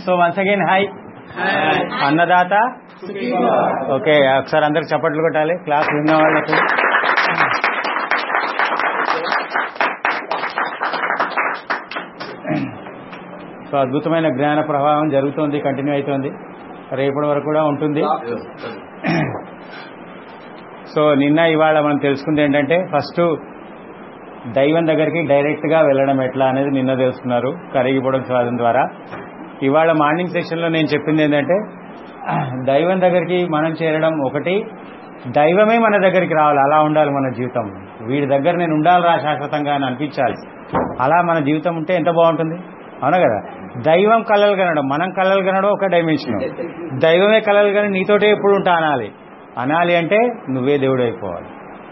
So once again hi అన్నదాత okay ఒకసారి అందరికి చప్పట్లు కొట్టాలి క్లాస్ విన్న వాళ్ళకు సో అద్భుతమైన జ్ఞాన ప్రవాహం జరుగుతోంది కంటిన్యూ అవుతోంది రేపటి వరకు కూడా ఉంటుంది సో నిన్న ఇవాళ మనం తెలుసుకుంది ఏంటంటే ఫస్ట్ దైవం దగ్గరికి డైరెక్ట్గా వెళ్ళడం ఎట్లా అనేది నిన్న తెలుసుకున్నారు కరిగిపోవడం సాధన ద్వారా ఇవాళ మార్నింగ్ సెషన్లో నేను చెప్పింది ఏంటంటే దైవం దగ్గరికి మనం చేరడం ఒకటి దైవమే మన దగ్గరికి రావాలి అలా ఉండాలి మన జీవితం వీడి దగ్గర నేను ఉండాలిరా శాశ్వతంగా అని అనిపించాలి అలా మన జీవితం ఉంటే ఎంత బాగుంటుంది అవునా కదా దైవం కళలు కనడం మనం కళలు కనడం ఒక డైమెన్షన్ దైవమే కళలు కని నీతోటే ఎప్పుడు ఉంటా అనాలి అనాలి అంటే నువ్వే దేవుడు అయిపోవాలి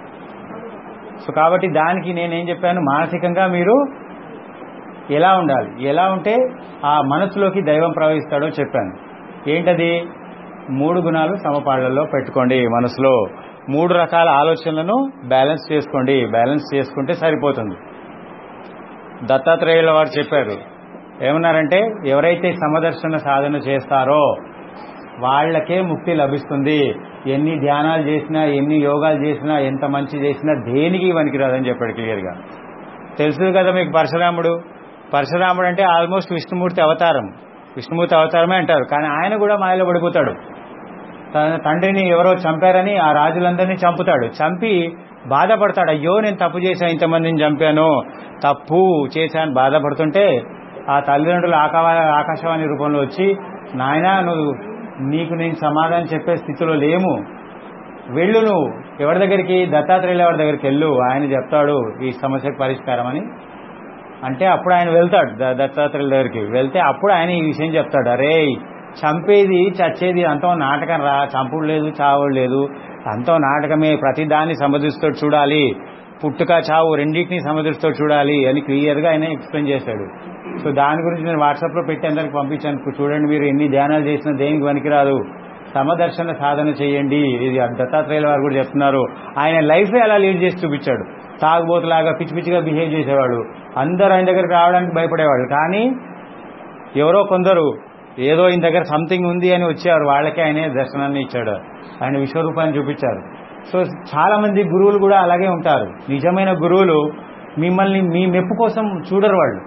సో కాబట్టి దానికి నేనేం చెప్పాను మానసికంగా మీరు ఎలా ఉండాలి ఎలా ఉంటే ఆ మనసులోకి దైవం ప్రవహిస్తాడో చెప్పాను ఏంటది మూడు గుణాలు సమపాళ్లలో పెట్టుకోండి మనసులో మూడు రకాల ఆలోచనలను బ్యాలెన్స్ చేసుకోండి బ్యాలెన్స్ చేసుకుంటే సరిపోతుంది దత్తాత్రేయుల వారు చెప్పారు ఏమన్నారంటే ఎవరైతే సమదర్శన సాధన చేస్తారో వాళ్ళకే ముక్తి లభిస్తుంది ఎన్ని ధ్యానాలు చేసినా ఎన్ని యోగాలు చేసినా ఎంత మంచి చేసినా దేనికి పనికిరాదని చెప్పాడు క్లియర్గా తెలుసు కదా మీకు పరశురాముడు పరశురాముడు అంటే ఆల్మోస్ట్ విష్ణుమూర్తి అవతారం విష్ణుమూర్తి అవతారమే అంటారు కానీ ఆయన కూడా మాయలో పడిపోతాడు తన తండ్రిని ఎవరో చంపారని ఆ రాజులందరినీ చంపుతాడు చంపి బాధపడతాడు అయ్యో నేను తప్పు చేశాను ఇంతమందిని చంపాను తప్పు చేశాను బాధపడుతుంటే ఆ తల్లిదండ్రులు ఆకా ఆకాశవాణి రూపంలో వచ్చి నాయనా నువ్వు నీకు నేను సమాధానం చెప్పే స్థితిలో లేము వెళ్ళు నువ్వు ఎవరి దగ్గరికి దత్తాత్రేయుల ఎవరి దగ్గరికి వెళ్ళు ఆయన చెప్తాడు ఈ సమస్యకు పరిష్కారం అని అంటే అప్పుడు ఆయన వెళ్తాడు ద- దత్తాత్రేయుల దగ్గరికి వెళ్తే అప్పుడు ఆయన ఈ విషయం చెప్తాడు అరే చంపేది చచ్చేది అంతో నాటకం రా చంపుడు లేదు చావుడు లేదు అంతో నాటకమే ప్రతి దాన్ని సమర్థిస్తూ చూడాలి పుట్టుక చావు రెండింటిని సమర్థిస్తూ చూడాలి అని క్లియర్గా ఆయన ఎక్స్ప్లెయిన్ చేశాడు సో దాని గురించి నేను వాట్సాప్లో పెట్టి అందరికి పంపించాను చూడండి మీరు ఎన్ని ధ్యానాలు చేసినా దేనికి పనికిరాదు సమదర్శన సాధన చేయండి ఇది దత్తాత్రేయుల వారు కూడా చెప్తున్నారు ఆయన లైఫ్ అలా లీడ్ చేసి చూపించాడు తాగుబోతులాగా పిచ్చి పిచ్చిగా బిహేవ్ చేసేవాడు అందరూ ఆయన దగ్గరికి రావడానికి భయపడేవాళ్ళు కానీ ఎవరో కొందరు ఏదో ఈయన దగ్గర సంథింగ్ ఉంది అని వచ్చారు వాళ్ళకే ఆయనే దర్శనాన్ని ఇచ్చాడు ఆయన విశ్వరూపాన్ని చూపించారు సో చాలా మంది గురువులు కూడా అలాగే ఉంటారు నిజమైన గురువులు మిమ్మల్ని మీ మెప్పు కోసం చూడరు వాళ్ళు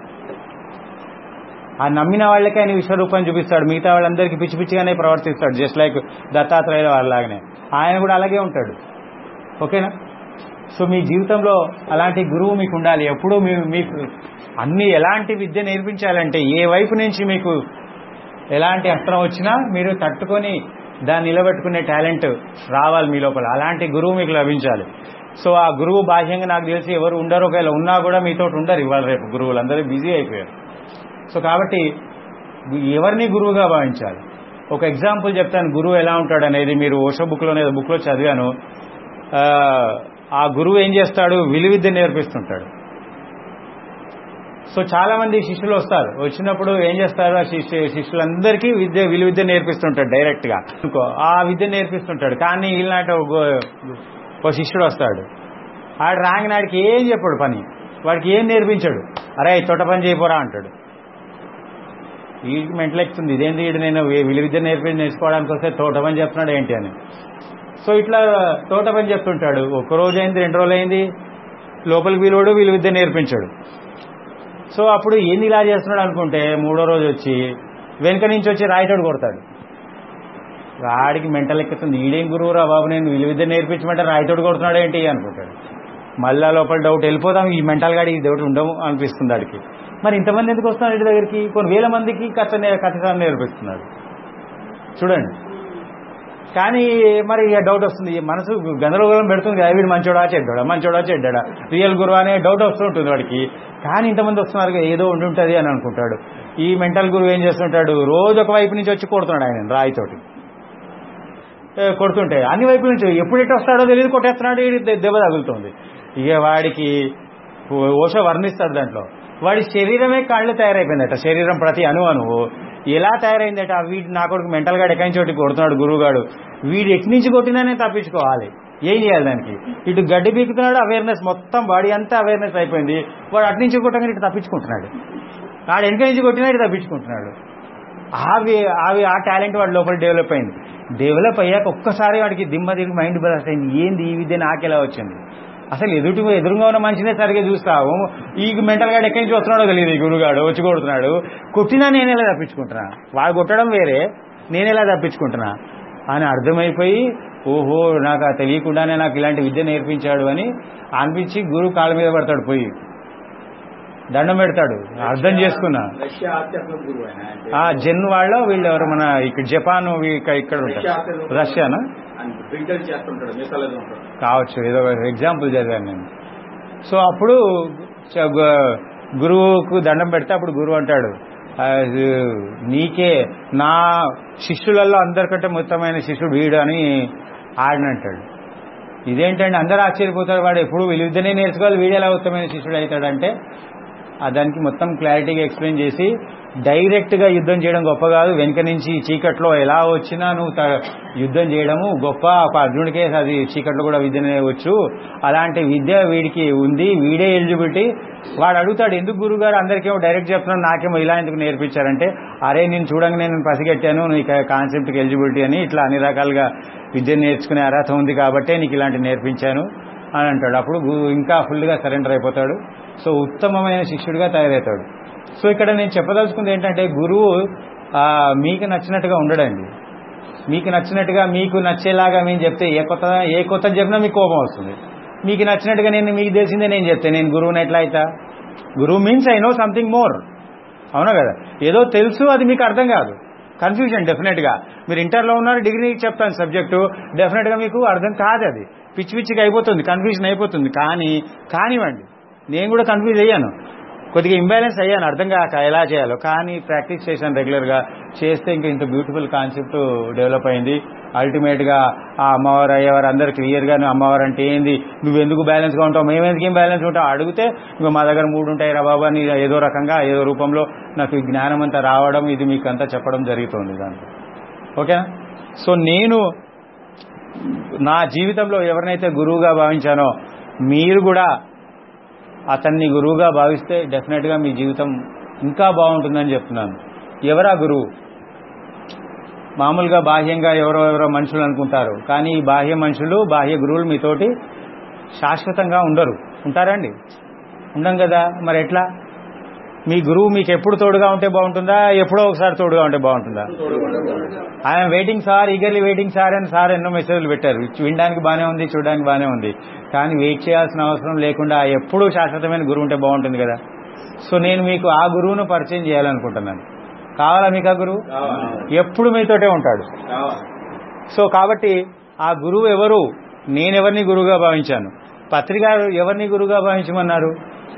ఆ నమ్మిన వాళ్ళకి ఆయన విశ్వరూపాన్ని చూపిస్తాడు మిగతా వాళ్ళందరికీ పిచ్చి పిచ్చిగానే ప్రవర్తిస్తాడు జస్ట్ లైక్ దత్తాత్రేయుల వాళ్ళలాగానే ఆయన కూడా అలాగే ఉంటాడు ఓకేనా సో మీ జీవితంలో అలాంటి గురువు మీకు ఉండాలి ఎప్పుడూ మీ మీకు అన్ని ఎలాంటి విద్య నేర్పించాలంటే ఏ వైపు నుంచి మీకు ఎలాంటి అస్త్రం వచ్చినా మీరు తట్టుకొని దాన్ని నిలబెట్టుకునే టాలెంట్ రావాలి మీ లోపల అలాంటి గురువు మీకు లభించాలి సో ఆ గురువు బాహ్యంగా నాకు తెలిసి ఎవరు ఉండరు ఒకవేళ ఉన్నా కూడా మీతో ఉండరు ఇవాళ రేపు గురువులు అందరూ బిజీ అయిపోయారు సో కాబట్టి ఎవరిని గురువుగా భావించాలి ఒక ఎగ్జాంపుల్ చెప్తాను గురువు ఎలా ఉంటాడు అనేది మీరు ఓషో బుక్లో బుక్లో చదివాను ఆ, ఆ గురువు ఏం చేస్తాడు విలువిద్య నేర్పిస్తుంటాడు సో చాలా మంది శిష్యులు వస్తారు వచ్చినప్పుడు ఏం చేస్తారు ఆ శిష్యు శిష్యులందరికీ విద్య విలు విద్య నేర్పిస్తుంటాడు డైరెక్ట్ గా అనుకో, ఆ విద్య నేర్పిస్తుంటాడు కానీ వీళ్ళనాట ఒక శిష్యుడు వస్తాడు ఆడు రాంగ్ నాడికి ఏం చెప్పాడు పని వాడికి ఏం నేర్పించాడు అరే తోట పని చేయపోరా అంటాడు వీడికి మెంటలెక్కుతుంది ఇదేంటి వీడు నేను విలు విద్య నేర్పి నేర్చుకోవడానికి వస్తే తోట పని చెప్తున్నాడు ఏంటి అని సో ఇట్లా తోట పని చెప్తుంటాడు ఒక రోజు అయింది రెండు రోజులు అయింది లోపలికి వీలుడు వీలు విద్య నేర్పించాడు సో అప్పుడు ఏంది ఇలా చేస్తున్నాడు అనుకుంటే మూడో రోజు వచ్చి వెనుక నుంచి వచ్చి రాయితోడు కొడతాడు వాడికి మెంటల్ ఎక్కుతుంది ఈడేం గురువురా బాబు నేను వీలు విద్య నేర్పించమంటే రాయితోడు కొడుతున్నాడు ఏంటి అనుకుంటాడు మళ్ళా లోపల డౌట్ వెళ్ళిపోదాం ఈ మెంటల్ గాడి ఈ డౌట్ ఉండము అనిపిస్తుంది వాడికి మరి ఇంతమంది ఎందుకు వస్తున్నారు ఇంటి దగ్గరికి కొన్ని వేల మందికి కథ నే- కథ నేర్పిస్తున్నాడు చూడండి కానీ మరి ఇక డౌట్ వస్తుంది ఈ మనసు గందరగోళం పెడుతుంది కదా వీడు మంచోడా చెడ్డాడా మంచోడా చెడ్డాడా రియల్ గురువు అనే డౌట్ వస్తుంటుంది వాడికి కానీ ఇంతమంది వస్తున్నారు కదా, ఏదో ఉండి ఉంటుంది అని అనుకుంటాడు ఈ మెంటల్ గురువు ఏం చేస్తుంటాడు రోజు ఒక వైపు నుంచి వచ్చి కొడుతున్నాడు ఆయన రాయితోటి ఏ, కొడుతుంటే అన్ని వైపుల నుంచి ఎప్పుడు ఎటు వస్తాడో తెలియదు కొట్టేస్తున్నాడు ఈడి దె- దెబ్బ తగులుతుంది ఇక వాడికి ఓ- ఓషో వర్ణిస్తాడు దాంట్లో వాడి శరీరమే కాళ్ళు తయారైపోయిందట శరీరం ప్రతి అణు అణువు ఎలా తయారైందట వీడి నా కొడుకు మెంటల్ గాడు ఎక్కడి నుంచి ఒకటి కొడుతున్నాడు గురువుగాడు వీడు ఎక్కడి నుంచి కొట్టినానే తప్పించుకోవాలి ఏం చేయాలి దానికి ఇటు గడ్డి పీకుతున్నాడు అవేర్నెస్ మొత్తం బాడీ అంతా అవేర్నెస్ అయిపోయింది వాడు అటు నుంచి కొట్టగానే ఇటు తప్పించుకుంటున్నాడు వాడు వెనక నుంచి కొట్టినా ఇటు తప్పించుకుంటున్నాడు అవి అవి ఆ టాలెంట్ వాడి లోపల డెవలప్ అయింది డెవలప్ అయ్యాక ఒక్కసారి వాడికి దిమ్మ తిరిగి మైండ్ బలస్ట్ అయింది ఏంది ఈ విద్య నాకెలా వచ్చింది అసలు ఎదుటి ఎదురుగా ఉన్న మనిషినే సరిగ్గా చూస్తావు ఈ మెంటల్ గాడు ఎక్కడి నుంచి వస్తున్నాడో తెలియదు ఈ గురుగాడు వచ్చి కొడుతున్నాడు కొట్టినా నేను ఎలా తప్పించుకుంటున్నా వాడు కొట్టడం వేరే నేను ఎలా తప్పించుకుంటున్నా అని అర్థమైపోయి ఓహో నాకు ఆ తెలియకుండానే నాకు ఇలాంటి విద్య నేర్పించాడు అని అనిపించి గురువు కాళ్ళ మీద పడతాడు పోయి దండం పెడతాడు అర్థం చేసుకున్నా రష్యా ఆధ్యాత్మిక గురువు ఆయన అంటే ఆ జెన్ వాళ్ళ వీళ్ళు ఎవరు మన ఇక్కడ జపాన్ ఇక్కడ ఇక్కడ రష్యా ఉంటారు ఆధ్యాత్మిక రష్యానా ఆయన బిల్డర్ చేస్తుంటాడు మిసాలుగా ఉంటాడు కావచ్చు ఏదో ఎగ్జాంపుల్ చదివాను నేను సో అప్పుడు చ- గు- గురువుకు దండం పెడితే అప్పుడు గురువు అంటాడు "ఆ, ఇది నీకే నా శిష్యులలో అందరికంటే మొత్తమైన శిష్యుడు వీడు అని ఆయన అంటాడు ఇదేంటండి అందరూ ఆశ్చర్యపోతారు వాడు ఎప్పుడు వీళ్ళిద్దరినే నేర్చుకోవాలి వీడు ఎలా ఉత్తమైన శిష్యుడు అవుతాడంటే ఆ దానికి మొత్తం క్లారిటీగా ఎక్స్ప్లెయిన్ చేసి డైరెక్ట్ గా యుద్ధం చేయడం గొప్ప కాదు వెనక నుంచి చీకట్లో ఎలా వచ్చినా నువ్వు త- యుద్ధం చేయడము గొప్ప ఒక అర్జునుడికే అది చీకట్లో కూడా విద్య నేర్వచ్చు అలాంటి విద్య వీడికి ఉంది వీడే ఎలిజిబిలిటీ వాడు అడుగుతాడు ఎందుకు గురుగారు అందరికేమో డైరెక్ట్ చెప్తున్నాను నాకేమో ఇలా ఎందుకు నేర్పించారంటే అరే నేను చూడంగానే నేను పసిగట్టాను నీకు కాన్సెప్ట్కి ఎలిజిబిలిటీ అని ఇట్లా అన్ని రకాలుగా విద్య నేర్చుకునే అర్హత ఉంది కాబట్టే నీకు ఇలాంటి నేర్పించాను అని అంటాడు అప్పుడు గు- ఇంకా ఫుల్గా సరెండర్ అయిపోతాడు సో ఉత్తమమైన శిష్యుడిగా తయారవుతాడు సో ఇక్కడ నేను చెప్పదలుచుకుంది ఏంటంటే గురువు ఆ, మీకు నచ్చినట్టుగా ఉండడండి మీకు నచ్చినట్టుగా మీకు నచ్చేలాగా మేము చెప్తే ఏ కొత్త ఏ కొత్త చెప్పినా మీకు కోపం వస్తుంది మీకు నచ్చినట్టుగా నేను మీకు తెలిసిందే నేను చెప్తే నేను గురువుని ఎట్లా అవుతా గురువు means I know something more అవునా కదా ఏదో తెలుసు అది మీకు అర్థం కాదు కన్ఫ్యూజన్ డెఫినెట్గా మీరు ఇంటర్లో ఉన్నారు డిగ్రీ చెప్తాను సబ్జెక్టు డెఫినెట్గా మీకు అర్థం కాదు అది పిచ్చి పిచ్చిగా అయిపోతుంది కన్ఫ్యూజన్ అయిపోతుంది కానీ కానివ్వండి నేను కూడా కన్ఫ్యూజ్ అయ్యాను కొద్దిగా ఇంబ్యాలెన్స్ అయ్యాను అర్థం కాక ఎలా చేయాలో కానీ ప్రాక్టీస్ చేశాను రెగ్యులర్గా చేస్తే ఇంకా ఇంత బ్యూటిఫుల్ కాన్సెప్ట్ డెవలప్ అయింది అల్టిమేట్గా ఆ అమ్మవారు అయ్యేవారు అందరు క్లియర్గా నువ్వు అమ్మవారు అంటే ఏంది నువ్వు ఎందుకు బ్యాలెన్స్గా ఉంటావు మేమెందుకు ఏం బ్యాలెన్స్ ఉంటావు అడిగితే ఇంకా మా దగ్గర మూడు ఉంటాయి రా బాబా అని ఏదో రకంగా ఏదో రూపంలో నాకు ఈ జ్ఞానం అంతా రావడం ఇది మీకు అంతా చెప్పడం జరుగుతుంది దాంట్లో ఓకేనా సో నేను నా జీవితంలో ఎవరినైతే గురువుగా భావించానో మీరు కూడా అతన్ని గురువుగా భావిస్తే డెఫినెట్గా మీ జీవితం ఇంకా బాగుంటుందని చెప్తున్నాను ఎవరా గురువు మామూలుగా బాహ్యంగా ఎవరో ఎవరో మనుషులు అనుకుంటారు కానీ ఈ బాహ్య మనుషులు బాహ్య గురువులు మీతోటి శాశ్వతంగా ఉండరు ఉంటారండి ఉండం కదా మరి ఎట్లా మీ గురువు మీకు ఎప్పుడు తోడుగా ఉంటే బాగుంటుందా ఎప్పుడో ఒకసారి తోడుగా ఉంటే బాగుంటుందా ఆయన waiting sir eagerly waiting sir అని సార్ ఎన్నో మెసేజ్లు పెట్టారు వినడానికి బాగానే ఉంది చూడడానికి బాగానే ఉంది కానీ వెయిట్ చేయాల్సిన అవసరం లేకుండా ఎప్పుడూ శాశ్వతమైన గురువు ఉంటే బాగుంటుంది కదా సో నేను మీకు ఆ గురువును పరిచయం చేయాలనుకుంటున్నాను కావాలా మీకు ఆ గురువు కావాలి ఎప్పుడు మీతోటే ఉంటాడు కావాలి సో కాబట్టి ఆ గురువు ఎవరు నేనెవరిని గురువుగా భావించాను పత్రిక ఎవరిని గురువుగా భావించమన్నారు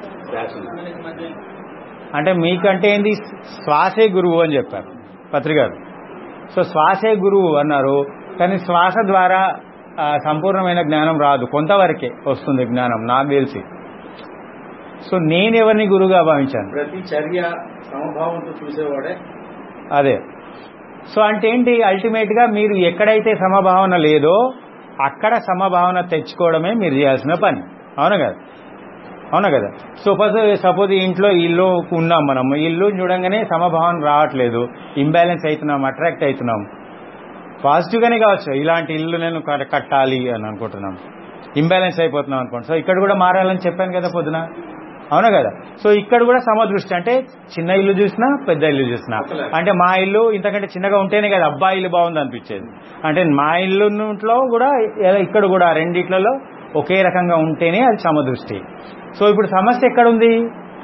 అంటే మీకంటే ఏంది శ్వాసే గురువు అని చెప్పారు పత్రికారు సో శ్వాసే గురువు అన్నారు కానీ శ్వాస ద్వారా ఆ, సంపూర్ణమైన జ్ఞానం రాదు కొంతవరకే వస్తుంది జ్ఞానం నాకు తెలిసి సో నేను ఎవరిని గురువుగా భావించాను ప్రతి చర్య సమభావంతో చూసేవాడే అదే సో అంటే ఏంటి అల్టిమేట్ గా మీరు ఎక్కడైతే సమభావన లేదో అక్కడ సమభావన తెచ్చుకోవడమే మీరు చేయాల్సిన పని అవునా కదా అవునా కదా సపోజ్ సపోజ్ ఇంట్లో ఇల్లు ఉన్నాం మనం ఇల్లు చూడంగానే సమభావన రావట్లేదు ఇంబ్యాలెన్స్ అవుతున్నాం అట్రాక్ట్ అవుతున్నాం పాజిటివ్ గానే కావచ్చు ఇలాంటి ఇల్లు నేను కట్- కట్టాలి అని అనుకుంటున్నాం ఇంబ్యాలెన్స్ అయిపోతున్నాం అనుకోండి సో ఇక్కడ కూడా మారాలని చెప్పాను కదా పొద్దున అవునా కదా సో ఇక్కడ కూడా సమదృష్టి అంటే చిన్న ఇల్లు చూసినా పెద్ద ఇల్లు చూసినా అంటే మా ఇల్లు ఇంతకంటే చిన్నగా ఉంటేనే కదా అబ్బా ఇల్లు బాగుంది అనిపించేది అంటే మా ఇల్లు ఇంట్లో కూడా ఏ- ఇక్కడ కూడా రెండిట్లలో ఒకే రకంగా ఉంటేనే అది సమదృష్టి సో ఇప్పుడు సమస్య ఎక్కడుంది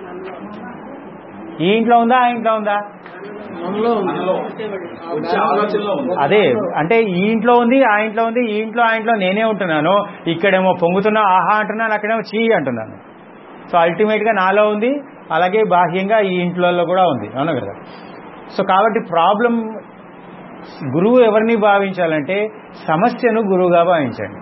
ఈ ఇంట్లో ఉందా ఆ ఇంట్లో ఉందా మనలో వచ్చే ఆలోచనలో ఉంది అదే అంటే ఈ ఇంట్లో ఉంది ఆ ఇంట్లో ఉంది ఈ ఇంట్లో ఆ ఇంట్లో నేనే ఉంటున్నాను ఇక్కడేమో పొంగుతున్నా ఆహా అంటున్నాను అక్కడేమో చీ అంటున్నాను సో అల్టిమేట్ గా నాలో ఉంది అలాగే బాహ్యంగా ఈ ఇంట్లో కూడా ఉంది అవును కదా సో కాబట్టి ప్రాబ్లం గురువు ఎవరిని భావించాలంటే సమస్యను గురువుగా భావించండి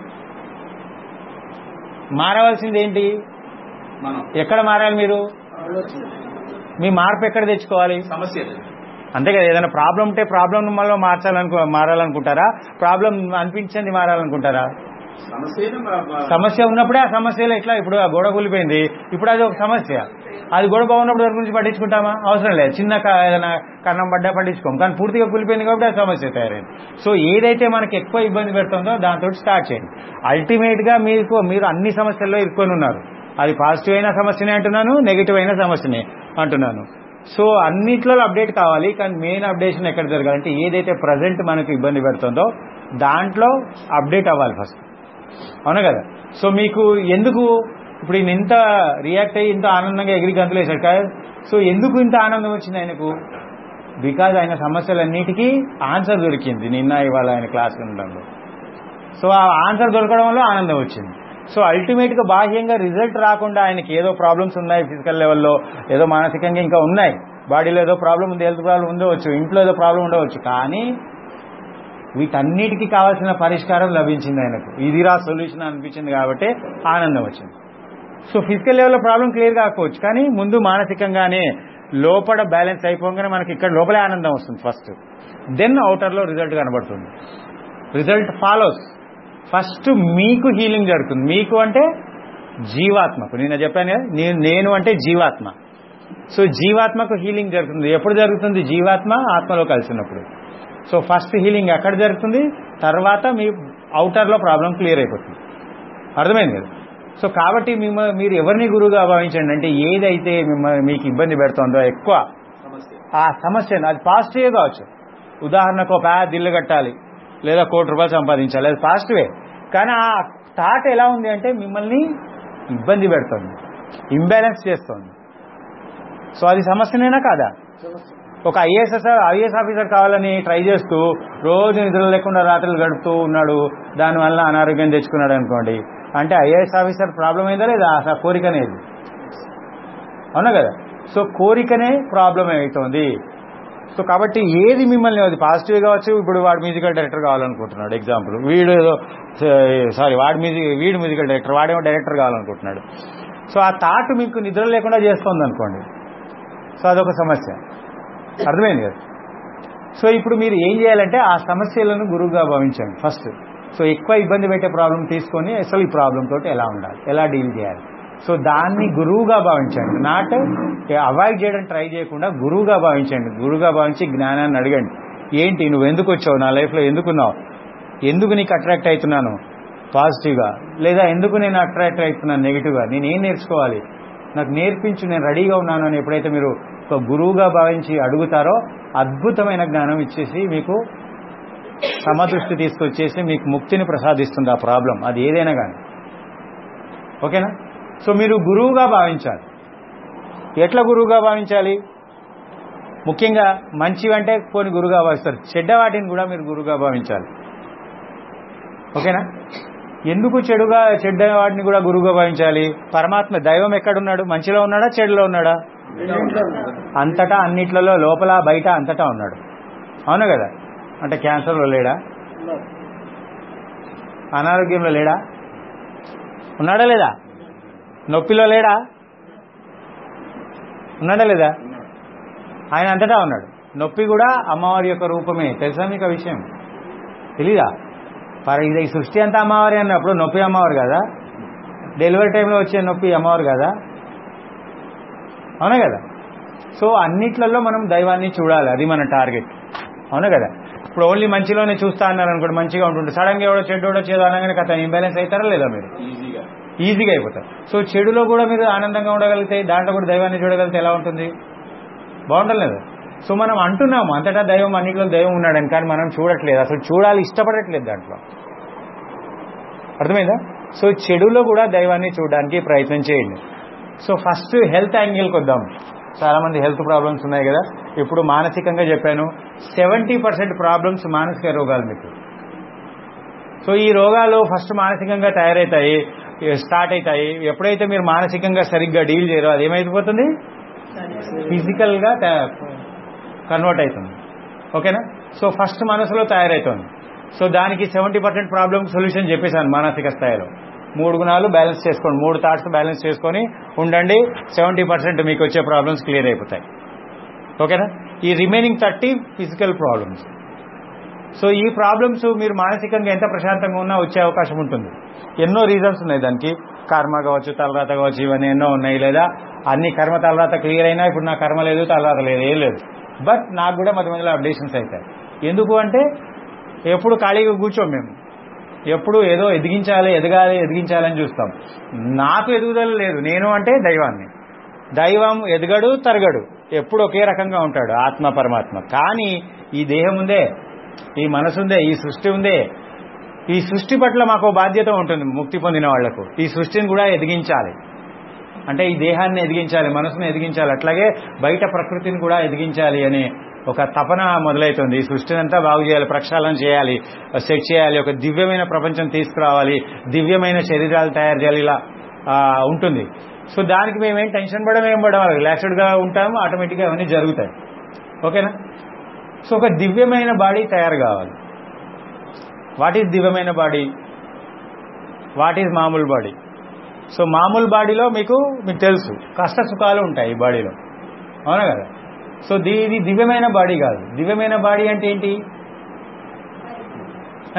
మారవలసింది ఏంటి మనం ఎక్కడ మారాలి మీరు మీ మార్పు ఎక్కడ తెచ్చుకోవాలి సమస్య అది. అంతే కదా ఏదైనా ప్రాబ్లం ఉంటే ప్రాబ్లం మళ్ళీ మార్చాలనుకో మారాలనుకుంటారా ప్రాబ్లం అనిపించింది మారాలనుకుంటారా సమస్యను మా- మా- సమస్య ఉన్నప్పుడే ఆ సమస్యలో ఎట్లా ఇప్పుడు ఆ గోడ కూలిపోయింది ఇప్పుడు అది ఒక సమస్య అది గోడ బాగున్నప్పుడు దాని గురించి పట్టించుకుంటామా అవసరం లేదు చిన్న క- ఏదైనా కన్నం పడ్డా పట్టించుకోం కానీ పూర్తిగా కూలిపోయింది కాబట్టి ఆ సమస్య తయారైంది సో ఏదైతే మనకి ఎక్కువ ఇబ్బంది పెడుతుందో దాంతో స్టార్ట్ చేయండి అల్టిమేట్ గా మీకు మీరు అన్ని సమస్యల్లో ఇరుక్కొని ఉన్నారు అది పాజిటివ్ అయిన సమస్యనే అంటున్నాను నెగిటివ్ అయిన సమస్యనే అంటున్నాను సో అన్నిట్లో అప్డేట్ కావాలి కానీ మెయిన్ అప్డేషన్ ఎక్కడ జరగాలంటే ఏదైతే ప్రజెంట్ మనకు ఇబ్బంది పెడుతుందో దాంట్లో అప్డేట్ అవ్వాలి ఫస్ట్ అవునా కదా సో మీకు ఎందుకు ఇప్పుడు ఈయన ఇంత రియాక్ట్ అయ్యి ఇంత ఆనందంగా ఎగిరి గంతులు వేశాడు కదా సో ఎందుకు ఇంత ఆనందం వచ్చింది ఆయనకు బికాజ్ ఆయన సమస్యలన్నిటికీ ఆన్సర్ దొరికింది నిన్న ఇవాళ ఆయన క్లాస్ వినడంలో సో ఆ ఆన్సర్ దొరకడం వల్ల ఆనందం వచ్చింది సో అల్టిమేట్ గా బాహ్యంగా రిజల్ట్ రాకుండా ఆయనకి ఏదో ప్రాబ్లమ్స్ ఉన్నాయి ఫిజికల్ లెవెల్లో ఏదో మానసికంగా ఇంకా ఉన్నాయి బాడీలో ఏదో ప్రాబ్లం ఉంది హెల్త్ ప్రాబ్లం ఉండవచ్చు ఇంట్లో ఏదో ప్రాబ్లం ఉండవచ్చు కానీ వీటన్నిటికీ కావాల్సిన పరిష్కారం లభించింది ఆయనకు ఇదిరా సొల్యూషన్ అనిపించింది కాబట్టి ఆనందం వచ్చింది సో ఫిజికల్ లెవెల్లో ప్రాబ్లం క్లియర్ కాకపోవచ్చు కానీ ముందు మానసికంగానే లోపల బ్యాలెన్స్ అయిపోగానే మనకి ఇక్కడ లోపలే ఆనందం వస్తుంది ఫస్ట్ దెన్ అవుటర్లో రిజల్ట్ కనబడుతుంది రిజల్ట్ ఫాలోస్ ఫస్ట్ మీకు హీలింగ్ జరుగుతుంది మీకు అంటే జీవాత్మకు నేను చెప్పాను కదా నేను నేను అంటే జీవాత్మ సో జీవాత్మకు హీలింగ్ జరుగుతుంది ఎప్పుడు జరుగుతుంది జీవాత్మ ఆత్మలో కలిసినప్పుడు సో ఫస్ట్ హీలింగ్ ఎక్కడ జరుగుతుంది తర్వాత మీ అవుటర్లో ప్రాబ్లం క్లియర్ అయిపోతుంది అర్థమైంది కదా సో కాబట్టి మిమ్మ మీరు ఎవరిని గురువుగా భావించండి అంటే ఏదైతే మిమ్మల్ని మీకు ఇబ్బంది పెడుతుందో ఎక్కువ సమస్య ఆ సమస్యను అది పాజిటివే కావచ్చు ఉదాహరణకు ఒక పెద్ద ఇల్లు కట్టాలి లేదా కోటి రూపాయలు సంపాదించాలి అది పాజిటివే కానీ ఆ థాట్ ఎలా ఉంది అంటే మిమ్మల్ని ఇబ్బంది పెడుతుంది ఇంబ్యాలెన్స్ చేస్తుంది సో అది సమస్యనేనా కాదా ఒక ఐఏఎస్ ఐఏఎస్ ఆఫీసర్ కావాలని ట్రై చేస్తూ రోజు నిద్ర లేకుండా రాత్రులు గడుపుతూ ఉన్నాడు దానివల్ల అనారోగ్యం తెచ్చుకున్నాడు అనుకోండి అంటే ఐఏఎస్ ఆఫీసర్ ప్రాబ్లం అయిందా లేదా ఆ కోరికనేది అవునా కదా సో కోరికనే ప్రాబ్లం అవుతుంది సో కాబట్టి ఏది మిమ్మల్ని అది పాజిటివ్ కావచ్చు ఇప్పుడు వాడు మ్యూజికల్ డైరెక్టర్ కావాలనుకుంటున్నాడు ఎగ్జాంపుల్ వీడు ఏదో సారీ వాడి మ్యూజిక్ వీడు మ్యూజికల్ డైరెక్టర్ వాడేమో డైరెక్టర్ కావాలనుకుంటున్నాడు సో ఆ థాట్ మీకు నిద్ర లేకుండా చేస్తుంది అనుకోండి సో అదొక సమస్య అర్థమైంది కదా సో ఇప్పుడు మీరు ఏం చేయాలంటే ఆ సమస్యలను గురువుగా భావించండి ఫస్ట్ సో ఎక్కువ ఇబ్బంది పెట్టే ప్రాబ్లం తీసుకొని అసలు ఈ ప్రాబ్లం తోటి ఎలా ఉండాలి ఎలా డీల్ చేయాలి సో దాన్ని గురువుగా భావించండి నాట్ అవాయిడ్ చేయడం ట్రై చేయకుండా గురువుగా భావించండి గురువుగా భావించి జ్ఞానాన్ని అడగండి ఏంటి నువ్వు ఎందుకు వచ్చావు నా లైఫ్లో ఎందుకున్నావు ఎందుకు నీకు అట్రాక్ట్ అవుతున్నాను పాజిటివ్గా లేదా ఎందుకు నేను అట్రాక్ట్ అవుతున్నాను నెగిటివ్గా నేను ఏం నేర్చుకోవాలి నాకు నేర్పించు నేను రెడీగా ఉన్నాను అని ఎప్పుడైతే మీరు ఒక గురువుగా భావించి అడుగుతారో అద్భుతమైన జ్ఞానం ఇచ్చేసి మీకు సమదృష్టి తీసుకొచ్చేసి మీకు ముక్తిని ప్రసాదిస్తుంది ఆ ప్రాబ్లం అది ఏదైనా కానీ ఓకేనా సో మీరు గురువుగా భావించాలి ఎట్లా గురువుగా భావించాలి ముఖ్యంగా మంచివి అంటే కొన్ని గురువుగా భావిస్తారు చెడ్డ వాటిని కూడా మీరు గురువుగా భావించాలి ఓకేనా ఎందుకు చెడుగా చెడ్డ వాటిని కూడా గురువుగా భావించాలి పరమాత్మ దైవం ఎక్కడున్నాడు మంచిలో ఉన్నాడా చెడులో ఉన్నాడా అంతటా అన్నిట్లలో లోపల బయట అంతటా ఉన్నాడు అవును కదా అంటే క్యాన్సర్లో లేడా అనారోగ్యంలో లేడా ఉన్నాడా లేదా నొప్పిలో లేడా ఉన్నాడా లేదా ఆయన అంతటా ఉన్నాడు నొప్పి కూడా అమ్మవారి యొక్క రూపమే తెలుసా మీకు ఆ విషయం తెలీదా పర ఇది ఈ సృష్టి అంతా అమ్మవారి అన్నప్పుడు నొప్పి అమ్మవారు కదా డెలివరీ టైంలో వచ్చే నొప్పి అమ్మవారు కదా అవునా కదా సో అన్నిట్లలో మనం దైవాన్ని చూడాలి అది మన టార్గెట్ అవునా కదా ఇప్పుడు ఓన్లీ మంచిలోనే చూస్తా అన్నారు అనుకోండి మంచిగా ఉంటుంటే సడన్గా ఎవడో చెడ్డోడో చేదో అనగానే కథ ఇంబ్యాలెన్స్ అవుతారా లేదా మీరు ఈజీగా ఈజీగా అయిపోతారు సో చెడులో కూడా మీరు ఆనందంగా ఉండగలిగితే దాంట్లో కూడా దైవాన్ని చూడగలిగితే ఎలా ఉంటుంది బాగుండలేదు సో మనం అంటున్నాము అంతటా దైవం అన్నింటిలో దైవం ఉన్నాడని కానీ మనం చూడట్లేదు అసలు చూడాలి ఇష్టపడట్లేదు దాంట్లో అర్థమైందా సో చెడులో కూడా దైవాన్ని చూడడానికి ప్రయత్నం చేయండి సో ఫస్ట్ హెల్త్ యాంగిల్కి వద్దాం చాలా మంది హెల్త్ ప్రాబ్లమ్స్ ఉన్నాయి కదా ఇప్పుడు మానసికంగా చెప్పాను సెవెంటీ పర్సెంట్ ప్రాబ్లమ్స్ మానసిక రోగాలు మీకు సో ఈ రోగాలు ఫస్ట్ మానసికంగా తయారవుతాయి స్టార్ట్ అవుతాయి ఎప్పుడైతే మీరు మానసికంగా సరిగ్గా డీల్ చేయరో అది ఏమైపోతుంది ఫిజికల్గా కన్వర్ట్ అవుతుంది ఓకేనా సో ఫస్ట్ మనసులో తయారవుతుంది సో దానికి సెవెంటీ పర్సెంట్ ప్రాబ్లమ్ సొల్యూషన్ చెప్పేశాను మానసిక స్థాయిలో మూడు గుణాలు బ్యాలెన్స్ చేసుకోండి మూడు థాట్స్ బ్యాలెన్స్ చేసుకొని ఉండండి సెవెంటీ పర్సెంట్ మీకు వచ్చే ప్రాబ్లమ్స్ క్లియర్ అయిపోతాయి ఓకేనా ఈ remaining thirty physical problems so ఈ ప్రాబ్లమ్స్ మీరు మానసికంగా ఎంత ప్రశాంతంగా ఉన్నా వచ్చే అవకాశం ఉంటుంది ఎన్నో రీజన్స్ ఉన్నాయి దానికి కర్మ కావచ్చు తలరాత కావచ్చు ఇవన్నీ ఎన్నో ఉన్నాయి లేదా అన్ని కర్మ తలరాత క్లియర్ అయినా ఇప్పుడు నా కర్మ లేదు తలరాత లేదు ఏం లేదు బట్ నాకు కూడా మధ్య మధ్యలో అప్డేషన్స్ అవుతాయి ఎందుకు అంటే ఎప్పుడు ఖాళీగా కూర్చోం మేము ఎప్పుడు ఏదో ఎదిగించాలి ఎదగాలి ఎదిగించాలని చూస్తాం నాకు ఎదుగుదల లేదు నేను అంటే దైవాన్ని దైవం ఎదగడు తరగడు ఎప్పుడు ఒకే రకంగా ఉంటాడు ఆత్మ పరమాత్మ కానీ ఈ దేహం ఉందే ఈ మనసు ఉందే ఈ సృష్టి ఉందే ఈ సృష్టి పట్ల మాకు బాధ్యత ఉంటుంది ముక్తి పొందిన వాళ్లకు ఈ సృష్టిని కూడా ఎదిగించాలి అంటే ఈ దేహాన్ని ఎదిగించాలి మనసును ఎదిగించాలి అట్లాగే బయట ప్రకృతిని కూడా ఎదిగించాలి అనే ఒక తపన మొదలవుతుంది ఈ సృష్టిని అంతా బాగు చేయాలి ప్రక్షాళన చేయాలి సెట్ చేయాలి ఒక దివ్యమైన ప్రపంచం తీసుకురావాలి దివ్యమైన శరీరాలు తయారు చేయాలి ఇలా ఆ, ఉంటుంది సో దానికి మేమేం టెన్షన్ పడడం ఏం పడడం రిలాక్స్డ్గా ఉంటాము ఆటోమేటిక్గా అవన్నీ జరుగుతాయి ఓకేనా సో ఒక దివ్యమైన బాడీ తయారు కావాలి వాట్ ఈజ్ దివ్యమైన బాడీ వాట్ ఈజ్ మామూలు బాడీ సో మామూలు బాడీలో మీకు మీకు తెలుసు కష్ట సుఖాలు ఉంటాయి ఈ బాడీలో అవునా కదా సో దీ ఇది దివ్యమైన బాడీ కాదు దివ్యమైన బాడీ అంటే ఏంటి ఆ?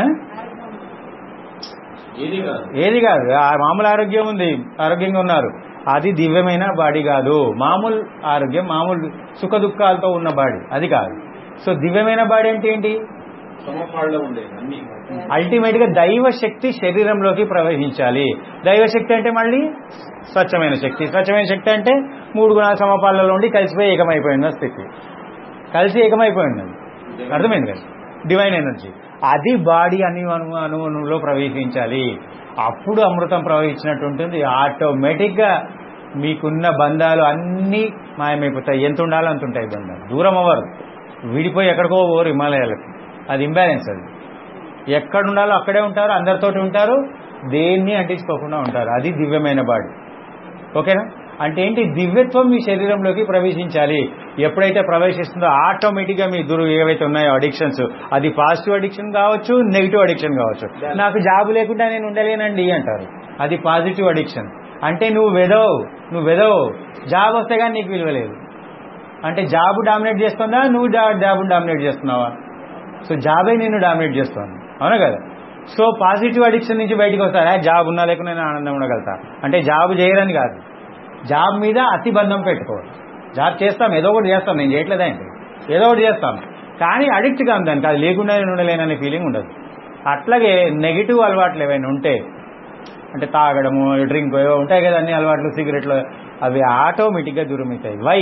ఏది కాదు ఏది కాదు ఆ మామూలు ఆరోగ్యం ఉంది ఆరోగ్యంగా ఉన్నారు అది దివ్యమైన బాడీ కాదు మామూలు ఆరోగ్యం మామూలు సుఖ దుఃఖాలతో ఉన్న బాడీ అది కాదు సో దివ్యమైన బాడీ అంటే ఏంటి సమపాళ్ళలో ఉండేది అన్ని అల్టిమేట్ గా దైవ శక్తి శరీరంలోకి ప్రవహించాలి దైవ శక్తి అంటే మళ్ళీ స్వచ్ఛమైన శక్తి స్వచ్ఛమైన శక్తి అంటే మూడు గుణాల సమపాలలో ఉండి కలిసిపోయి ఏకమైపోయిన స్థితి కలిసి ఏకమైపోయింది అర్థమైంది కదా డివైన్ ఎనర్జీ అది బాడీ అణు అణు అణువులో ప్రవేశించాలి అప్పుడు అమృతం ప్రవహించినట్టు ఉంటుంది ఆటోమేటిక్ గా మీకున్న బంధాలు అన్నీ మాయమైపోతాయి ఎంత ఉండాలో అంత ఉంటాయి బంధాలు దూరం అవ్వరు విడిపోయి ఎక్కడికో పోరు హిమాలయాలకు అది ఇంబ్యాలెన్స్ అది ఎక్కడ ఉండాలో అక్కడే ఉంటారు అందరితోటి ఉంటారు దేన్ని అంటించుకోకుండా ఉంటారు అది దివ్యమైన బాడీ ఓకేనా అంటే ఏంటి దివ్యత్వం మీ శరీరంలోకి ప్రవేశించాలి ఎప్పుడైతే ప్రవేశిస్తుందో ఆటోమేటిక్గా మీ దురు ఏవైతే ఉన్నాయో అడిక్షన్స్ అది పాజిటివ్ అడిక్షన్ కావచ్చు నెగిటివ్ అడిక్షన్ కావచ్చు నాకు జాబ్ లేకుండా నేను ఉండలేనండి అంటారు అది పాజిటివ్ అడిక్షన్ అంటే నువ్వు వెదవు నువ్వు వెదవు జాబ్ వస్తే కానీ నీకు విలువ లేదు అంటే జాబ్ డామినేట్ చేస్తుందా నువ్వు జాబ్ డామినేట్ చేస్తున్నావా సో జాబే నిన్ను డామినేట్ చేస్తుంది అవునా కదా సో పాజిటివ్ అడిక్షన్ నుంచి బయటకు వస్తారా జాబ్ ఉన్నా లేకుండా నేను ఆనందం ఉండగలుగుతా అంటే జాబ్ చేయరని కాదు జాబ్ మీద అతి బంధం పెట్టుకోవాలి జాబ్ చేస్తాం ఏదో ఒకటి చేస్తాం నేను చేయట్లేదండి ఏదో ఒకటి చేస్తాం కానీ అడిక్ట్ కాదు దానికి అది లేకుండా నేను ఉండలేననే ఫీలింగ్ ఉండదు అట్లాగే నెగిటివ్ అలవాట్లు ఏవైనా ఉంటే అంటే తాగడము డ్రింక్ ఏవో ఉంటాయి కదా అన్ని అలవాట్లు సిగరెట్లు అవి ఆటోమేటిక్గా దూరం అవుతాయి వై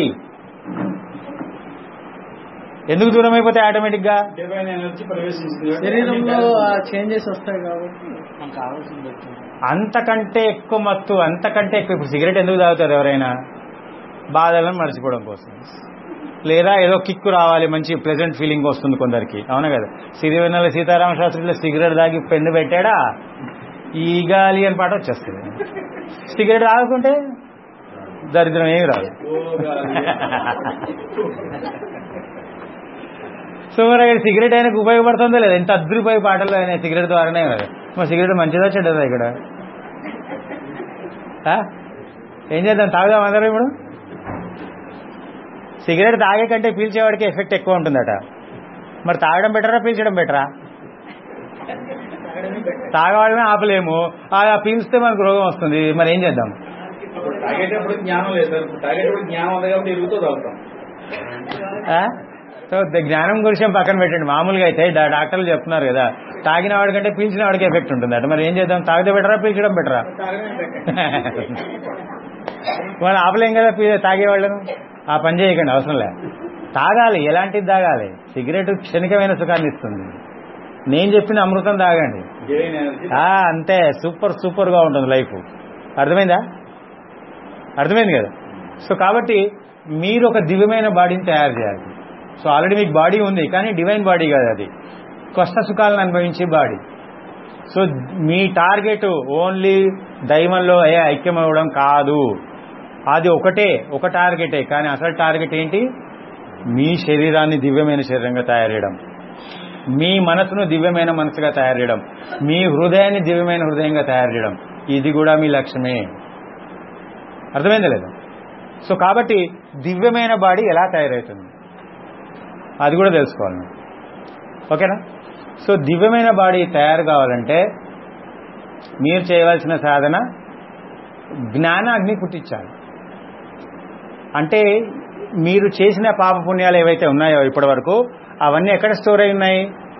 ఎందుకు దూరం అయిపోతాయి ఆటోమేటిక్గా డివైన్ ఎనర్జీ ప్రవేశించింది శరీరంలో ఆ చేంజెస్ వస్తాయి కాబట్టి మనకు కావాల్సింది వచ్చింది అంతకంటే ఎక్కువ మత్తు అంతకంటే ఎక్కువ ఇప్పుడు సిగరెట్ ఎందుకు తాగుతారు ఎవరైనా బాధలను మర్చిపోవడం కోసం లేదా ఏదో కిక్కు రావాలి మంచి ప్లెజెంట్ ఫీలింగ్ వస్తుంది కొందరికి అవునా కదా సిరివెన్నెల సీతారామ శాస్త్రిలో సిగరెట్ తాగి పెన్ను పెట్టాడా ఈ గాలి అని పాట వచ్చేస్తుంది సిగరెట్ తాగుకుంటే దరిద్రం ఏమి రాదు సో మరి అక్కడ సిగరెట్ ఆయనకు ఉపయోగపడుతుందో లేదా ఎంత అద్దరిపోయే పాటలు ఆయన సిగరెట్ ద్వారానే కదా మరి సిగరెట్ మంచిదా చెడ్డదా ఇక్కడ ఆ? ఏం చేద్దాం తాగుదాం అందరం ఇప్పుడు సిగరెట్ తాగే కంటే పీల్చేవాడికి ఎఫెక్ట్ ఎక్కువ ఉంటుందట మరి తాగడం బెటరా పీల్చడం బెటరా తాగవాళ్ళని ఆపలేము ఆ పీల్స్తే మనకు రోగం వస్తుంది మరి ఏం చేద్దాం అప్పుడు తాగేటప్పుడు జ్ఞానం లేదు సార్ ఇప్పుడు తాగేటప్పుడు జ్ఞానం ఉంది కాబట్టి ఎరుగుతూ తాగుతాం ఆ? సో ద- జ్ఞానం గురించి పక్కన పెట్టండి మామూలుగా అయితే డా- డాక్టర్లు చెప్తున్నారు కదా తాగిన వాడికంటే పీల్చిన వాడికి ఎఫెక్ట్ ఉంటుందట మరి ఏం చేద్దాం తాగితే బెటరా పీల్చడం బెటరా వాళ్ళు ఆపలేం కదా పీ- తాగేవాళ్ళను ఆ పని చేయకండి అవసరం లే తాగాలి ఎలాంటిది తాగాలి సిగరెట్ క్షణికమైన సుఖాన్ని ఇస్తుంది నేను చెప్పిన అమృతం తాగండి డివైన్ ఎనర్జీ ఆ, అంతే సూపర్ సూపర్ గా ఉంటుంది లైఫ్ అర్థమైందా అర్థమైంది కదా సో కాబట్టి మీరు ఒక దివ్యమైన బాడీని తయారు చేయాలి సో ఆల్రెడీ మీకు బాడీ ఉంది కానీ డివైన్ బాడీ కాదు అది కష్ట సుఖాలను అనుభవించే బాడీ సో మీ టార్గెట్ ఓన్లీ దైవంలో ఏ ఐక్యం అవ్వడం కాదు అది ఒకటే ఒక టార్గెటే కానీ అసలు టార్గెట్ ఏంటి మీ శరీరాన్ని దివ్యమైన శరీరంగా తయారు చేయడం మీ మనసును దివ్యమైన మనసుగా తయారు చేయడం మీ హృదయాన్ని దివ్యమైన హృదయంగా తయారు చేయడం ఇది కూడా మీ లక్ష్యమే అర్థమైందా లేదా సో కాబట్టి దివ్యమైన బాడీ ఎలా తయారవుతుంది అది కూడా తెలుసుకోవాలి ఓకేనా సో దివ్యమైన బాడీ తయారు కావాలంటే మీరు చేయవలసిన సాధన జ్ఞానాగ్ని పుట్టించాలి అంటే మీరు చేసిన పాప పుణ్యాలు ఏవైతే ఉన్నాయో ఇప్పటి వరకు అవన్నీ ఎక్కడ స్టోర్ అయి ఉన్నాయి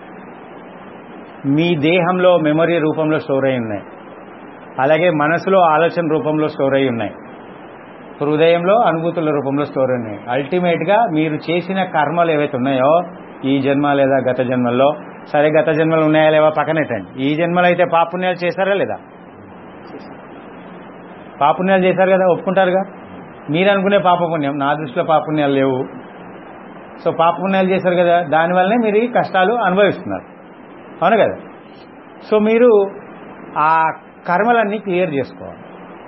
మీ దేహంలో మెమరీ రూపంలో స్టోర్ అయి ఉన్నాయి అలాగే మనసులో ఆలోచన రూపంలో స్టోర్ అయి ఉన్నాయి హృదయంలో అనుభూతుల రూపంలో స్టోర్ అయి ఉన్నాయి అల్టిమేట్గా మీరు చేసిన కర్మలు ఏవైతే ఉన్నాయో ఈ జన్మ లేదా గత జన్మల్లో సరే గత జన్మలు ఉన్నాయా లేవా పక్కనెట్టండి ఈ జన్మలో అయితే పాపుణ్యాలు చేశారా లేదా పాపుణ్యాలు చేశారు కదా ఒప్పుకుంటారుగా మీరు అనుకునే పాపపుణ్యం నా దృష్టిలో పాపుణ్యాలు లేవు సో పాపపుణ్యాలు చేశారు కదా దానివల్లనే మీరు ఈ కష్టాలు అనుభవిస్తున్నారు అవును కదా సో మీరు ఆ కర్మలన్నీ క్లియర్ చేసుకోవాలి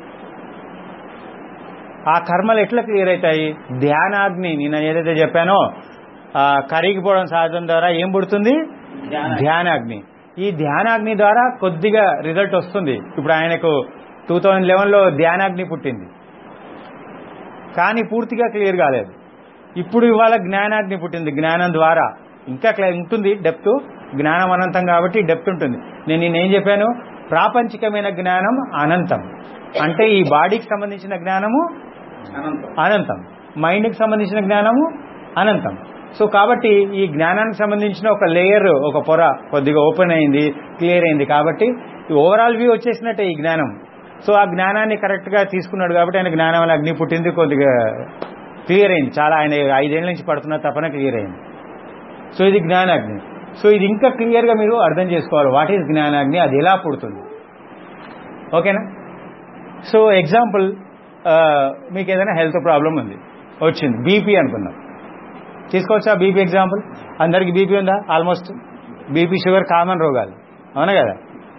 ఆ కర్మలు ఎట్లా క్లియర్ అవుతాయి ధ్యానాగ్ని నేను ఏదైతే చెప్పానో ఆ, కరిగిపోవడం సాధన ద్వారా ఏం పుడుతుంది ధ్యానాగ్ని ఈ ధ్యానాగ్ని ద్వారా కొద్దిగా రిజల్ట్ వస్తుంది ఇప్పుడు ఆయనకు టూ థౌజండ్ లెవెన్లో ధ్యానాగ్ని పుట్టింది కానీ పూర్తిగా క్లియర్ కాలేదు ఇప్పుడు ఇవాళ జ్ఞానాగ్ని పుట్టింది జ్ఞానం ద్వారా ఇంకా క్లియర్ ఉంటుంది డెప్త్ జ్ఞానం అనంతం కాబట్టి డెప్త్ ఉంటుంది నేను నేనేం చెప్పాను ప్రాపంచికమైన జ్ఞానం అనంతం అంటే ఈ బాడీకి సంబంధించిన జ్ఞానము అనంతం అనంతం మైండ్కి సంబంధించిన జ్ఞానము అనంతం సో కాబట్టి ఈ జ్ఞానానికి సంబంధించిన ఒక లేయర్ ఒక పొర కొద్దిగా ఓపెన్ అయింది క్లియర్ అయింది కాబట్టి ఓవరాల్ వ్యూ వచ్చేసినట్టే ఈ జ్ఞానం సో ఆ జ్ఞానాన్ని కరెక్ట్గా తీసుకున్నాడు కాబట్టి ఆయన జ్ఞానం వల్ల అగ్ని పుట్టింది కొద్దిగా క్లియర్ అయింది చాలా ఆయన ఐదేళ్ల నుంచి పడుతున్న తపన క్లియర్ అయింది సో ఇది జ్ఞానాగ్ని సో ఇది ఇంకా క్లియర్గా మీరు అర్థం చేసుకోవాలి వాట్ ఈజ్ జ్ఞానాగ్ని అది ఎలా పుడుతుంది ఓకేనా సో ఎగ్జాంపుల్ మీకు ఏదైనా హెల్త్ ప్రాబ్లం ఉంది వచ్చింది బీపీ అనుకున్నాం తీసుకోవచ్చా బీపీ ఎగ్జాంపుల్ అందరికి బీపీ ఉందా ఆల్మోస్ట్ బీపీ షుగర్ కామన్ రోగాలు అవునా కదా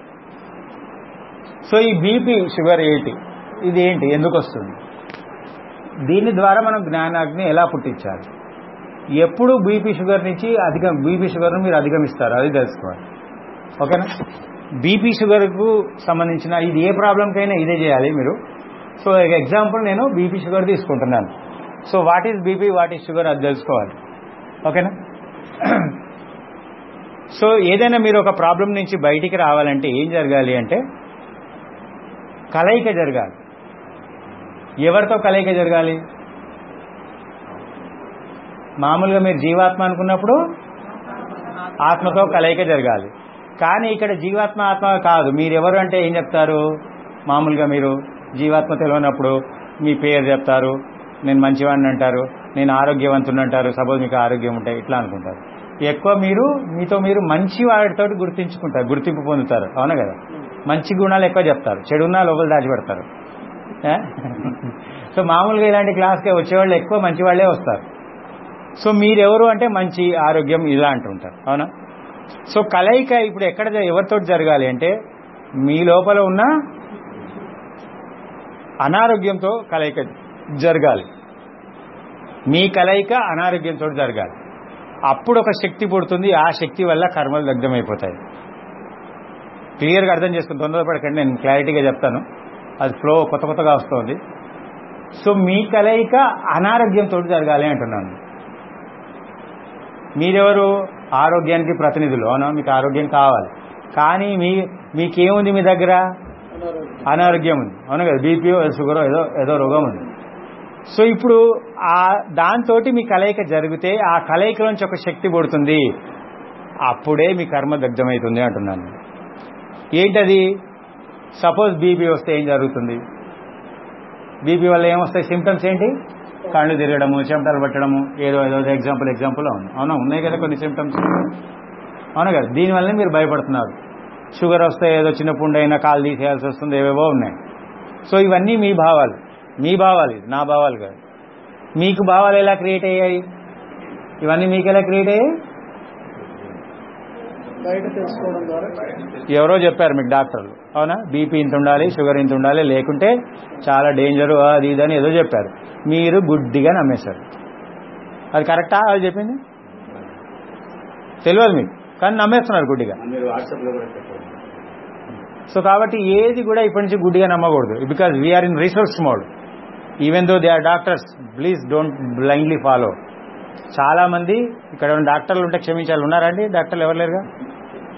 సో ఈ బీపీ షుగర్ ఏంటి ఇది ఏంటి ఎందుకు వస్తుంది దీని ద్వారా మనం జ్ఞానాగ్ని ఎలా పుట్టించాలి ఎప్పుడు బీపీ షుగర్ నుంచి అధిక బీపీ షుగర్ను మీరు అధిగమిస్తారు అది తెలుసుకోవాలి ఓకేనా బీపీ షుగర్కు సంబంధించిన ఇది ఏ ప్రాబ్లంకైనా ఇదే చేయాలి మీరు సో ఎగ్జాంపుల్ నేను బీపీ షుగర్ తీసుకుంటున్నాను so what is BP what is sugar అది తెలుసుకోవాలి ఓకేనా సో ఏదైనా మీరు ఒక ప్రాబ్లం నుంచి బయటికి రావాలంటే ఏం జరగాలి అంటే కలయిక జరగాలి ఎవరితో కలయిక జరగాలి మామూలుగా మీరు జీవాత్మ అనుకున్నప్పుడు ఆత్మతో కలయిక జరగాలి కానీ ఇక్కడ జీవాత్మ ఆత్మ కాదు మీరు ఎవరు అంటే ఏం చెప్తారు మామూలుగా మీరు జీవాత్మ తెలియనప్పుడు మీ పేరు చెప్తారు నేను మంచివాడిని అంటారు నేను ఆరోగ్యవంతుని అంటారు సపోజ్ మీకు ఆరోగ్యం ఉంటాయి ఇట్లా అనుకుంటారు ఎక్కువ మీరు మీతో మీరు మంచి వాడితో గుర్తించుకుంటారు గుర్తింపు పొందుతారు అవునా కదా మంచి గుణాలు ఎక్కువ చెప్తారు చెడు గుణాలు లోపల దాచిపెడతారు ఏ? సో మామూలుగా ఇలాంటి క్లాస్కి వచ్చేవాళ్ళు ఎక్కువ మంచి వాళ్ళే వస్తారు సో మీరెవరు అంటే మంచి ఆరోగ్యం ఇలా అంటుంటారు అవునా సో కలయిక ఇప్పుడు ఎక్కడ జ- ఎవరితో జరగాలి అంటే మీ లోపల ఉన్న అనారోగ్యంతో కలయిక జరగాలి మీ కలయిక అనారోగ్యంతో జరగాలి అప్పుడు ఒక శక్తి పుడుతుంది ఆ శక్తి వల్ల కర్మలు దగ్ధమైపోతాయి క్లియర్గా అర్థం చేసుకుని తొందరపడకండి నేను క్లారిటీగా చెప్తాను అది ఫ్లో కొత్త కొత్తగా వస్తుంది సో మీ కలయిక అనారోగ్యంతో జరగాలి అంటున్నాను మీరెవరు ఆరోగ్యానికి ప్రతినిధులు అవునా మీకు ఆరోగ్యం కావాలి కానీ మీ మీకేముంది మీ దగ్గర అనారోగ్యం ఉంది అవును కదా బీపీ షుగర్ ఏదో ఏదో రోగం ఉంది సో ఇప్పుడు ఆ దాంతో మీ కలయిక జరిగితే ఆ కలయికలోంచి ఒక శక్తి పుడుతుంది అప్పుడే మీ కర్మ దగ్ధమవుతుంది అంటున్నాను ఏంటది సపోజ్ బీపీ వస్తే ఏం జరుగుతుంది బీపీ వల్ల ఏమొస్తాయి సిమ్టమ్స్ ఏంటి కళ్ళు తిరగడము చెమటలు పట్టడము ఏదో ఏదో ఎగ్జాంపుల్ ఎగ్జాంపుల్ అవును అవునా ఉన్నాయి కదా కొన్ని సిమ్టమ్స్ అవును కదా దీనివల్లనే మీరు భయపడుతున్నారు షుగర్ వస్తే ఏదో చిన్న పుండైనా కాలు తీసేయాల్సి వస్తుంది ఏవేవో ఉన్నాయి సో ఇవన్నీ మీ భావాలు మీ భావాలు ఇది నా భావాలు కాదు మీకు భావాలు ఎలా క్రియేట్ అయ్యాయి ఇవన్నీ మీకు ఎలా క్రియేట్ అయ్యాయి బయట తెలుసుకోవడం ద్వారా ఎవరో చెప్పారు మీకు డాక్టర్లు అవునా బీపీ ఇంత ఉండాలి షుగర్ ఇంత ఉండాలి లేకుంటే చాలా డేంజరు అది ఇది అని ఏదో చెప్పారు మీరు గుడ్డిగా నమ్మేశారు అది కరెక్టా అది చెప్పింది తెలియదు మీకు కానీ నమ్మేస్తున్నారు గుడ్డిగా మీరు వాట్సాప్ లో కూడా పెట్టండి సో కాబట్టి ఏది కూడా ఇప్పటి నుంచి గుడ్డిగా నమ్మకూడదు because we are in research mode even though they are doctors please don't blindly follow చాలా మంది ఇక్కడ ఉన్న డాక్టర్లు ఉంటే క్షమించాలి ఉన్నారండి డాక్టర్లు ఎవరు లేరుగా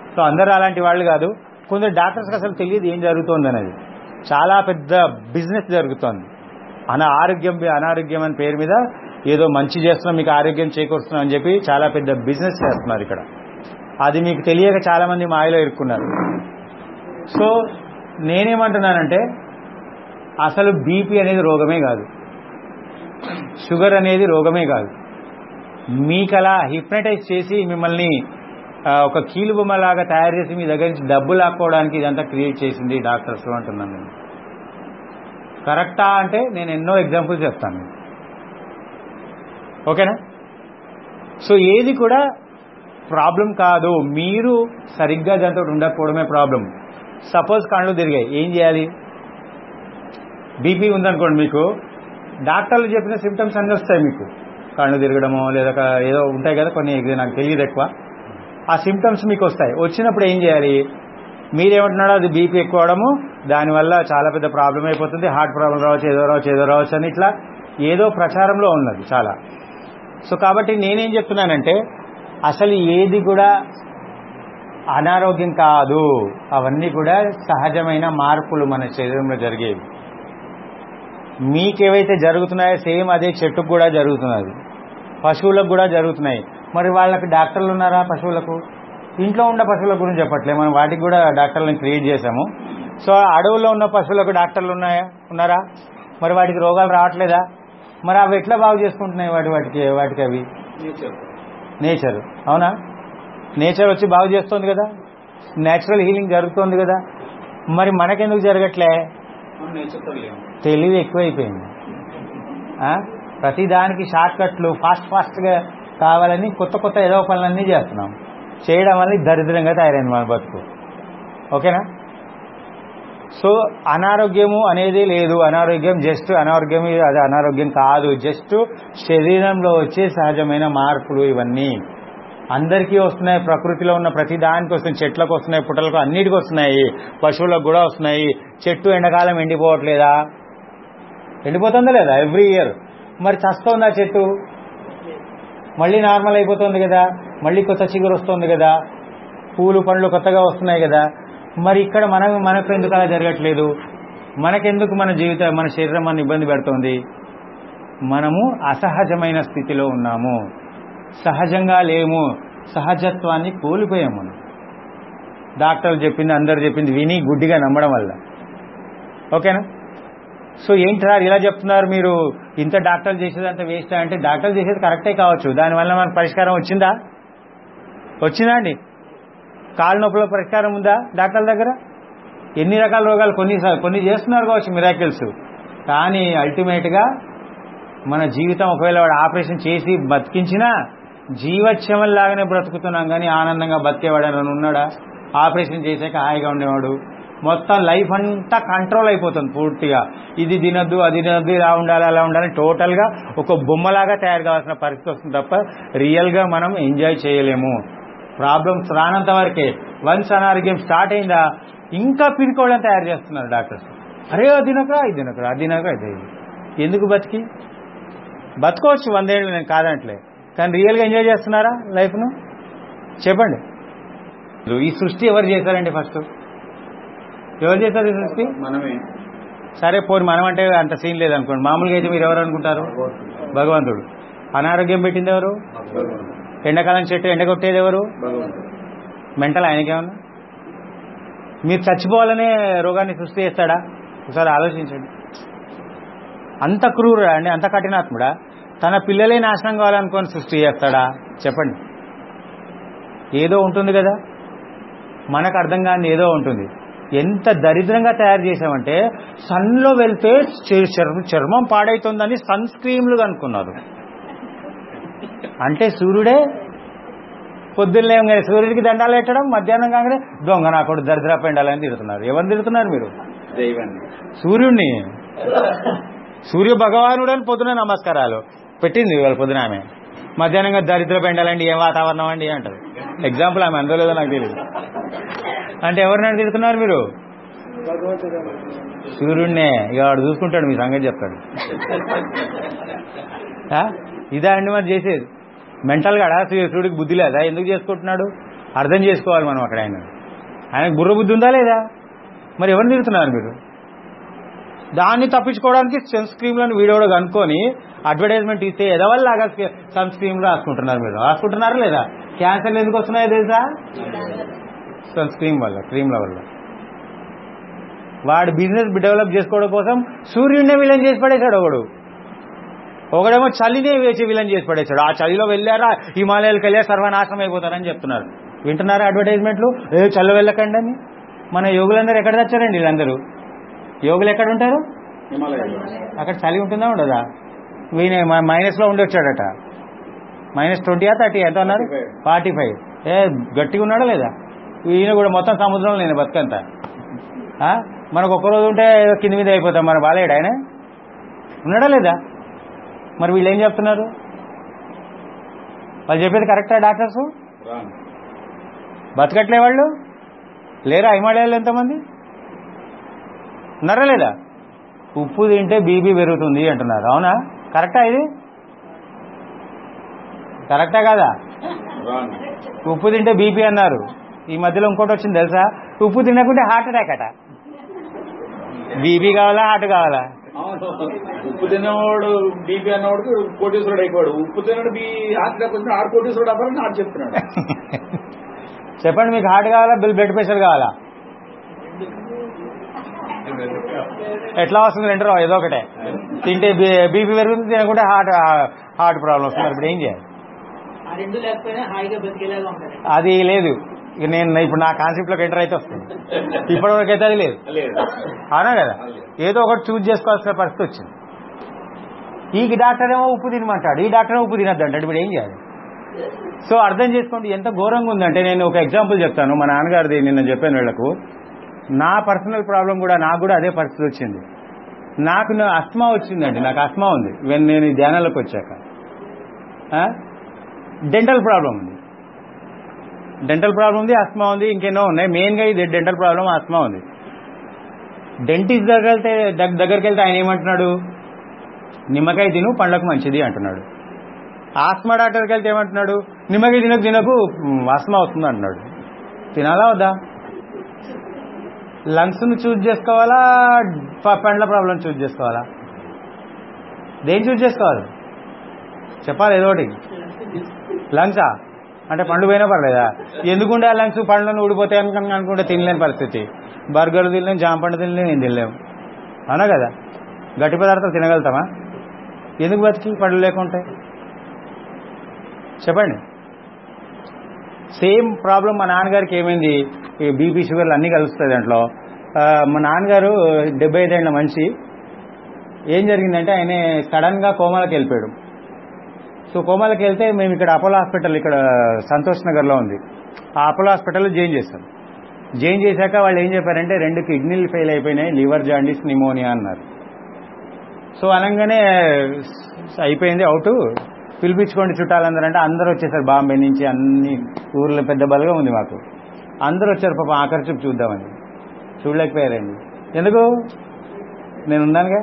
సో అందరూ అలాంటి వాళ్ళు కాదు కొందరు డాక్టర్స్కి అసలు తెలియదు ఏం జరుగుతుంది అనేది చాలా పెద్ద బిజినెస్ జరుగుతోంది అన ఆరోగ్యం అనారోగ్యం అని పేరు మీద ఏదో మంచి చేస్తున్నాం మీకు ఆరోగ్యం చేకూరుస్తున్నాం అని చెప్పి చాలా పెద్ద బిజినెస్ చేస్తున్నారు ఇక్కడ అది మీకు తెలియక చాలా మంది మాయలో ఇరుక్కున్నారు సో నేనేమంటున్నానంటే అసలు బీపీ అనేది రోగమే కాదు షుగర్ అనేది రోగమే కాదు మీకు అలా హిప్నటైజ్ చేసి మిమ్మల్ని ఆ, ఒక కీలు బొమ్మలాగా తయారు చేసి మీ దగ్గర నుంచి డబ్బు లాక్కోవడానికి ఇదంతా క్రియేట్ చేసింది డాక్టర్స్ అంటున్నాను నేను కరెక్టా అంటే నేను ఎన్నో ఎగ్జాంపుల్స్ చెప్తాను ఓకేనా సో ఏది కూడా ప్రాబ్లం కాదు మీరు సరిగ్గా దాంతో ఉండకపోవడమే ప్రాబ్లం సపోజ్ కళ్ళు తిరిగాయి ఏం చేయాలి బీపీ ఉందనుకోండి మీకు డాక్టర్లు చెప్పిన సిమ్టమ్స్ అన్నీ వస్తాయి మీకు కళ్ళు తిరగడమో లేదా క- ఏదో ఉంటాయి కదా కొన్ని ఇది నాకు తెలియదు ఎక్కువ ఆ సిమ్టమ్స్ మీకు వస్తాయి వచ్చినప్పుడు ఏం చేయాలి మీరేమంటున్నాడో అది బీపీ ఎక్కువ అవడము దానివల్ల చాలా పెద్ద ప్రాబ్లం అయిపోతుంది హార్ట్ ప్రాబ్లం రావచ్చు ఏదో రావచ్చు ఏదో రావచ్చు అని ఇట్లా ఏదో ప్రచారంలో ఉన్నది చాలా సో కాబట్టి నేనేం చెప్తున్నానంటే అసలు ఏది కూడా అనారోగ్యం కాదు అవన్నీ కూడా సహజమైన మార్పులు మన శరీరంలో జరిగేవి మీకేవైతే జరుగుతున్నాయో సేమ్ అదే చెట్టుకు కూడా జరుగుతున్నది పశువులకు కూడా జరుగుతున్నాయి మరి వాళ్ళకి డాక్టర్లు ఉన్నారా పశువులకు ఇంట్లో ఉన్న పశువుల గురించి చెప్పట్లే మనం వాటికి కూడా డాక్టర్లను క్రియేట్ చేశాము సో అడవుల్లో ఉన్న పశువులకు డాక్టర్లు ఉన్నాయా ఉన్నారా మరి వాటికి రోగాలు రావట్లేదా మరి అవి ఎట్లా బాగు చేసుకుంటున్నాయి వాటి వాటికి వాటికి అవి నేచర్ నేచర్ అవునా నేచర్ వచ్చి బాగు చేస్తుంది కదా నేచురల్ హీలింగ్ జరుగుతోంది కదా మరి మనకెందుకు జరగట్లే మనం నేచర్తో లేము తెలివి ఎక్కువైపోయింది ఆ? ప్రతి దానికి షార్ట్ కట్లు ఫాస్ట్ ఫాస్ట్గా కావాలని కొత్త కొత్త ఏదో పనులన్నీ చేస్తున్నాం చేయడం వల్ల ఇది దరిద్రంగా తయారైంది మన బతుకు ఓకేనా సో అనారోగ్యము అనేది లేదు అనారోగ్యం జస్ట్ అనారోగ్యం అది అనారోగ్యం కాదు జస్ట్ శరీరంలో వచ్చే సహజమైన మార్పులు ఇవన్నీ అందరికీ వస్తున్నాయి ప్రకృతిలో ఉన్న ప్రతి దానికి వస్తున్నాయి చెట్లకు వస్తున్నాయి పుట్టలకు అన్నిటికీ వస్తున్నాయి పశువులకు కూడా వస్తున్నాయి చెట్టు ఎండాకాలం ఎండిపోవట్లేదా ఎండిపోతుందా లేదా ఎవ్రీ ఇయర్ మరి చస్తోందా చెట్టు మళ్ళీ నార్మల్ అయిపోతుంది కదా మళ్ళీ కొత్త చిగురు వస్తుంది కదా పూలు పండ్లు కొత్తగా వస్తున్నాయి కదా మరి ఇక్కడ మనం మనకు ఎందుకు అలా జరగట్లేదు మనకెందుకు మన జీవితం మన శరీరం మన ఇబ్బంది పెడుతోంది మనము అసహజమైన స్థితిలో ఉన్నాము సహజంగా లేము సహజత్వాన్ని కోల్పోయాము మనం డాక్టర్లు చెప్పింది అందరు చెప్పింది విని గుడ్డిగా నమ్మడం వల్ల ఓకేనా సో ఏంటి సార్ ఇలా చెప్తున్నారు మీరు ఇంత డాక్టర్లు చేసేదంతా వేస్ట్ అంటే డాక్టర్లు చేసేది కరెక్టే కావచ్చు దానివల్ల మనకు పరిష్కారం వచ్చిందా వచ్చిందా అండి కాళ్ళ నొప్పుల పరిష్కారం ఉందా డాక్టర్ల దగ్గర ఎన్ని రకాల రోగాలు కొన్ని కొన్ని చేస్తున్నారు కావచ్చు మిరాకిల్స్ కానీ అల్టిమేట్గా మన జీవితం ఒకవేళ వాడు ఆపరేషన్ చేసి బతికించినా జీవచ్యమల్లాగానే బ్రతుకుతున్నాం కానీ ఆనందంగా బతికేవాడు అని ఉన్నాడా ఆపరేషన్ చేశాక హాయిగా ఉండేవాడు మొత్తం లైఫ్ అంతా కంట్రోల్ అయిపోతుంది పూర్తిగా ఇది తినద్దు అది తినద్దు ఇలా ఉండాలి అలా ఉండాలి టోటల్గా ఒక బొమ్మలాగా తయారు కావాల్సిన పరిస్థితి వస్తుంది తప్ప రియల్గా మనం ఎంజాయ్ చేయలేము ప్రాబ్లమ్స్ రానంత వరకే వన్స్ అనారోగ్యం స్టార్ట్ అయిందా ఇంకా పిరికోవడం తయారు చేస్తున్నారు డాక్టర్స్ అరే అది తినకరా ఇది తినకరా అది తినకరా ఇది ఎందుకు బతికి బతకవచ్చు వందేళ్ళు నేను కాదంటలే కానీ రియల్గా ఎంజాయ్ చేస్తున్నారా లైఫ్ను చెప్పండి ఈ సృష్టి ఎవరు చేశారండి ఫస్ట్ ఎవరు చేశారు ఈ సృష్టి మనమే సరే పోనీ మనం అంటే అంత సీన్ లేదనుకోండి మామూలుగా అయితే మీరు ఎవరు అనుకుంటారు భగవంతుడు అనారోగ్యం పెట్టింది ఎవరు భగవంతుడు ఎండాకాలం చెట్టు ఎండగొట్టేది ఎవరు భగవంతుడు మెంటల్ ఆయనకేమన్నా మీరు చచ్చిపోవాలనే రోగాన్ని సృష్టి చేస్తాడా ఒకసారి ఆలోచించండి అంత క్రూరుడా అండి అంత కఠినాత్ముడా తన పిల్లలే నాశనం కావాలనుకొని సృష్టి చేస్తాడా చెప్పండి ఏదో ఉంటుంది కదా మనకు అర్థం కాని ఏదో ఉంటుంది ఎంత దరిద్రంగా తయారు చేసామంటే సన్లో వెళ్తే చ- చర్మ- చర్మం పాడైతుందని సన్ స్క్రీమ్లు కనుక్కున్నారు అంటే సూర్యుడే పొద్దున్నే సూర్యుడికి దండాలు పెట్టడం మధ్యాహ్నం కాగానే దొంగ నా కొడు దరిద్ర పెండాలని తిడుతున్నారు ఎవరు తిడుతున్నారు మీరు దైవాన్ని సూర్యుడిని సూర్య భగవానుడు అని పొద్దున నమస్కారాలు పెట్టింది ఇవాళ పొద్దున ఆమె మధ్యాహ్నంగా దరిద్ర పెండాలండి ఏం వాతావరణం అండి అంటారు ఎగ్జాంపుల్ ఆమె అందరూ లేదో నాకు తెలియదు అంటే ఎవరినైనా తిడుతున్నారు మీరు భగవంతుడు సూర్యుడినే ఇక వాడు చూసుకుంటాడు మీ సంగతి చెప్తాడు ఆ? ఇదా అండి మరి చేసేది మెంటల్ గా సూర్యుడికి బుద్ధి లేదా ఎందుకు చేసుకుంటున్నాడు అర్థం చేసుకోవాలి మనం అక్కడ ఆయన ఆయనకు బుర్ర బుద్ధి ఉందా లేదా మరి ఎవరిని తిడుతున్నారు మీరు దాన్ని తప్పించుకోవడానికి సన్ స్క్రీమ్లను వీడియో కూడా కనుక్కొని అడ్వర్టైజ్మెంట్ ఇస్తే ఎదవల్లాగా సన్ స్క్రీమ్ రాసుకుంటున్నారు మీరు రాసుకుంటున్నారా లేదా క్యాన్సర్లు ఎందుకు వస్తున్నాయో తెలుసా సన్ స్క్రీమ్ వల్ల క్రీమ్ల వల్ల వాడు బిజినెస్ డెవలప్ చేసుకోవడం కోసం సూర్యుడినే విలన్ చేసి పడేశాడు ఒకడు ఒకడేమో చలినే వేసి విలన్ చేసి పడేశాడు ఆ చలిలో వెళ్ళారా హిమాలయాలకు వెళ్ళా సర్వనాశనం అయిపోతారని చెప్తున్నారు వింటున్నారా అడ్వర్టైజ్మెంట్లు ఏ చల్ల వెళ్ళకండి అని మన యోగులందరూ ఎక్కడ తెచ్చారండి వీళ్ళందరూ యోగులు ఎక్కడ ఉంటారు హిమాలయాలు అక్కడ చలి ఉంటుందా ఉండదా ఈయన మైనస్ లో ఉండి వచ్చాడట మైనస్ ట్వంటీయా థర్టీ ఎంత అన్నారు 45. ఫార్టీ ఫైవ్ ఏ గట్టిగా ఉన్నాడా లేదా ఈయన కూడా మొత్తం సముద్రంలో నేను బతుకంతా ఆ? మనకు ఒక్క రోజు ఉంటే ఏదో కింది మీద అయిపోతాం మన బాలేడు ఆయన ఉన్నాడా లేదా మరి వీళ్ళు ఏం చెప్తున్నారు వాళ్ళు చెప్పేది కరెక్టా డాక్టర్స్ రాంగ్ బతకట్లే వాళ్ళు లేరా హిమాలయాలు ఎంతమంది ఉన్నారా లేదా ఉప్పు తింటే బీపీ పెరుగుతుంది అంటున్నారు అవునా కరెక్టా ఇది కరెక్టా కాదా రాంగ్ ఉప్పు తింటే బీపీ అన్నారు ఈ మధ్యలో ఇంకోటి వచ్చింది తెలుసా ఉప్పు తినకుంటే హార్ట్ అటాక్ అట బీపీ కావాలా హార్ట్ కావాలా అవును ఉప్పు తినేవాడు బీపీ అన్నవాడు కోటీశ్వరుడు అయిపోయాడు ఉప్పు తినడు బీ హాస్పిటల్కి వచ్చిన ఆరు కోటీశ్వరుడు అవ్వాలని నాకు చెప్తున్నాడు చెప్పండి మీకు హార్ట్ కావాలా బిల్ బ్లడ్ ప్రెషర్ కావాలా ఎట్లా వస్తుంది రెండు రావు ఏదో ఒకటే తింటే బీపీ పెరుగుతుంది తినకుంటే హార్ట్ హార్ట్ ప్రాబ్లం వస్తుంది మరి ఇప్పుడు ఏం చేయాలి ఆ రెండు లేకపోయినా హాయిగా బతికేలాగా ఉంటారు అది లేదు ఇక నేను ఇప్పుడు నా కాన్సెప్ట్లోకి ఎంటర్ అయితే వస్తుంది ఇప్పటివరకు అయితే అది లేదు లేదు అవునా కదా ఏదో ఒకటి చూజ్ చేసుకోవాల్సిన పరిస్థితి వచ్చింది ఈ డాక్టర్ ఏమో ఉప్పు తినమంటాడు ఈ డాక్టర్ ఏమో ఉప్పు తినద్దు అంటాడు ఇప్పుడు ఏం చేయాలి సో అర్థం చేసుకోండి ఎంత ఘోరంగా ఉందంటే నేను ఒక ఎగ్జాంపుల్ చెప్తాను మా నాన్నగారిది నిన్న చెప్పాను వీళ్ళకు నా పర్సనల్ ప్రాబ్లం కూడా నాకు కూడా అదే పరిస్థితి వచ్చింది నాకు నా అస్మా వచ్చిందండి నాకు అస్మా ఉంది వెన్ నేను ఈ ధ్యానాలకు వచ్చాక డెంటల్ ప్రాబ్లం ఉంది డెంటల్ ప్రాబ్లం ఉంది అస్మా ఉంది ఇంకెన్నో ఉన్నాయి మెయిన్గా ఇది డెంటల్ ప్రాబ్లం అస్మా ఉంది డెంటిస్ట్ దగ్గరికి వెళ్తే దగ్- దగ్గరికి వెళ్తే ఆయన ఏమంటున్నాడు నిమ్మకాయ తిను పండ్లకు మంచిది అంటున్నాడు ఆస్మా డాక్టర్కి వెళ్తే ఏమంటున్నాడు నిమ్మకాయ తినకు తినకు ఉమ్, ఆస్మా వస్తుంది అంటున్నాడు తినాలా వద్దా లంగ్స్ను చూజ్ చేసుకోవాలా ప- పండ్ల ప్రాబ్లం చూజ్ చేసుకోవాలా దేని చూజ్ చేసుకోవాలి చెప్పాలి ఏదో ఒకటి లంగ్సా అంటే పండు పోయినా పర్లేదా ఎందుకుంటే ఆ లంగ్స్ పండ్లను ఊడిపోతాయి అనుకుని అనుకుంటే తినలేని పరిస్థితి బర్గర్ తినలేం జామ పండు తినలేం ఏం తినలేము అవునా కదా గట్టి పదార్థాలు తినగలుగుతామా ఎందుకు బతికి పండ్లు లేకుంటాయి చెప్పండి సేమ్ ప్రాబ్లం మా నాన్నగారికి ఏమైంది ఈ బీపీ షుగర్లు అన్నీ కలుస్తాయి దాంట్లో ఆ, మా నాన్నగారు డెబ్బై ఐదేళ్ల మనిషి ఏం జరిగిందంటే ఆయన సడన్గా కోమాలకు వెళ్ళిపోయాడు సో కోమాలకు వెళ్తే మేము ఇక్కడ అపోలో హాస్పిటల్ ఇక్కడ సంతోష్ నగర్లో ఉంది ఆ అపోలో హాస్పిటల్లో జాయిన్ చేశాం జాయిన్ చేశాక వాళ్ళు ఏం చెప్పారంటే రెండు కిడ్నీలు ఫెయిల్ అయిపోయినాయి లివర్ జాండీస్ నిమోనియా అన్నారు సో అనగానే అయిపోయింది అవుట్ పిలిపించుకోండి చుట్టాలందరూ అంటే అందరూ వచ్చేసారు బాంబే నుంచి అన్ని ఊర్లో పెద్ద బలగా ఉంది మాకు అందరూ వచ్చారు పాపం ఆఖరి చూపు చూద్దామని చూడలేకపోయారండి ఎందుకు నేను ఉన్నానుగా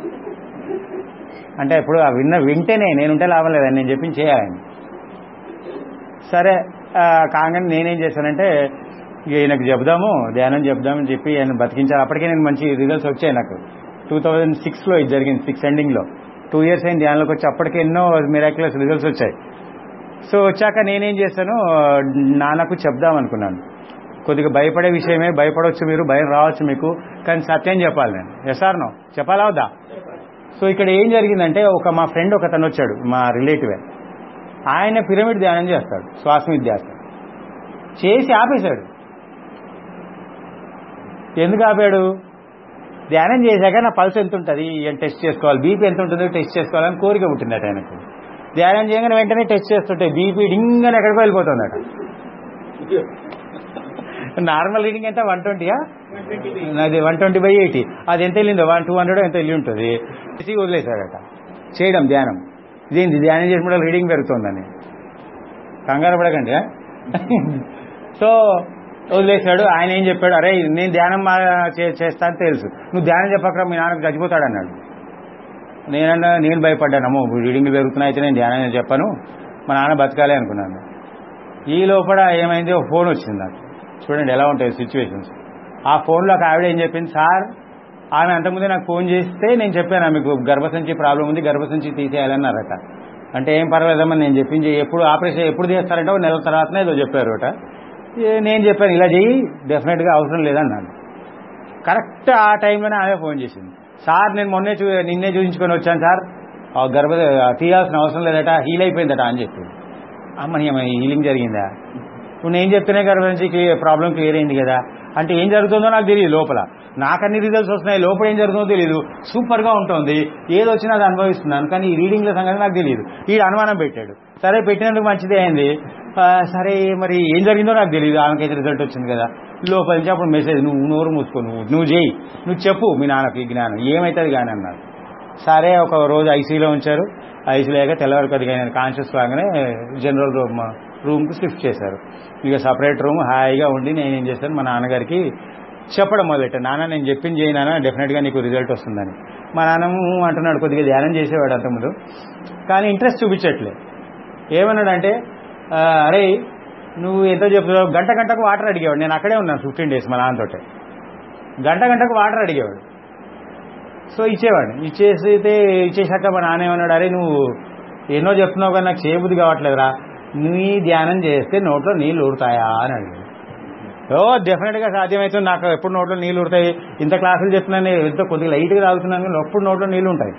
అంటే ఇప్పుడు ఆ విన్న వింటేనే నేనుంటే లాభం లేదని నేను చెప్పింది చేయాలని సరే ఆ, కాగానే నేనేం చేశానంటే ఇక ఈయనకు చెప్దాము ధ్యానం చెప్దామని చెప్పి ఆయన బతికించాలి అప్పటికే నేను మంచి రిజల్ట్స్ వచ్చాయి నాకు టూ థౌజండ్ సిక్స్లో ఇది జరిగింది సిక్స్ ఎండింగ్లో టూ ఇయర్స్ అయింది ధ్యానంలోకి వచ్చి అప్పటికే ఎన్నో మిరాక్యులస్ రిజల్ట్స్ వచ్చాయి సో వచ్చాక నేనేం చేశాను నాన్నకు చెప్దాం అనుకున్నాను కొద్దిగా భయపడే విషయమే భయపడవచ్చు మీరు భయం రావచ్చు మీకు కానీ సత్యం చెప్పాలి నేను ఎస్ఆర్ నో చెప్పాలా వద్దా సో ఇక్కడ ఏం జరిగిందంటే ఒక మా ఫ్రెండ్ ఒక అతను వచ్చాడు మా రిలేటివే ఆయన పిరమిడ్ ధ్యానం చేస్తాడు శ్వాస విద్యాసం చేసి ఆపేశాడు ఎందుకు ఆపాడు ధ్యానం చేశాక నా పల్స్ ఎంత ఉంటుంది అని టెస్ట్ చేసుకోవాలి బీపీ ఎంత ఉంటుందో టెస్ట్ చేసుకోవాలని కోరిక పుట్టిందట ఆయనకు ధ్యానం చేయగానే వెంటనే టెస్ట్ చేస్తుంటే బీపీ డింగని ఎక్కడికో వెళ్ళిపోతుందట నార్మల్ రీడింగ్ ఎంత వన్ ట్వంటీయా అది వన్ ట్వంటీ బై ఎయిటీ అది ఎంత వెళ్ళిందో వన్ టూ హండ్రెడ్ ఎంత వెళ్ళి ఉంటుంది చేసి వదిలేశాడట చేయడం ధ్యానం ఇదేంటి ధ్యానం చేసినప్పుడు రీడింగ్ పెరుగుతుందని కంగారు పడకండి ఆ? సో వదిలేశాడు ఆయన ఏం చెప్పాడు అరే నేను ధ్యానం మా- చే- చేస్తా అని తెలుసు నువ్వు ధ్యానం చెప్పకరా మీ నాన్నకు చచ్చిపోతాడు అన్నాడు నేనన్నా నేను భయపడ్డాను అమ్మో రీడింగ్ పెరుగుతున్నాయి అయితే నేను ధ్యానం చెప్పాను మా నాన్న బతకాలి అనుకున్నాను ఈ లోపల ఏమైంది ఒక ఫోన్ వచ్చింది నాకు చూడండి ఎలా ఉంటాయి సిచ్యువేషన్స్ ఆ ఫోన్లో ఒక ఆవిడ ఏం చెప్పింది సార్ ఆమె అంతకుముందే నాకు ఫోన్ చేస్తే నేను చెప్పాను మీకు గర్భసంచి ప్రాబ్లం ఉంది గర్భసంచి తీసేయాలన్నారట అంటే ఏం పర్వాలేదమ్మా నేను చెప్పింది ఎప్పుడు ఆపరేషన్ ఎప్పుడు చేస్తారంటే ఒక నెల తర్వాతనే ఏదో చెప్పారు అట ఏ- నేను చెప్పాను ఇలా చెయ్యి డెఫినెట్గా అవసరం లేదన్నాను కరెక్ట్ ఆ టైంలోనే ఆమె ఫోన్ చేసింది సార్ నేను మొన్నే చూ నిన్నే చూపించుకొని వచ్చాను సార్ ఆ గర్భ తీయాల్సిన అవసరం లేదట హీల్ అయిపోయిందట అని చెప్పింది అమ్మ ఏమ హీలింగ్ జరిగిందా ఇప్పుడు నేను చెప్తేనే గర్భంచి ప్రాబ్లం క్లియర్ అయింది కదా అంటే ఏం జరుగుతుందో నాకు తెలియదు లోపల నాకు అన్ని రిజల్ట్స్ వస్తున్నాయి లోపల ఏం జరుగుతుందో తెలియదు సూపర్ గా ఉంటుంది ఏది వచ్చినా అది అనుభవిస్తున్నాను కానీ ఈ రీడింగ్ల సంగతి నాకు తెలియదు ఈ అనుమానం పెట్టాడు సరే పెట్టినందుకు మంచిదే అయింది ఆ, సరే మరి ఏం జరిగిందో నాకు తెలియదు ఆమెకైతే రిజల్ట్ వచ్చింది కదా లోపల నుంచి అప్పుడు మెసేజ్ నువ్వు నోరు మూసుకో నువ్వు నువ్వు చేయి నువ్వు చెప్పు మీ నాన్నకి ఈ జ్ఞానం ఏమవుతుంది కానీ అన్నారు సరే ఒక రోజు ఐసీలో ఉంచారు ఐసీలో అయ్యాక తెల్లవారు కొద్దిగా ఆయన కాన్షియస్ కాగానే జనరల్ రూమ్ రూమ్కి షిఫ్ట్ చేశారు ఇక సపరేట్ రూమ్ హాయిగా ఉండి నేను ఏం చేశాను మా నాన్నగారికి చెప్పడం మొదలెట్టాను నాన్న నేను చెప్పింది చేయి నాన్న డెఫినెట్గా నీకు రిజల్ట్ వస్తుందని మా నాన్నము అంటున్నాడు కొద్దిగా ధ్యానం చేసేవాడు అంతకుముందు కానీ ఇంట్రెస్ట్ చూపించట్లే ఏమన్నాడంటే "ఆ, అరే నువ్వు ఎంతో చెప్తున్నావు గంట గంటకు వాటర్ అడిగేవాడు నేను అక్కడే ఉన్నాను ఫిఫ్టీన్ డేస్ మా నాన్నతోటే గంట గంటకు వాటర్ అడిగేవాడు సో ఇచ్చేవాడు ఇచ్చేసితే ఇచ్చేసాక మా నాన్న ఏమన్నాడు అరే నువ్వు ఎన్నో చెప్తున్నావు కానీ నాకు చేయబుద్ధి కావట్లేదురా నీ ధ్యానం చేస్తే నోట్లో నీళ్ళు ఊరుతాయా అని అడిగాడు ఓ డెఫినెట్గా సాధ్యమవుతుంది నాకు ఎప్పుడు నోట్లో నీళ్ళు ఊరుతాయి ఇంత క్లాసులు చెప్తున్నాను ఎంతో కొద్దిగా లైట్గా తాగుతున్నాను కానీ ఎప్పుడు నోట్లో నీళ్ళు ఉంటాయి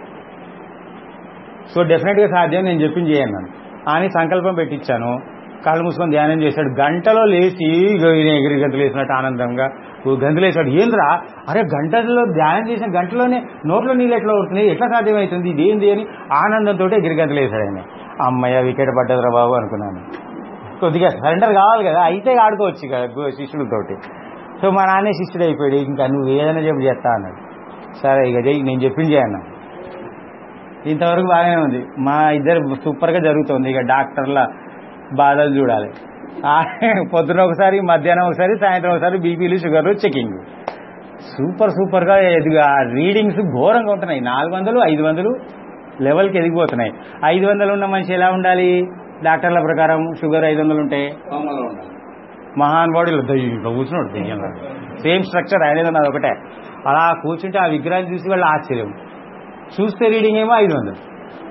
సో డెఫినెట్గా సాధ్యం నేను చెప్పింది చేయన్నాను అని సంకల్పం పెట్టించాను కళ్ళు మూసుకొని ధ్యానం చేశాడు గంటలో లేచి ఇగో ఈయన ఎగిరి గంటలు వేసినట్టు ఆనందంగా ఓ గంటలు వేసాడు ఏంద్రా అరే గంటలో ధ్యానం చేసిన గంటలోనే నోట్లో నీళ్ళు ఎట్లా అవుతున్నాయి ఎట్లా సాధ్యమవుతుంది ఇదేంది అని ఆనందంతో ఎగిరి గంటలు వేశాడు ఆయన అమ్మయ్య వికెట్ పడ్డదిరా బాబు అనుకున్నాను కొద్దిగా సరెండర్ కావాలి కదా అయితే ఆడుకోవచ్చు ఇక గు- శిష్యులతోటి సో మా నాన్నే శిష్యుడు అయిపోయాడు ఇంకా నువ్వు ఏదైనా చెప్పి చేస్తా అన్నాడు సరే ఇక చెయ్యి నేను చెప్పింది చేయన్నా ఇంతవరకు బాగానే ఉంది మా ఇద్దరు సూపర్గా జరుగుతుంది ఇక డాక్టర్ల బాధలు చూడాలి ఆ, పొద్దున ఒకసారి మధ్యాహ్నం ఒకసారి సాయంత్రం ఒకసారి బీపీలు షుగర్లు చెకింగ్ సూపర్ సూపర్గా ఎదిగా రీడింగ్స్ ఘోరంగా ఉంటున్నాయి నాలుగు వందలు ఐదు వందలు లెవెల్కి ఎదిగిపోతున్నాయి ఐదు వందలు ఉన్న మనిషి ఎలా ఉండాలి డాక్టర్ల ప్రకారం షుగర్ ఐదు వందలు ఉంటే కోమలో ఉండాలి మహానుభావుడు ఇలా దయ్యంగా కూర్చున్నాడు దయ్యంగా సేమ్ స్ట్రక్చర్ ఆయన అది ఒకటే అలా కూర్చుంటే ఆ విగ్రహాన్ని చూసి వాళ్ళు ఆశ్చర్యం చూస్తే రీడింగ్ ఏమో ఐదు వందలు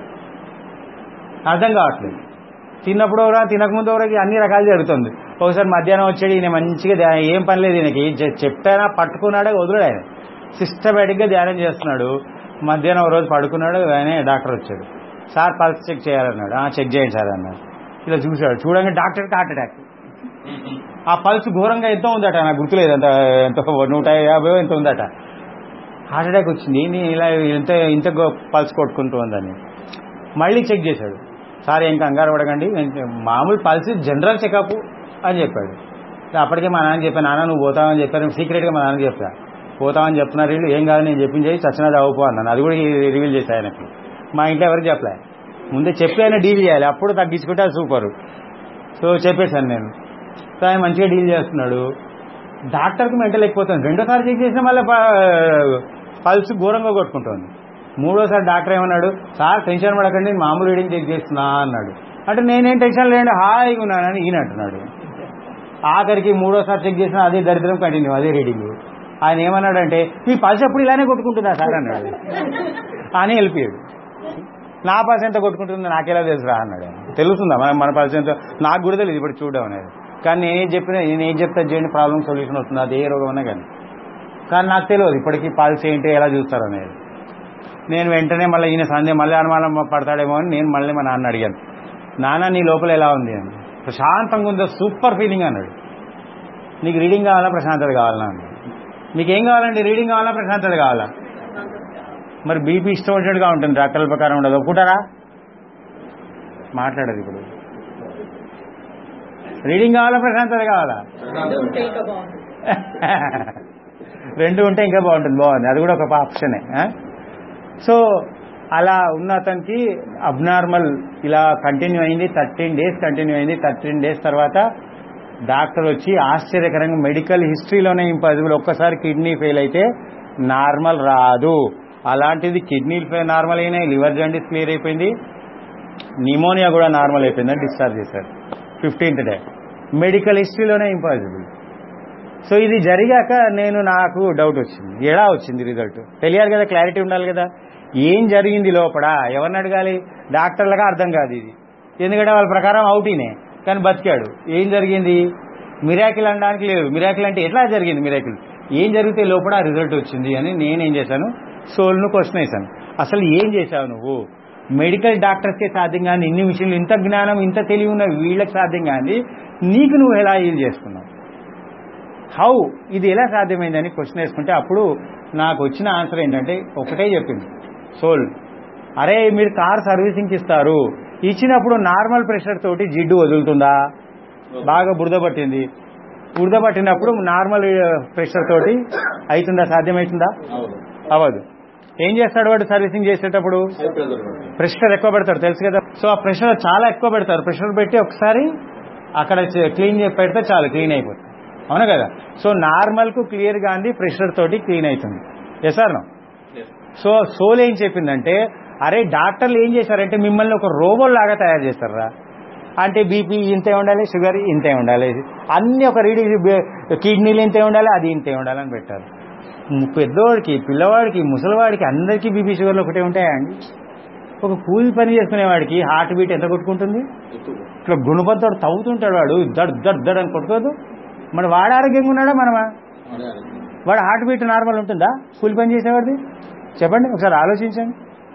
అర్థం కావట్లేదు తిన్నప్పుడు ఎవరా తినకముందు ఎవరికి అన్ని రకాలు జరుగుతుంది ఒకసారి మధ్యాహ్నం వచ్చాడు ఈయన మంచిగా ధ్యానం ఏం పని లేదు ఈయనకి చె- చెప్పానా పట్టుకున్నాడే వదిలేడు ఆయన సిస్టమేటిక్గా ధ్యానం చేస్తున్నాడు మధ్యాహ్నం ఒక రోజు పడుకున్నాడు ఆయన డాక్టర్ వచ్చాడు సార్ పల్స్ చెక్ చేయాలన్నాడు "ఆ, చెక్ చేయండి సార్ అన్నాడు ఇలా చూశాడు చూడంగా డాక్టర్కి హార్ట్ అటాక్ ఆ పల్స్ ఘోరంగా ఎంత ఉందట నాకు గుర్తులేదు ఎంత ఎంత నూట యాభై ఎంత ఉందట హార్ట్ అటాక్ వచ్చింది ఏంది ఇలా ఇంత ఇంత గో- పల్స్ కొట్టుకుంటూ ఉందని మళ్ళీ చెక్ చేశాడు సార్ ఏం కంగారు పడకండి నేను మామూలు పల్స్ జనరల్ చెకప్ అని చెప్పాడు అప్పటికే మా నాన్న చెప్పాను నాన్న నువ్వు పోతావని చెప్పాను సీక్రెట్గా మా నాన్న చెప్పా పోతామని చెప్తున్నారు వీళ్ళు ఏం కాదు నేను చెప్పింది చేయి చచ్చినా చదువుకో అన్నాను అది కూడా రివీల్ చేశాను ఆయనకి మా ఇంట్లో ఎవరికి చెప్పలే ముందే చెప్పి ఆయన డీల్ చేయాలి అప్పుడు తగ్గించుకుంటే అది సూపర్ సో చెప్పేశాను నేను సో ఆయన మంచిగా డీల్ చేస్తున్నాడు డాక్టర్కి మెంటల్ ఎక్కిపోతుంది రెండోసారి చెక్ చేసిన మళ్ళీ పల్స్ ఘోరంగా కొట్టుకుంటుంది మూడోసారి డాక్టర్ ఏమన్నాడు సార్ టెన్షన్ పడకండి నేను మామూలు రీడింగ్ చెక్ చేస్తున్నా అన్నాడు అంటే నేనేం టెన్షన్ లేండి హాయిగా ఉన్నానని ఈయన అంటున్నాడు ఆఖరికి మూడోసారి చెక్ చేసిన అదే దరిద్రం కంటిన్యూ అదే రీడింగ్ ఆయన ఏమన్నాడంటే మీ పల్స్ ఎప్పుడు ఇలానే కొట్టుకుంటుందా సార్ అన్నాడు అని వెళ్ళిపోయాడు నా పల్స్ ఎంత కొట్టుకుంటుందో నాకెలా తెలుసురా అన్నాడు ఆయన. తెలుస్తుందా మన మన పల్స్ ఎంత నాకు కూడా తెలియదు ఇప్పుడు చూడడం అనేది కానీ నేనేం చెప్పిన నేనేం చెప్తా చేయండి ప్రాబ్లం సొల్యూషన్ వస్తుంది అది ఏ రోగం అన్నా కానీ కానీ నాకు తెలియదు ఇప్పటికీ పల్స్ ఏంటి ఎలా చూస్తారు అనేది నేను వెంటనే మళ్ళీ ఈయన సందేహం మళ్ళీ అనుమానం పడతాడేమో అని నేను మళ్ళీ మా నాన్న అడిగాను నాన్న నీ లోపల ఎలా ఉంది అని ప్రశాంతంగా ఉందో సూపర్ ఫీలింగ్ అన్నాడు నీకు రీడింగ్ కావాలా ప్రశాంతత కావాలా అన్నాడు మీకేం కావాలండి రీడింగ్ కావాలా ప్రశాంతత కావాలా మరి బీపీ ఇష్టం వచ్చినట్టుగా ఉంటుంది డాక్టర్ల ప్రకారం ఉండదు ఒప్పుకుంటారా మాట్లాడదు ఇప్పుడు రీడింగ్ కావాలా ప్రశాంతత కావాలా ఉంటే ఇంకా బాగుంటుంది రెండు ఉంటే ఇంకా బాగుంటుంది బాగుంది అది కూడా ఒక ఆప్షనే ఆ? సో అలా ఉన్న అతనికి అబ్నార్మల్ ఇలా కంటిన్యూ అయింది థర్టీన్ డేస్ కంటిన్యూ అయింది థర్టీన్ డేస్ తర్వాత డాక్టర్ వచ్చి ఆశ్చర్యకరంగా మెడికల్ హిస్టరీలోనే ఇంపాసిబుల్ ఒక్కసారి కిడ్నీ ఫెయిల్ అయితే నార్మల్ రాదు అలాంటిది కిడ్నీ ఫెయిల్ నార్మల్ అయినాయి లివర్ జాండీస్ క్లియర్ అయిపోయింది నిమోనియా కూడా నార్మల్ అయిపోయిందని డిశ్చార్జ్ చేశారు ఫిఫ్టీన్త్ డే మెడికల్ హిస్టరీలోనే ఇంపాసిబుల్ సో ఇది జరిగాక నేను నాకు డౌట్ వచ్చింది ఎలా వచ్చింది రిజల్ట్ తెలియాలి కదా క్లారిటీ ఉండాలి కదా ఏం జరిగింది లోపల ఎవరిని అడగాలి డాక్టర్లుగా అర్థం కాదు ఇది ఎందుకంటే వాళ్ళ ప్రకారం అవుటీనే కానీ బతికాడు ఏం జరిగింది మిరాకిల్ అనడానికి లేదు మిరాకిల్ అంటే ఎట్లా జరిగింది మిరాకిల్ ఏం జరిగితే లోపల ఆ రిజల్ట్ వచ్చింది అని నేనేం చేశాను సోల్ను క్వశ్చన్ వేశాను అసలు ఏం చేశావు నువ్వు మెడికల్ డాక్టర్స్కే సాధ్యం కానీ ఇన్ని విషయాలు ఇంత జ్ఞానం ఇంత తెలివి ఉన్న వీళ్ళకి సాధ్యం కానీ నీకు నువ్వు ఎలా హీల్ చేసుకున్నావు హౌ ఇది ఎలా సాధ్యమైందని క్వశ్చన్ వేసుకుంటే అప్పుడు నాకు వచ్చిన ఆన్సర్ ఏంటంటే ఒకటే చెప్పింది సోల్ అరే మీరు కార్ సర్వీసింగ్కి ఇస్తారు ఇచ్చినప్పుడు నార్మల్ ప్రెషర్ తోటి జిడ్డు వదులుతుందా బాగా బురద పట్టింది బురద పట్టినప్పుడు నార్మల్ ప్రెషర్ తోటి అవుతుందా సాధ్యమవుతుందా అవును అవ్వదు ఏం చేస్తాడు వాడు సర్వీసింగ్ చేసేటప్పుడు హై ప్రెజర్ ప్రెషర్ ఎక్కువ పెడతారు తెలుసు కదా సో ఆ ప్రెషర్ చాలా ఎక్కువ పెడతారు ప్రెషర్ పెట్టి ఒకసారి అక్కడ క్లీన్ చేసి పెడితే చాలు క్లీన్ అయిపోతుంది అవునా కదా సో నార్మల్ కు క్లియర్ గా అంది ప్రెషర్ తోటి క్లీన్ అవుతుంది yes or no so soul ఏం చెప్పిందంటే అరే డాక్టర్లు ఏం చేశారంటే మిమ్మల్ని ఒక రోబోట్ లాగా తయారు చేస్తారా అంటే బీపీ ఇంతే ఉండాలి షుగర్ ఇంతే ఉండాలి అన్ని ఒక రీడింగ్ కిడ్నీలు ఇంతే ఉండాలి అది ఇంతే ఉండాలి అని పెట్టారు పెద్దవాడికి పిల్లవాడికి ముసలివాడికి అందరికీ బీపీ షుగర్లు ఒకటే ఉంటాయా అండి ఒక కూలి పని చేసుకునేవాడికి హార్ట్ బీట్ ఎంత కొట్టుకుంటుంది ఇట్లా గుణపంతో తవ్వుతుంటాడు వాడు దడ్ దడ్ దడ్ అని కొట్టుకోదు మరి వాడు ఆరోగ్యంగా ఉన్నాడా మనమా వాడు హార్ట్ బీట్ నార్మల్ ఉంటుందా కూలి పని చేసేవాడిది చెప్పండి ఒకసారి ఆలోచించండి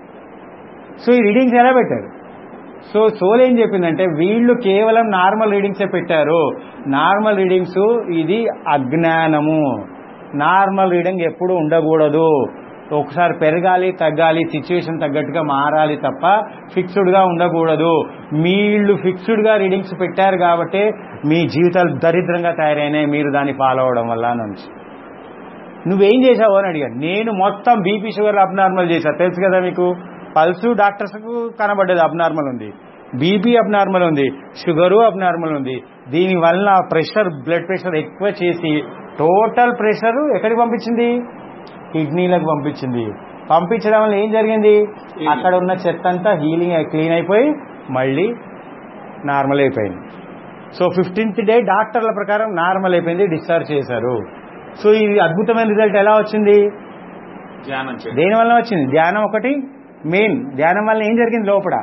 సో ఈ రీడింగ్స్ ఎలా పెట్టారు సో సోల్ ఏం చెప్పిందంటే వీళ్ళు కేవలం నార్మల్ రీడింగ్సే పెట్టారు నార్మల్ రీడింగ్స్ ఇది అజ్ఞానము నార్మల్ రీడింగ్ ఎప్పుడు ఉండకూడదు ఒకసారి పెరగాలి తగ్గాలి సిచ్యువేషన్ తగ్గట్టుగా మారాలి తప్ప ఫిక్స్డ్గా ఉండకూడదు వీళ్ళు ఫిక్స్డ్గా రీడింగ్స్ పెట్టారు కాబట్టి మీ జీవితాలు దరిద్రంగా తయారైనాయి మీరు దాన్ని ఫాలో అవడం వల్ల నుంచి నువ్వేం చేసావు అని అడిగాను నేను మొత్తం బీపీ షుగర్ అబ్నార్మల్ చేశా తెలుసు కదా మీకు పల్స్ డాక్టర్స్కు కనబడ్డది అబ్నార్మల్ ఉంది బీపీ అబ్నార్మల్ ఉంది షుగరు అబ్నార్మల్ ఉంది దీని వలన ప్రెషర్ బ్లడ్ ప్రెషర్ ఎక్కువ చేసి టోటల్ ప్రెషర్ ఎక్కడికి పంపించింది కిడ్నీలకు పంపించింది పంపించడం వల్ల ఏం జరిగింది అక్కడ ఉన్న చెత్త అంతా హీలింగ్ క్లీన్ అయిపోయి మళ్ళీ నార్మల్ అయిపోయింది సో ఫిఫ్టీన్త్ డే డాక్టర్ల ప్రకారం నార్మల్ అయిపోయింది డిశ్చార్జ్ చేశారు సో ఇది అద్భుతమైన రిజల్ట్ ఎలా వచ్చింది ధ్యానం చేయండి దేని వల్ల వచ్చింది ధ్యానం ఒకటి మెయిన్ ధ్యానం వల్ల ఏం జరిగింది లోపల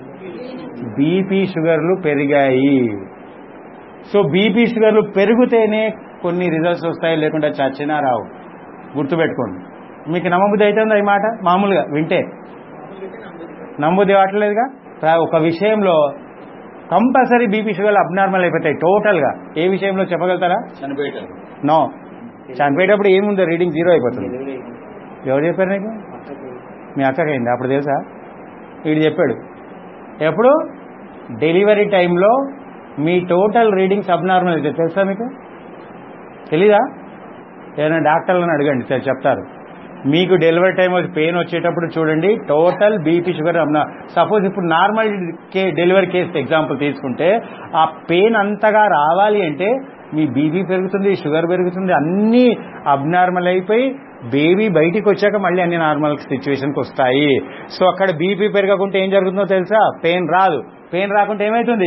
బీపీ షుగర్లు పెరిగాయి సో బీపీ షుగర్లు పెరిగితేనే కొన్ని రిజల్ట్స్ వస్తాయి లేకుండా చచ్చినా రావు గుర్తుపెట్టుకోండి మీకు నమ్మబుద్ధి అవుతుందా ఈ మాట మామూలుగా వింటే నమ్మబుద్ధి అవ్వట్లేదుగా ప్ర- ఒక విషయంలో కంపల్సరీ బీపీ షుగర్లు అబ్నార్మల్ అయిపోతాయి టోటల్గా ఏ విషయంలో చెప్పగలుగుతారా చనిపోయేటారు నో చనిపోయేటప్పుడు ఏముందో రీడింగ్ జీరో అయిపోతుంది ఎవరు చెప్పారు నీకు మీ అక్కకైంది అప్పుడు తెలుసా వీడు చెప్పాడు ఎప్పుడు డెలివరీ టైంలో మీ టోటల్ రీడింగ్స్ అబ్నార్మల్ అయితే తెలుసా మీకు తెలీదా ఏదైనా డాక్టర్లను అడగండి సార్ చెప్తారు మీకు డెలివరీ టైం వచ్చి పెయిన్ వచ్చేటప్పుడు చూడండి టోటల్ బీపీ షుగర్ అబ్నా సపోజ్ ఇప్పుడు నార్మల్ కే డెలివరీ కేసు ఎగ్జాంపుల్ తీసుకుంటే ఆ పెయిన్ అంతగా రావాలి అంటే మీ బీపీ పెరుగుతుంది షుగర్ పెరుగుతుంది అన్నీ అబ్నార్మల్ అయిపోయి బేబీ బయటికి వచ్చాక మళ్ళీ అన్ని నార్మల్ సిచ్యువేషన్కి వస్తాయి సో అక్కడ బీపీ పెరగకుంటే ఏం జరుగుతుందో తెలుసా పెయిన్ రాదు పెయిన్ రాకుంటే ఏమవుతుంది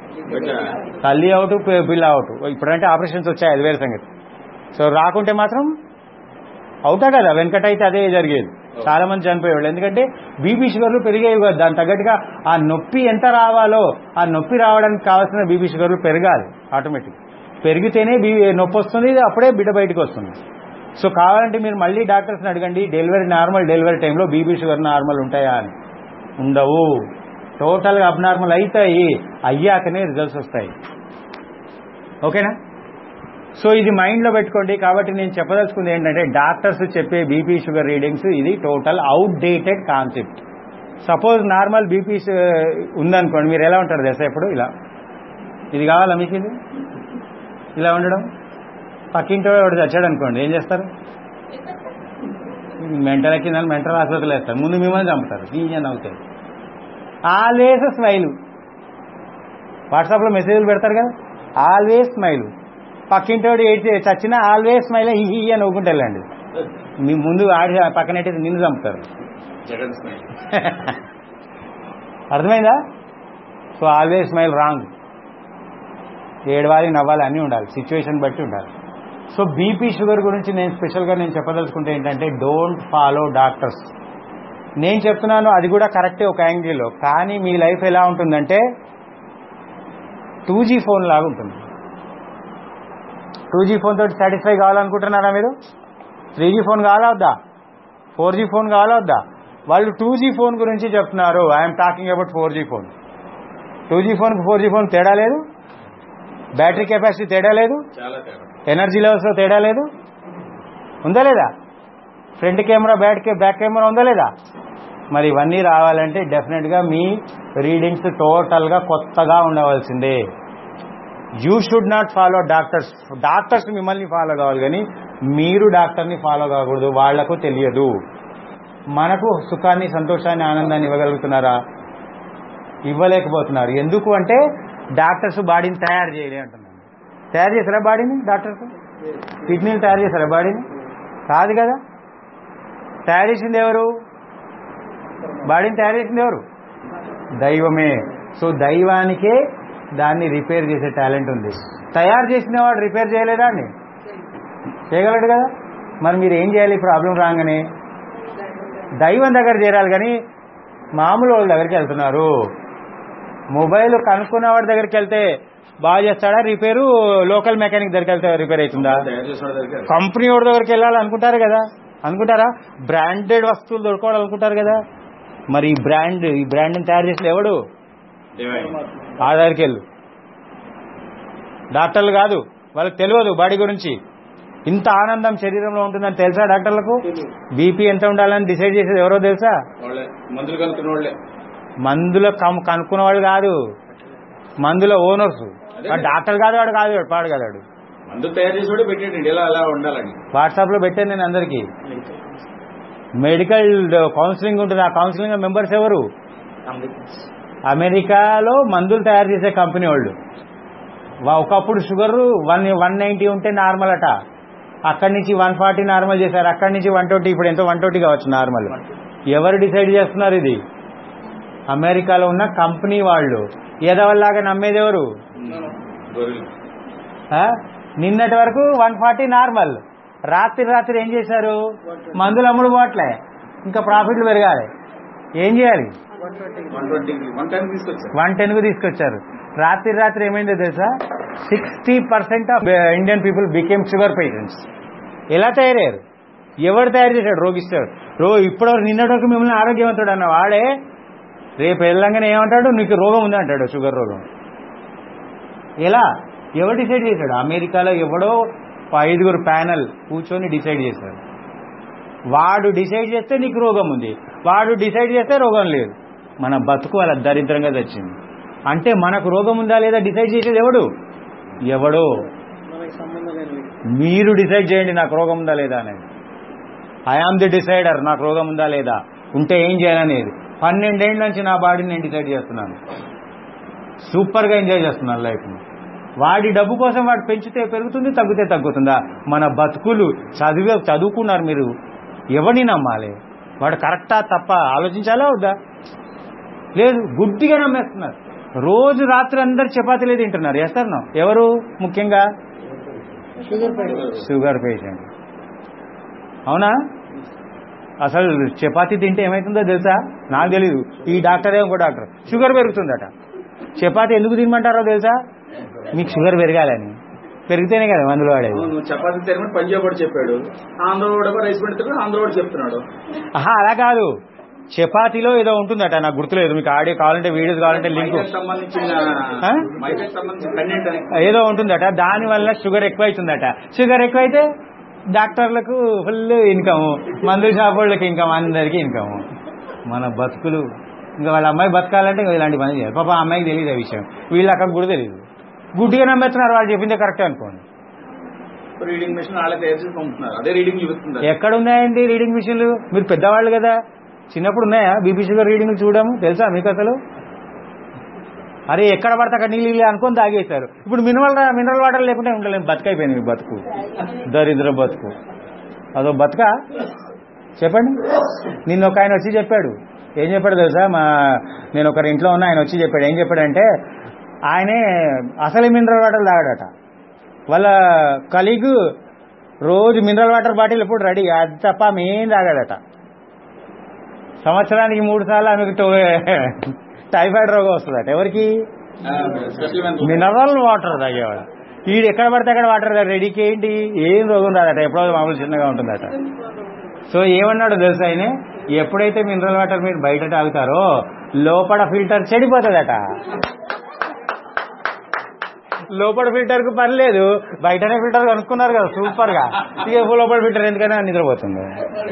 తల్లి అవుట్ పి- పిల్ల అవుట్ ఇప్పుడంటే ఆపరేషన్స్ వచ్చాయి అది వేరే సంగతి సో రాకుంటే మాత్రం అవుతా కదా వెనకట అయితే అదే జరిగేది చాలా మంది చనిపోయేవాళ్ళు ఎందుకంటే బీపీ షుగర్లు పెరిగేవి కదా దాని తగ్గట్టుగా ఆ నొప్పి ఎంత రావాలో ఆ నొప్పి రావడానికి కావాల్సిన బీపీ షుగర్లు పెరగాలి ఆటోమేటిక్ పెరిగితేనే బీ నొప్పి వస్తుంది అప్పుడే బిడ్డ బయటకు వస్తుంది సో కావాలంటే మీరు మళ్ళీ డాక్టర్స్ని అడగండి డెలివరీ నార్మల్ డెలివరీ టైంలో బీపీ షుగర్ నార్మల్ ఉంటాయా అని ఉండవు టోటల్గా అబ్నార్మల్ అవుతాయి అయ్యాకనే రిజల్ట్స్ వస్తాయి ఓకేనా సో ఇది మైండ్లో పెట్టుకోండి కాబట్టి నేను చెప్పదలుచుకుంది ఏంటంటే డాక్టర్స్ చెప్పే బీపీ షుగర్ రీడింగ్స్ ఇది total outdated concept suppose normal BP ఉందనుకోండి మీరు ఎలా ఉంటారు దశ ఎప్పుడు ఇలా ఇది కావాలా మీకు ఇది ఇలా ఉండడం పక్కింటి వాడు చచ్చాడు అనుకోండి ఏం చేస్తారు మెంటల్ కింద మెంటల్ ఆసుపత్రులు వేస్తారు ముందు మిమ్మల్ని చంపుతారు ఈజన్ అవుతాయి ఆల్వేస్ స్మైల్ వాట్సాప్లో మెసేజ్లు పెడతారు కదా ఆల్వేస్ స్మైల్ పక్కింటోడు ఏడ్చి చచ్చినా ఆల్వేస్ స్మైల్ హీ హీ అని నవ్వుకుంటూ వెళ్ళండి మీ ముందు ఆడి పక్కనైతే నిన్ను చంపుతారు జగన్ స్మైల్ అర్థమైందా సో ఆల్వేస్ స్మైల్ రాంగ్ ఏడవాలి నవ్వాలి అన్నీ ఉండాలి సిచ్యువేషన్ బట్టి ఉండాలి సో బీపీ షుగర్ గురించి నేను స్పెషల్గా నేను చెప్పదలుచుకుంటే ఏంటంటే డోంట్ ఫాలో డాక్టర్స్ నేను చెప్తున్నాను అది కూడా కరెక్టే ఒక యాంగిల్లో కానీ మీ లైఫ్ ఎలా ఉంటుందంటే టూ జీ ఫోన్ లాగా ఉంటుంది టూ జీ ఫోన్ తోటి సాటిస్ఫై కావాలనుకుంటున్నారా మీరు త్రీ జీ ఫోన్ కావాలా వద్దా ఫోర్ జీ ఫోన్ కావాలా వద్దా వాళ్ళు టూ జీ ఫోన్ గురించి చెప్తున్నారు I'm talking about four G phone two G phone four G phone తేడా లేదు బ్యాటరీ కెపాసిటీ తేడా లేదు చాలా తేడా ఎనర్జీ లెవెల్స్లో తేడా లేదు ఉందా లేదా front camera back back camera ఉందా లేదా మరి ఇవన్నీ రావాలంటే డెఫినెట్గా మీ రీడింగ్స్ టోటల్గా కొత్తగా ఉండవలసిందే you should not follow doctors doctors మిమ్మల్ని ఫాలో కావాలి కానీ మీరు డాక్టర్ని ఫాలో కాకూడదు వాళ్లకు తెలియదు మనకు సుఖాన్ని సంతోషాన్ని ఆనందాన్ని ఇవ్వగలుగుతున్నారా ఇవ్వలేకపోతున్నారు ఎందుకు అంటే డాక్టర్స్ బాడీని తయారు చేయలే అంటున్నాను తయారు చేశారా బాడీని డాక్టర్స్ కిడ్నీలు తయారు చేశారా బాడీని కాదు కదా తయారు చేసింది ఎవరు బాడీని తయారు చేసింది ఎవరు దైవమే సో దైవానికే దాన్ని రిపేర్ చేసే టాలెంట్ ఉంది తయారు చేసిన వాడు రిపేర్ చేయలేదా అండి చేయగలడు కదా మరి మీరు ఏం చేయాలి ప్రాబ్లం రాగానే దైవం దగ్గర చేరాలి కానీ మామూలు వాళ్ళ దగ్గరికి వెళ్తున్నారు మొబైల్ కనుక్కున్న వాడి దగ్గరికి వెళ్తే బాగా చేస్తాడా రిపేరు లోకల్ మెకానిక్ దగ్గరికి వెళ్తే రిపేర్ అవుతుందా తయారు చేసిన దగ్గర కంపెనీ వాడి దగ్గరికి వెళ్ళాలి అనుకుంటారు కదా అనుకుంటారా బ్రాండెడ్ వస్తువులు దొరకాలనుకుంటారు కదా మరి ఈ బ్రాండ్ ఈ బ్రాండ్ని తయారు చేసిన ఎవడు డివైన్ ఆ దగ్గరికి వెళ్ళు డాక్టర్లు కాదు వాళ్ళకి తెలియదు బాడీ గురించి ఇంత ఆనందం శరీరంలో ఉంటుందని తెలుసా డాక్టర్లకు బీపీ ఎంత ఉండాలని డిసైడ్ చేసేది ఎవరో తెలుసా వాళ్ళే మందులు కలుపుకున్న వాళ్ళే మందుల కం- కనుక్కున్న వాళ్ళు కాదు మందుల ఓనర్స్ డాక్టర్ కాదు వాడు కాదు వాడు పాడు కాదు వాడు మందులు తయారు చేసి కూడా పెట్టేటండి ఇలా అలా ఉండాలని వాట్సాప్ లో పెట్టాను నేను అందరికి మెడికల్ కౌన్సిలింగ్ ఉంటుంది ఆ కౌన్సిలింగ్ మెంబర్స్ ఎవరు అమెరికాలో మందులు తయారు చేసే కంపెనీ వాళ్ళు వా- ఒకప్పుడు షుగర్ వన్ వన్ నైంటీ ఉంటే నార్మల్ అట అక్కడి నుంచి వన్ ఫార్టీ నార్మల్ చేశారు అక్కడి నుంచి వన్ ట్వంటీ ఇప్పుడు ఎంతో వన్ ట్వంటీ కావచ్చు నార్మల్ ఎవరు డిసైడ్ చేస్తున్నారు ఇది అమెరికాలో ఉన్న కంపెనీ వాళ్ళు ఎదవల్లాగా నమ్మేది ఎవరు గొర్రెలు ఆ? నిన్నటి వరకు వన్ ఫార్టీ నార్మల్ రాత్రి రాత్రి ఏం చేశారు మందులు అమ్ముడు పోవట్లే ఇంకా ప్రాఫిట్లు పెరగాలి ఏం చేయాలి వన్ ట్వంటీ వన్ టైం తీసుకొచ్చారు వన్ టెన్ కు తీసుకొచ్చారు రాత్రి రాత్రి ఏమైందో తెలుసా sixty percent of Indian people became sugar patients ఎలా తయారయ్యారు ఎవరు తయారు చేశాడు రోగిస్తాడు రో ఇప్పటివరకు నిన్నటి వరకు మిమ్మల్ని ఆరోగ్యవంతుడు అన్న వాడే రేపు వెళ్ళంగానే ఏమంటాడు నీకు రోగం ఉంది అంటాడు షుగర్ రోగం ఎలా ఎవరు డిసైడ్ చేశాడు అమెరికాలో ఎవడో ఐదుగురు ప్యానల్ కూర్చొని డిసైడ్ చేశారు వాడు డిసైడ్ చేస్తే నీకు రోగం ఉంది వాడు డిసైడ్ చేస్తే రోగం లేదు మన బతుకు అలా దరిద్రంగా తెచ్చింది అంటే మనకు రోగం ఉందా లేదా డిసైడ్ చేసేది ఎవడు ఎవడో మనకి సంబంధం లేని మీరు డిసైడ్ చేయండి నాకు రోగం ఉందా లేదా అనేది ఐఆమ్ ది డిసైడర్ నాకు రోగం ఉందా లేదా ఉంటే ఏం చేయాలనేది పన్నెండేళ్ళ నుంచి నా బాడీని నేను డిసైడ్ చేస్తున్నాను సూపర్గా ఎంజాయ్ చేస్తున్నాను లైఫ్ని వాడి డబ్బు కోసం వాడు పెంచితే పెరుగుతుంది తగ్గితే తగ్గుతుందా మన బతుకులు చదివే చదువుకున్నారు మీరు ఎవరిని నమ్మాలి వాడు కరెక్టా తప్ప ఆలోచించాలా వద్దా లేదు గుడ్డిగా నమ్మేస్తున్నారు రోజు రాత్రి అందరు చపాతీలే తింటున్నారు చేస్తారు ఎవరు ముఖ్యంగా షుగర్ పేషెంట్ షుగర్ పేషెంట్ అవునా అసలు చపాతీ తింటే ఏమవుతుందో తెలుసా నాకు తెలీదు ఈ డాక్టర్ ఏమో ఇంకో డాక్టర్ షుగర్ పెరుగుతుందట చపాతీ ఎందుకు తినమంటారో తెలుసా మీకు షుగర్ పెరగాలని పెరిగితేనే కదా మందులు వాడేది అవును చపాతీ తినమని పంజాబ్ వాడు చెప్పాడు ఆంధ్ర వాడు కూడా రైస్ పెడుతున్నాడు ఆంధ్ర వాడు చెప్తున్నాడు ఆహా అలా కాదు చపాతీలో ఏదో ఉంటుందట నాకు గుర్తులేదు మీకు ఆడియో కావాలంటే వీడియోస్ కావాలంటే లింక్ మైదాకు సంబంధించిన ఆ? మైదాకు సంబంధించిన కంటెంట్ అని ఏదో ఉంటుందట దాని వల్ల షుగర్ ఎక్కువైతుందట షుగర్ ఎక్కువైతే డాక్టర్లకు ఫుల్ ఇన్కమ్ మందు షాప్ వాళ్ళకి ఇన్కమ్ అందరికీ ఇన్కమ్ మన బతుకులు ఇంకా వాళ్ళ అమ్మాయి బతకాలంటే ఇంకా ఇలాంటి పని చేయాలి పాప ఆ అమ్మాయికి తెలియదు ఆ విషయం వీళ్ళు అక్కడ కూడా తెలియదు గుడ్డిగా నమ్మేస్తున్నారు వాళ్ళు చెప్పిందే కరెక్టే అనుకోండి రీడింగ్ మెషిన్ వాళ్ళే తయారు చేసి పంపుతున్నారు అదే రీడింగ్ చూపిస్తుంది ఎక్కడ ఉన్నాయండి రీడింగ్ మిషన్లు మీరు పెద్దవాళ్ళు కదా చిన్నప్పుడు ఉన్నాయా బీపీ షుగర్ రీడింగ్ చూడము తెలుసా మీకు అసలు అరే ఎక్కడ పడితే అక్కడ నీళ్ళు నీళ్ళు అనుకొని తాగేశారు ఇప్పుడు మినరల్ మినరల్ వాటర్ లేకుంటే ఉండలేము బతుకైపోయింది మీ బతుకు దరిద్ర బతుకు అదో బతుక చెప్పండి నిన్న ఒక ఆయన వచ్చి చెప్పాడు ఏం చెప్పాడు తెలుసా మా నేను ఒకరి ఇంట్లో ఉన్నా ఆయన వచ్చి చెప్పాడు ఏం చెప్పాడంటే ఆయనే అసలు మినరల్ వాటర్ తాగాడట వాళ్ళ కలీగ్ రోజు మినరల్ వాటర్ బాటిల్ ఎప్పుడు రెడీ అది తప్ప ఆమె ఏం తాగాడట సంవత్సరానికి మూడు సార్లు ఆమెకు టో- టైఫాయిడ్ రోగం వస్తుందట ఎవరికి స్పెషల్ మినరల్ వాటర్ తాగేవాడు వీడు ఎక్కడ పడితే అక్కడ వాటర్ రెడీకి ఏంటి ఏం రోగం రాదట ఎప్పుడో మామూలు చిన్నగా ఉంటుందట సో ఏమన్నాడు తెలుసా ఆయన ఎప్పుడైతే మినరల్ వాటర్ మీరు బయట తాగుతారో లోపల ఫిల్టర్ చెడిపోతుందట లోపల ఫిల్టర్ కు పని లేదు బయటనే ఫిల్టర్ కనుక్కున్నారు కదా సూపర్ గా ఇక లోపల ఫిల్టర్ ఎందుకైనా నిద్రపోతుంది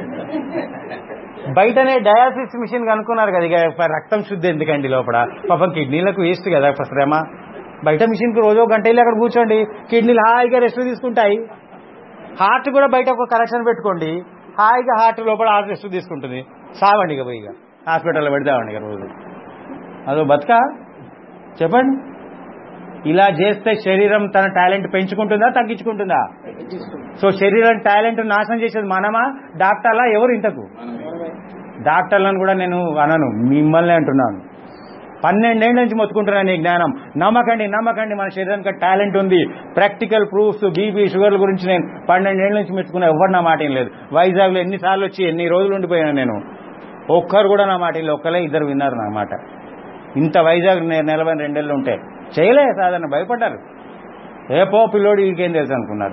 బయటనే డయాలసిస్ మిషన్ కనుక్కున్నారు కదా ఇక రక్తం శుద్ధి ఎందుకండి లోపల పాపం కిడ్నీలకు వేస్ట్ కదా శ్రమ బయట మిషన్ కి రోజు ఒక గంట వెళ్ళి అక్కడ కూర్చోండి కిడ్నీలు హాయిగా రెస్ట్ తీసుకుంటాయి హార్ట్ కూడా బయట ఒక కనెక్షన్ పెట్టుకోండి హాయిగా హార్ట్ లోపల హార్ట్ రెస్ట్ తీసుకుంటుంది సావండి ఇక పోయి ఇక హాస్పిటల్లో పెడతామండి ఇక రోజు అదో బతుక చెప్పండి ఇలా చేస్తే శరీరం తన టాలెంట్ పెంచుకుంటుందా తగ్గించుకుంటుందా సో శరీరం టాలెంట్ నాశనం చేసేది మనమా డాక్టర్లా ఎవరు ఇంతకు డాక్టర్లను కూడా నేను అనను మిమ్మల్ని అంటున్నాను పన్నెండేళ్ల నుంచి మొత్తుకుంటున్నాను ఈ జ్ఞానం నమ్మకండి నమ్మకండి మన శరీరానికి టాలెంట్ ఉంది ప్రాక్టికల్ ప్రూఫ్స్ బీపీ షుగర్ల గురించి నేను పన్నెండేళ్ల నుంచి మెచ్చుకున్నా ఎవరు నా మాట ఏం లేదు వైజాగ్లో ఎన్నిసార్లు వచ్చి ఎన్ని రోజులు ఉండిపోయాను నేను ఒక్కరు కూడా నా మాట లేదు ఒక్కలే ఇద్దరు విన్నారు నా మాట ఇంత వైజాగ్ నే- నలభై రెండేళ్ళు ఉంటే చేయలే సాధారణ భయపడ్డారు ఏ పో పిల్లోడు వీడికేం తెలుసు అనుకున్నారు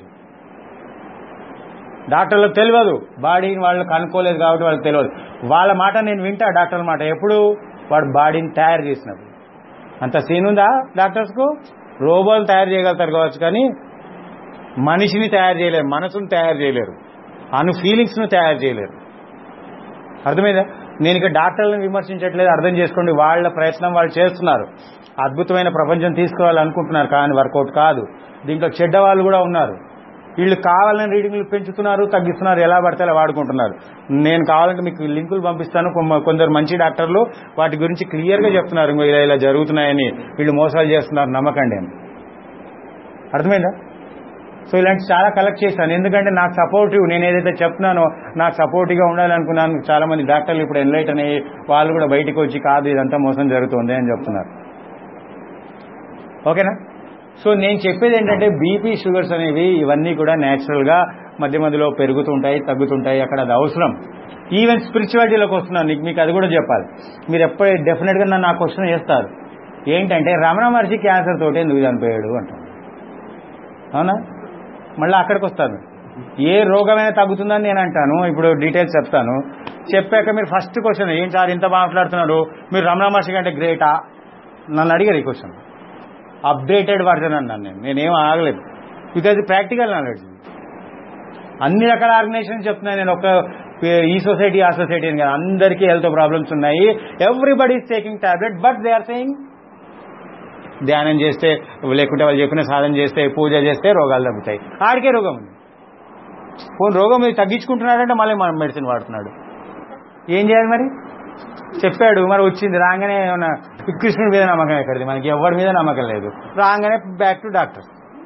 డాక్టర్లకు తెలియదు బాడీని వాళ్ళు కనుక్కోలేదు కాబట్టి వాళ్ళకి తెలియదు వాళ్ళ మాట నేను వింటా డాక్టర్ల మాట ఎప్పుడు వాడు బాడీని తయారు చేసినప్పుడు అంత సీన్ ఉందా డాక్టర్స్కు రోబోలు తయారు చేయగలుగుతారు కావచ్చు కానీ మనిషిని తయారు చేయలేరు మనసును తయారు చేయలేరు అను ఫీలింగ్స్ను తయారు చేయలేరు అర్థమైందా నేను ఇక డాక్టర్లను విమర్శించట్లేదు అర్థం చేసుకోండి వాళ్ళ ప్రయత్నం వాళ్ళు చేస్తున్నారు అద్భుతమైన ప్రపంచం తీసుకురావాలనుకుంటున్నారు కానీ వర్కౌట్ కాదు దీంట్లో చెడ్డ వాళ్ళు కూడా ఉన్నారు వీళ్ళు కావాలని రీడింగ్లు పెంచుతున్నారు తగ్గిస్తున్నారు ఎలా పడితే అలా వాడుకుంటున్నారు నేను కావాలంటే మీకు లింకులు పంపిస్తాను కొమ్మ- కొందరు మంచి డాక్టర్లు వాటి గురించి క్లియర్గా చెప్తున్నారు ఇంకో ఇలా ఇలా జరుగుతున్నాయని వీళ్ళు మోసాలు చేస్తున్నారు నమ్మకండి అని అర్థమైందా సో ఇలాంటి చాలా కలెక్ట్ చేశాను ఎందుకంటే నాకు సపోర్టివ్ నేను ఏదైతే చెప్తున్నానో నాకు సపోర్టివ్గా ఉండాలనుకున్నాను చాలా మంది డాక్టర్లు ఇప్పుడు ఎన్లైట్ అయ్యి వాళ్ళు కూడా బయటకు వచ్చి కాదు ఇదంతా మోసం జరుగుతుంది అని చెప్తున్నారు ఓకేనా సో నేను చెప్పేది ఏంటంటే బీపీ షుగర్స్ అనేవి ఇవన్నీ కూడా న్యాచురల్గా మధ్య మధ్యలో పెరుగుతుంటాయి తగ్గుతుంటాయి అక్కడ అది అవసరం ఈవెన్ స్పిరిచువాలిటీలోకి వస్తున్నాను నీకు మీకు అది కూడా చెప్పాలి మీరు ఎప్పుడు డెఫినెట్గా నన్ను ఆ క్వశ్చన్ చేస్తారు ఏంటంటే రమణ మహర్షి క్యాన్సర్ తోటి ఎందుకు చనిపోయాడు అంటారు అవునా మళ్ళీ అక్కడికి వస్తాను ఏ రోగమైనా తగ్గుతుందని నేను అంటాను ఇప్పుడు డీటెయిల్స్ చెప్తాను చెప్పాక మీరు ఫస్ట్ క్వశ్చన్ ఏం సార్ ఇంత మాట్లాడుతున్నారు మీరు రమణ మహర్షి కంటే గ్రేటా నన్ను అడిగారు ఈ క్వశ్చన్ అప్డేటెడ్ వర్జన్ అన్నాను నేను నేనేం ఆగలేదు బికాజ్ ప్రాక్టికల్ నాలెడ్జ్ అన్ని రకాల ఆర్గనైజేషన్ చెప్తున్నాను నేను ఒక ఈ సొసైటీ ఆ సొసైటీ అని కాదు అందరికీ హెల్త్ ప్రాబ్లమ్స్ ఉన్నాయి everybody is taking tablet but they are saying ధ్యానం చేస్తే లేకుంటే వాళ్ళు చెప్పిన సాధన చేస్తే పూజ చేస్తే రోగాలు తగ్గుతాయి ఆడికే రోగం ఉంది పోనీ రోగం మీరు తగ్గించుకుంటున్నాడంటే మళ్ళీ మనం మెడిసిన్ వాడుతున్నాడు ఏం చేయాలి మరి చెప్పాడు మరి వచ్చింది రాగానే ఏమన్నా కృష్ణుడి మీద నమ్మకం ఎక్కడిది మనకి ఎవరి మీద నమ్మకం లేదు రాగానే బ్యాక్ టు డాక్టర్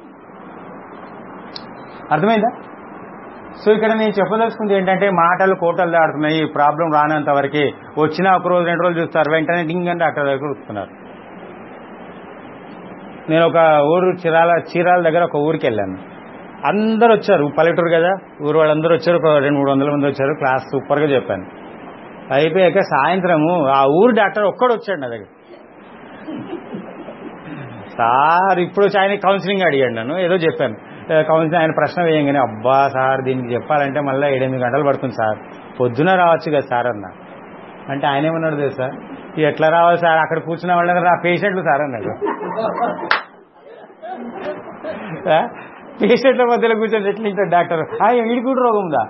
అర్థమైందా సో ఇక్కడ నేను చెప్పదలుచుకుంది ఏంటంటే మాటలు కోటలు దాడుతున్నాయి ఈ ప్రాబ్లం రానంత వరకే వచ్చినా ఒక రోజు రెండు రోజులు చూస్తారు వెంటనే డింగ్ అని డాక్టర్ దగ్గర వస్తున్నారు నేను ఒక ఊరు చిరాల చీరాల దగ్గర ఒక ఊరికి వెళ్ళాను అందరు వచ్చారు పల్లెటూరు కదా ఊరు వాళ్ళందరూ వచ్చారు ఒక రెండు మూడు వందల మంది వచ్చారు క్లాస్ సూపర్గా చెప్పాను అయిపోయాక సాయంత్రము ఆ ఊరు డాక్టర్ ఒక్కడు వచ్చాడు నా దగ్గర సార్ ఇప్పుడు వచ్చి ఆయన కౌన్సిలింగ్ అడిగాడు నన్ను ఏదో చెప్పాను ఏ, కౌన్సిలింగ్ ఆయన ప్రశ్న వేయంగానే అబ్బా సార్ దీనికి చెప్పాలంటే మళ్ళీ ఏడెనిమిది గంటలు పడుతుంది సార్ పొద్దున రావచ్చు కదా సార్ అన్న అంటే ఆయన ఏమన్నాడు తెలుసా ఎట్లా రావాలి సార్ అక్కడ కూర్చున్న వాళ్ళ ఆ పేషెంట్లు సార్ అన్నాడు ఆ? పేషెంట్ల మధ్యలో కూర్చొని ఎట్లా ఇంటాడు డాక్టర్ ఆ వీడికి కూడా రోగం ఉందా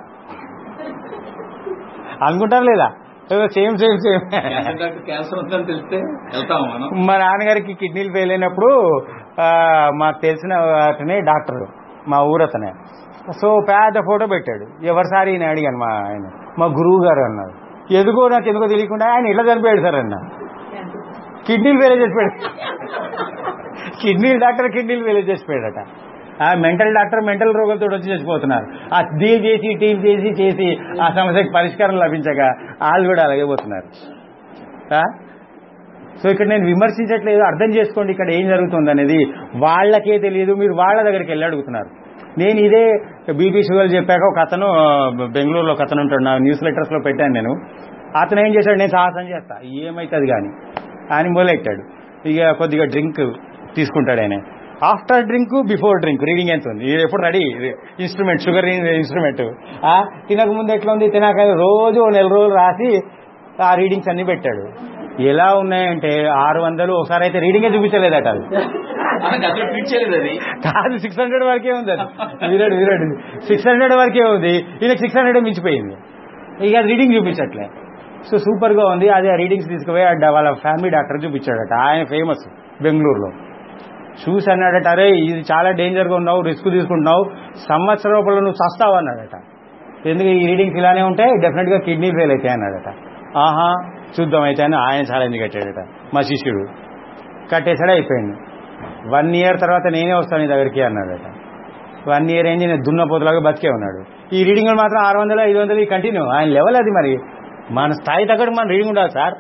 అనుకుంటారు లేదా సేమ్ సేమ్ సేమ్ క్యాన్సర్ ఉందని తెలిస్తే వెళ్తాము మనం మా నాన్నగారికి కిడ్నీలు ఫెయిల్ అయినప్పుడు ఆ, మాకు తెలిసిన అతనే డాక్టర్ మా ఊరతనే సో పెద్ద ఫోటో పెట్టాడు ఎవరి సారి ఈయన అడిగాను మా ఆయన మా గురువు గారు అన్నారు ఎందుకో నాకు ఎందుకో తెలియకుండా ఆయన ఇట్లా చనిపోయాడు సార్ అన్న కిడ్నీలు ఫెయిల్ చేసిపోయాడు కిడ్నీలు డాక్టర్ కిడ్నీలు ఫెయిల్ చేసిపోయాడట ఆ మెంటల్ డాక్టర్ మెంటల్ రోగులతో వచ్చి చచ్చిపోతున్నారు ఆ డీల్ చేసి టీల్ చేసి చేసి ఆ సమస్యకి పరిష్కారం లభించక వాళ్ళు కూడా అలాగే పోతున్నారు ఆ? సో ఇక్కడ నేను విమర్శించట్లేదు అర్థం చేసుకోండి ఇక్కడ ఏం జరుగుతుంది అనేది వాళ్ళకే తెలియదు మీరు వాళ్ళ దగ్గరికి వెళ్ళి అడుగుతున్నారు నేను ఇదే బీపీ షుగర్ చెప్పాక ఒక అతను ఆ, బెంగళూరులో ఒక అతను ఉంటాడు నా న్యూస్ లెటర్స్ లో పెట్టాను నేను అతను ఏం చేశాడు నేను సాహసం చేస్తా ఏమైతుంది కానీ అని మొదలెట్టాడు ఇక కొద్దిగా డ్రింక్ తీసుకుంటాడు ఆయన after drink before drink reading ఎంత ఉంది ఇది ఎప్పుడు రెడీ ఇన్స్ట్రుమెంట్ షుగర్ ఇన్స్ట్రుమెంట్ తినక ముందు ఎట్లా ఉంది తినాక రోజు ఓ నెల రోజులు రాసి ఆ రీడింగ్స్ అన్ని పెట్టాడు ఎలా ఉన్నాయంటే ఆరు వందలు ఒకసారి అయితే రీడింగే చూపించలేదట అది మనకి అసలు ట్రీట్ చేయలేదు అది కాదు సిక్స్ హండ్రెడ్ వరకే ఉంది అది విరాడు విరాడు సిక్స్ హండ్రెడ్ వరకే ఉంది ఈయనకి సిక్స్ హండ్రెడ్ మించిపోయింది ఇక అది రీడింగ్ చూపించట్లే సో సూపర్ గా ఉంది అది ఆ రీడింగ్స్ తీసుకుపోయి ఆ వాళ్ళ ఫ్యామిలీ డాక్టర్ చూపించాడట ఆయన ఫేమస్ బెంగళూరులో చూసి అన్నాడట అరే ఇది చాలా డేంజర్ గా ఉన్నావు రిస్క్ తీసుకుంటున్నావు సంవత్సరం లోపల నువ్వు చస్తావు అన్నాడట ఎందుకు ఈ రీడింగ్స్ ఇలానే ఉంటాయి డెఫినెట్ గా కిడ్నీ ఫెయిల్ అవుతాయి అన్నాడట ఆహా చూద్దాం అయితే అని ఆయన ఛాలెంజ్ కట్టాడట మా శిష్యుడు కట్టేసాడు అయిపోయింది వన్ ఇయర్ తర్వాత నేనే వస్తాను నీ దగ్గరికి అన్నాడట వన్ ఇయర్ ఏంది నేను దున్నపోతులాగా బతికే ఉన్నాడు ఈ రీడింగ్ మాత్రం ఆరు వందలు ఐదు వందలు కంటిన్యూ ఆయన లెవెల్ అది మరి మన స్థాయి తగ్గట్టు మన రీడింగ్ ఉండాలి సార్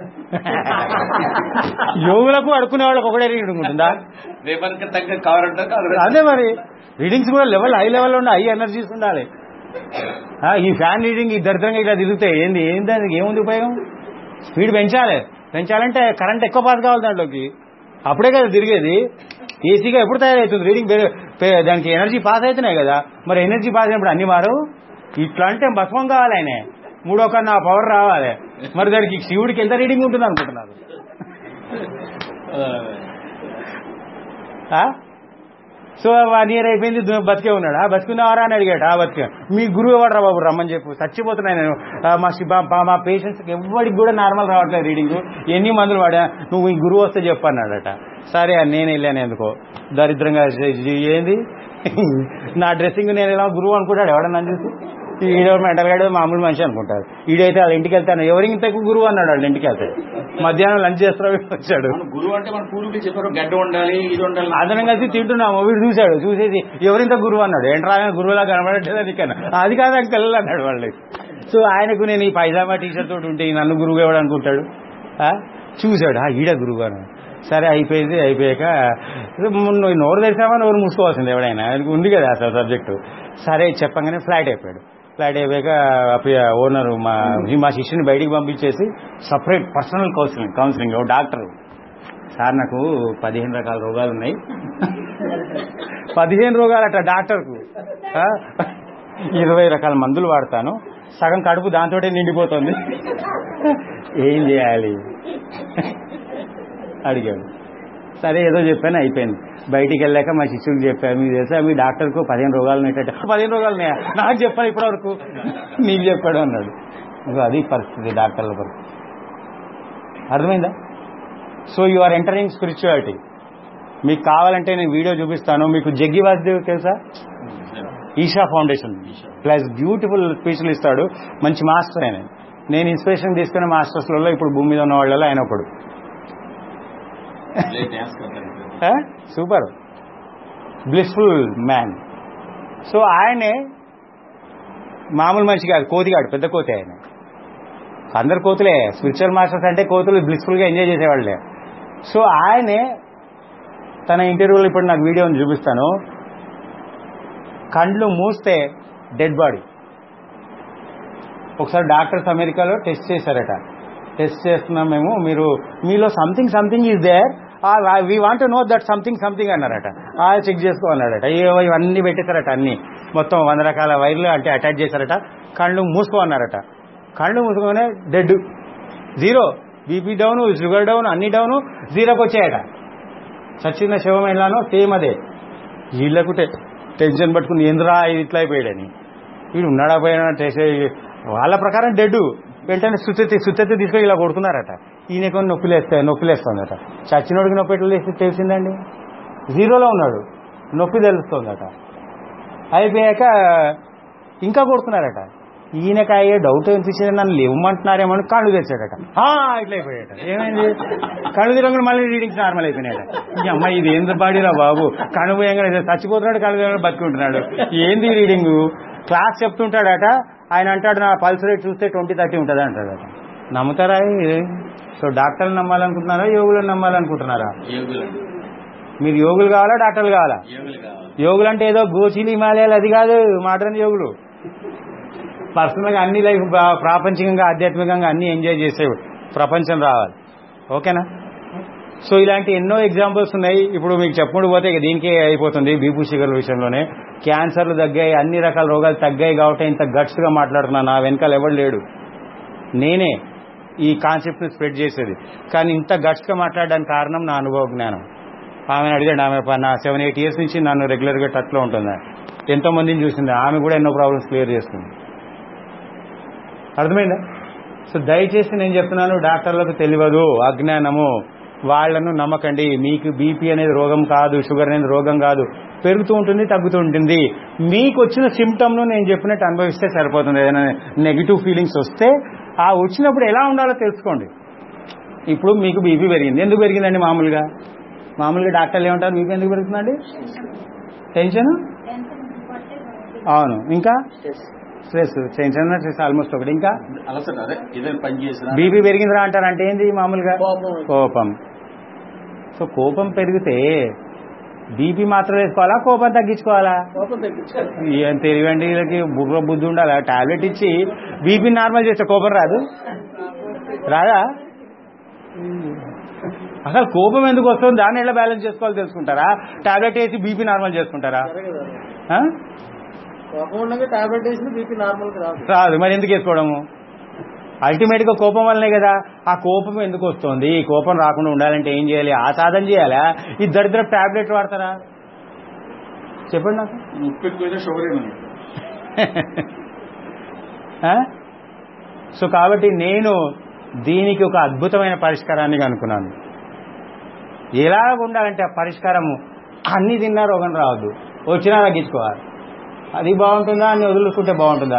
యోగులకు అడుకునే వాళ్ళకి ఒకటే రీడింగ్ ఉంటుందా రేపటికి తగ్గ కావాలంటే కావాలి అదే మరి రీడింగ్స్ కూడా లెవెల్ హై లెవెల్లో ఉండాలి హై ఎనర్జీస్ ఉండాలి ఆ, ఈ ఫ్యాన్ రీడింగ్ ఈ దరిద్రంగా ఇట్లా తిరుగుతాయి ఏంది ఏంది దానికి ఏముంది ఉపయోగం స్పీడ్ పెంచాలి పెంచాలంటే కరెంట్ ఎక్కువ పాస్ కావాలి దాంట్లోకి అప్పుడే కదా తిరిగేది ఏసీగా ఎప్పుడు తయారవుతుంది రీడింగ్ పెరిగి- పె- దానికి ఎనర్జీ పాస్ అవుతున్నాయి కదా మరి ఎనర్జీ పాస్ అయినప్పుడు అన్ని మారు ఇట్లా అంటే భస్మం కావాలి ఆయన మూడో కన్నా పవర్ రావాలి మరి దానికి శివుడికి ఎంత రీడింగ్ ఉంటుంది అనుకుంటున్నారు ఆ? సో వన్ ఇయర్ అయిపోయింది దు- బతికే ఉన్నాడు ఆ బతికున్నావారా అని అడిగాడు ఆ బతికే మీ గురువు ఎవడరా బాబు రమ్మని చెప్పు చచ్చిపోతున్నాయి నేను ఆ, మా శి- మా- మా- మా పేషెంట్స్కి ఎవరికి కూడా నార్మల్ రావట్లేదు రీడింగ్ ఎన్ని మందులు వాడా నువ్వు ఈ గురువు వస్తే చెప్పు అన్నాడట సరే అని నేను వెళ్ళాను ఎందుకో దరిద్రంగా చే- చే- ఏంది నా డ్రెస్సింగ్ నేను ఎలా గురువు అనుకుంటాడు ఎవడన్నా చూసి ఈడో మెంటల్ గాడు మామూలు మనిషి అనుకుంటారు ఈడైతే వాళ్ళ ఇంటికి వెళ్తాను ఎవరికి ఇంతకు గురువు అన్నాడు వాళ్ళ ఇంటికి వెళ్తే మధ్యాహ్నం లంచ్ చేస్తారో వచ్చాడు మన గురువు అంటే మన పూర్వీకులు చెప్పారు గడ్డ ఉండాలి ఇది ఉండాలి అందరం కలిసి తింటున్నాము వీడు చూశాడు చూసేసి ఎవరింత గురువు అన్నాడు ఏంట్రా ఆయన గురువులా కనబడట్లేదు నీకన్నా అది కాదు అంకల్ అన్నాడు వాళ్ళు సో ఆయనకు నేను ఈ పైజామా టీషర్ట్ తోటి ఉంటే ఈ నన్ను గురువు ఎవడు అనుకుంటాడు ఆ? చూశాడు ఆ ఈడ గురువు అన్నాడు సరే అయిపోయింది అయిపోయాక నువ్వు నోరు తెరిచామా నోరు మూసుకోవాల్సింది ఎవడైనా ఆయనకు ఉంది కదా అసలు సబ్జెక్టు సరే చెప్పంగానే ఫ్లాట్ అయిపోయాడు ఫ్లాట్ అయిపోయాక ఓనర్ మా మా శిష్యుని బయటికి పంపించేసి సపరేట్ పర్సనల్ కౌన్సిలింగ్ కౌన్సిలింగ్ ఓ డాక్టర్ సార్ నాకు పదిహేను రకాల రోగాలు ఉన్నాయి పదిహేను రోగాలట డాక్టర్కు ఆ? ఇరవై రకాల మందులు వాడతాను సగం కడుపు దాంతోటే నిండిపోతుంది ఏం చేయాలి అడిగాడు సరే ఏదో చెప్పాను అయిపోయింది బయటికి వెళ్ళాక మా శిష్యుడికి చెప్పాను మీకు తెలుసా మీ డాక్టర్కు పదిహేను రోగాలు ఉన్నాయట పదిహేను రోగాలు ఉన్నాయా నాకు చెప్పాను ఇప్పటివరకు నీకు చెప్పాడు అన్నాడు ఇదిగో అది పరిస్థితి డాక్టర్ల పరిస్థితి అర్థమైందా so you are entering spirituality మీకు కావాలంటే నేను వీడియో చూపిస్తాను మీకు జగ్గి వాసుదేవ్ తెలుసా ఈషా ఫౌండేషన్ ప్లస్ బ్యూటిఫుల్ స్పీచ్లు ఇస్తాడు మంచి మాస్టర్ ఆయన నేను ఇన్స్పిరేషన్ తీసుకున్న మాస్టర్స్లలో ఇప్పుడు భూమి మీద ఉన్న వాళ్ళలో ఆయన ఒకడు డ్యాన్స్ करता సూపర్ బ్లిస్ఫుల్ మ్యాన్ సో ఆయనే మామూలు మనిషి కాదు కోతిగాడు పెద్ద కోతి ఆయన అందరు కోతులే స్పిరిచువల్ మాస్టర్స్ అంటే కోతులు బ్లిస్ఫుల్ గా ఎంజాయ్ చేసేవాళ్ళే సో ఆయనే తన ఇంటర్వ్యూలో ఇప్పుడు నాకు వీడియోని చూపిస్తాను కండ్లు మూస్తే డెడ్ బాడీ ఒకసారి డాక్టర్స్ అమెరికాలో టెస్ట్ చేశారట టెస్ట్ చేస్తున్నాం మేము మీరు మీలో something something is there we want know that something something అన్నారట ఆ చెక్ చేసుకో అన్నాడట ఏవో ఇవన్నీ పెట్టేశారట అన్ని మొత్తం వంద రకాల వైర్లు అంటే అటాచ్ చేశారట కళ్ళు మూసుకో అన్నారట కళ్ళు మూసుకోగానే dead zero BP down sugar down అన్ని డౌన్ జీరోకి వచ్చాయట చచ్చిన శవం ఎలానో సేమ్ అదే వీళ్ళకు టె- టెన్షన్ పట్టుకుని ఎందురా ఇది ఇట్లా అయిపోయాడని వీడు ఉన్నాడా పోయినా టెస్ట్ వాళ్ళ ప్రకారం డెడ్ వెంటనే సుత్తెత్తి సుత్తెత్తి తీసుకొని ఇలా కొడుతున్నారట ఈయనకు నొప్పిలేస్తే నొప్పిలేస్తుందట చచ్చినోడికి నొప్పి ఎట్లా లేస్తే తెలిసిందండి జీరోలో ఉన్నాడు నొప్పి తెలుస్తుందట అయిపోయాక ఇంకా కొడుతున్నారట ఈయనకి అయ్యే డౌట్ అనిపించింది నన్ను లేవమంటున్నారేమో అని కళ్ళు తెచ్చాడట "ఆ, ఇట్లా అయిపోయాట ఏమైంది కళ్ళు తిరగకుండా మళ్ళీ రీడింగ్స్ నార్మల్ అయిపోయినాయట ఈ అమ్మాయి ఇది ఏంది బాడీరా బాబు కళ్ళు పోయంగానే చచ్చిపోతున్నాడు కళ్ళు తిరగకుండా బతికుంటున్నాడు ఏంది రీడింగ్ క్లాస్ చెప్తుంటాడట ఆయన అంటాడు నా పల్స్ రేట్ చూస్తే ట్వంటీ థర్టీ ఉంటుంది అంటాడట నమ్ముతారా ఇది? సో డాక్టర్లు నమ్మాలనుకుంటున్నారా యోగులను నమ్మాలనుకుంటున్నారా యోగులండి మీరు యోగులు కావాలా డాక్టర్లు కావాలా యోగులు కావాలి యోగులు అంటే ఏదో గోచీలు హిమాలయాలు అది కాదు మోడర్న్ యోగులు పర్సనల్గా అన్ని లైఫ్ బా- ప్రాపంచికంగా ఆధ్యాత్మికంగా అన్ని ఎంజాయ్ చేసే ప్రపంచం రావాలి ఓకేనా సో ఇలాంటి ఎన్నో ఎగ్జాంపుల్స్ ఉన్నాయి ఇప్పుడు మీకు చెప్పుకుంటూ పోతే ఇక దీనికే అయిపోతుంది బీపీ షుగర్ల విషయంలోనే క్యాన్సర్లు తగ్గాయి అన్ని రకాల రోగాలు తగ్గాయి కాబట్టి ఇంత గట్స్గా మాట్లాడుతున్నాను నా వెనకాల ఎవడు లేడు నేనే ఈ కాన్సెప్ట్ని స్ప్రెడ్ చేసేది కానీ ఇంత గట్స్గా మాట్లాడడానికి కారణం నా అనుభవ జ్ఞానం ఆమెను అడిగాడు ఆమె ప- నా సెవెన్ ఎయిట్ ఇయర్స్ నుంచి నన్ను రెగ్యులర్గా టచ్లో ఉంటుంది ఎంతో మందిని చూసింది ఆమె కూడా ఎన్నో ప్రాబ్లమ్స్ క్లియర్ చేస్తుంది అర్థమైందా సో దయచేసి నేను చెప్తున్నాను డాక్టర్లకు తెలియదు అజ్ఞానము వాళ్ళను నమ్మకండి మీకు బీపీ అనేది రోగం కాదు షుగర్ అనేది రోగం కాదు పెరుగుతూ ఉంటుంది తగ్గుతూ ఉంటుంది మీకు వచ్చిన సిమ్టమ్ను నేను చెప్పినట్టు అనుభవిస్తే సరిపోతుంది ఏదైనా నెగిటివ్ ఫీలింగ్స్ వస్తే ఆ వచ్చినప్పుడు ఎలా ఉండాలో తెలుసుకోండి ఇప్పుడు మీకు బీపీ పెరిగింది ఎందుకు పెరిగిందండి మామూలుగా మామూలుగా డాక్టర్లు ఏమంటారు బీపీ ఎందుకు పెరుగుతుందండి టెన్షన్ అవును ఇంకా స్ట్రెస్ టెన్షన్ స్ట్రెస్ ఆల్మోస్ట్ ఒకటి ఇంకా అలసట అదే ఏదైనా పని చేసినా బీపీ పెరిగిందిరా అంటారు అంటే ఏంది మామూలుగా కోపం. కోపం సో కోపం పెరిగితే బీపీ మాత్రం వేసుకోవాలా కోపం తగ్గించుకోవాలా కోపం తగ్గించాలి ఏం తెలివండి వీళ్ళకి బుర్ర బుద్ధి ఉండాలా టాబ్లెట్ ఇచ్చి బీపీ నార్మల్ చేస్తే కోపం రాదు రాదా అసలు కోపం ఎందుకు వస్తుంది దాన్ని ఎలా బ్యాలెన్స్ చేసుకోవాలో తెలుసుకుంటారా టాబ్లెట్ వేసి బీపీ నార్మల్ చేసుకుంటారా జరగదు అది. ఆ? కోపం ఉండగా టాబ్లెట్ వేసిన బీపీ నార్మల్ గా రాదు రాదు మరి ఎందుకు వేసుకోవడము అల్టిమేట్ గా కోపం వల్లనే కదా ఆ కోపం ఎందుకు వస్తుంది ఈ కోపం రాకుండా ఉండాలంటే ఏం చేయాలి ఆ సాధన చేయాలా ఈ దరిద్ర టాబ్లెట్ వాడతారా చెప్పండి నాకు ఉప్పు ఎక్కువైతే షుగర్ ఏమన్నా ఆ? సో కాబట్టి నేను దీనికి ఒక అద్భుతమైన పరిష్కారాన్ని కనుక్కున్నాను ఎలా ఉండాలంటే ఆ పరిష్కారము అన్ని తిన్నా రోగం రావద్దు వచ్చినా తగ్గించుకోవాలి అది బాగుంటుందా అని వదులుకుంటే బాగుంటుందా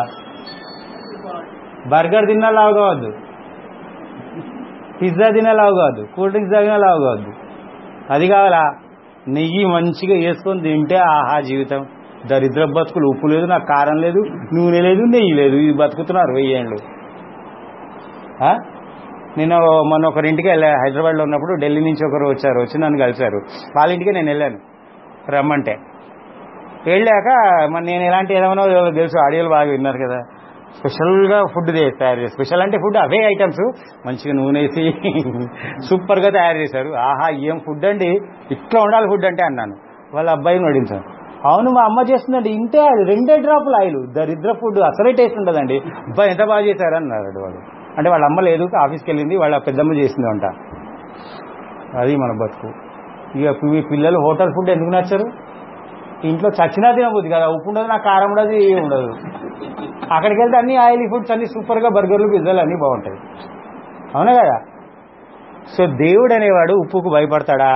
బర్గర్ తిన్నా లావు కావద్దు పిజ్జా తిన్నా లావు కావద్దు కూల్ డ్రింక్స్ తాగినా లావు కావద్దు అది కావాలా నెయ్యి మంచిగా వేసుకొని తింటే ఆహా జీవితం దరిద్ర బతుకులు ఉప్పు లేదు నాకు కారం లేదు నూనె లేదు నెయ్యి లేదు ఇది బతుకుతున్నారు వెయ్యేళ్ళు ఆ? నేను మొన్న ఒకరింటికి వెళ్ళా హైదరాబాద్లో ఉన్నప్పుడు ఢిల్లీ నుంచి ఒకరు వచ్చారు వచ్చి నన్ను కలిశారు వాళ్ళ ఇంటికి నేను వెళ్ళాను రమ్మంటే వెళ్ళాక మరి నేను ఎలాంటి ఏదైనా తెలుసు ఆడియోలు బాగా విన్నారు కదా స్పెషల్గా ఫుడ్ తయారు చేస్తారు స్పెషల్ అంటే ఫుడ్ అవే ఐటమ్స్ మంచిగా నూనె వేసి సూపర్గా తయారు చేశారు ఆహా ఏం ఫుడ్ అండి ఇట్లా ఉండాలి ఫుడ్ అంటే అన్నాను వాళ్ళ అబ్బాయిని వడించాను అవును మా అమ్మ చేస్తుందండి ఇంతే అది రెండే డ్రాపులు ఆయిల్ దరిద్ర ఫుడ్ అసలే టేస్ట్ ఉండదండి అబ్బాయి ఎంత బాగా చేశారు అన్నాడు వాడు అంటే వాళ్ళ అమ్మ లేదు ఆఫీస్కి వెళ్ళింది వాళ్ళ పెద్దమ్మ చేసింది వంట అది మన బతుకు ఇక మీ పిల్లలు హోటల్ ఫుడ్ ఎందుకు నచ్చరు ఇంట్లో చచ్చినా తినబుద్ది కదా ఉప్పు ఉండదు నాకు కారం ఉండదు ఏమి ఉండదు అక్కడికి వెళ్తే అన్ని ఆయిలీ ఫుడ్స్ అన్ని సూపర్గా బర్గర్లు పిజ్జాలు అన్నీ బాగుంటాయి అవునా కదా సో దేవుడు అనేవాడు ఉప్పుకు భయపడతాడా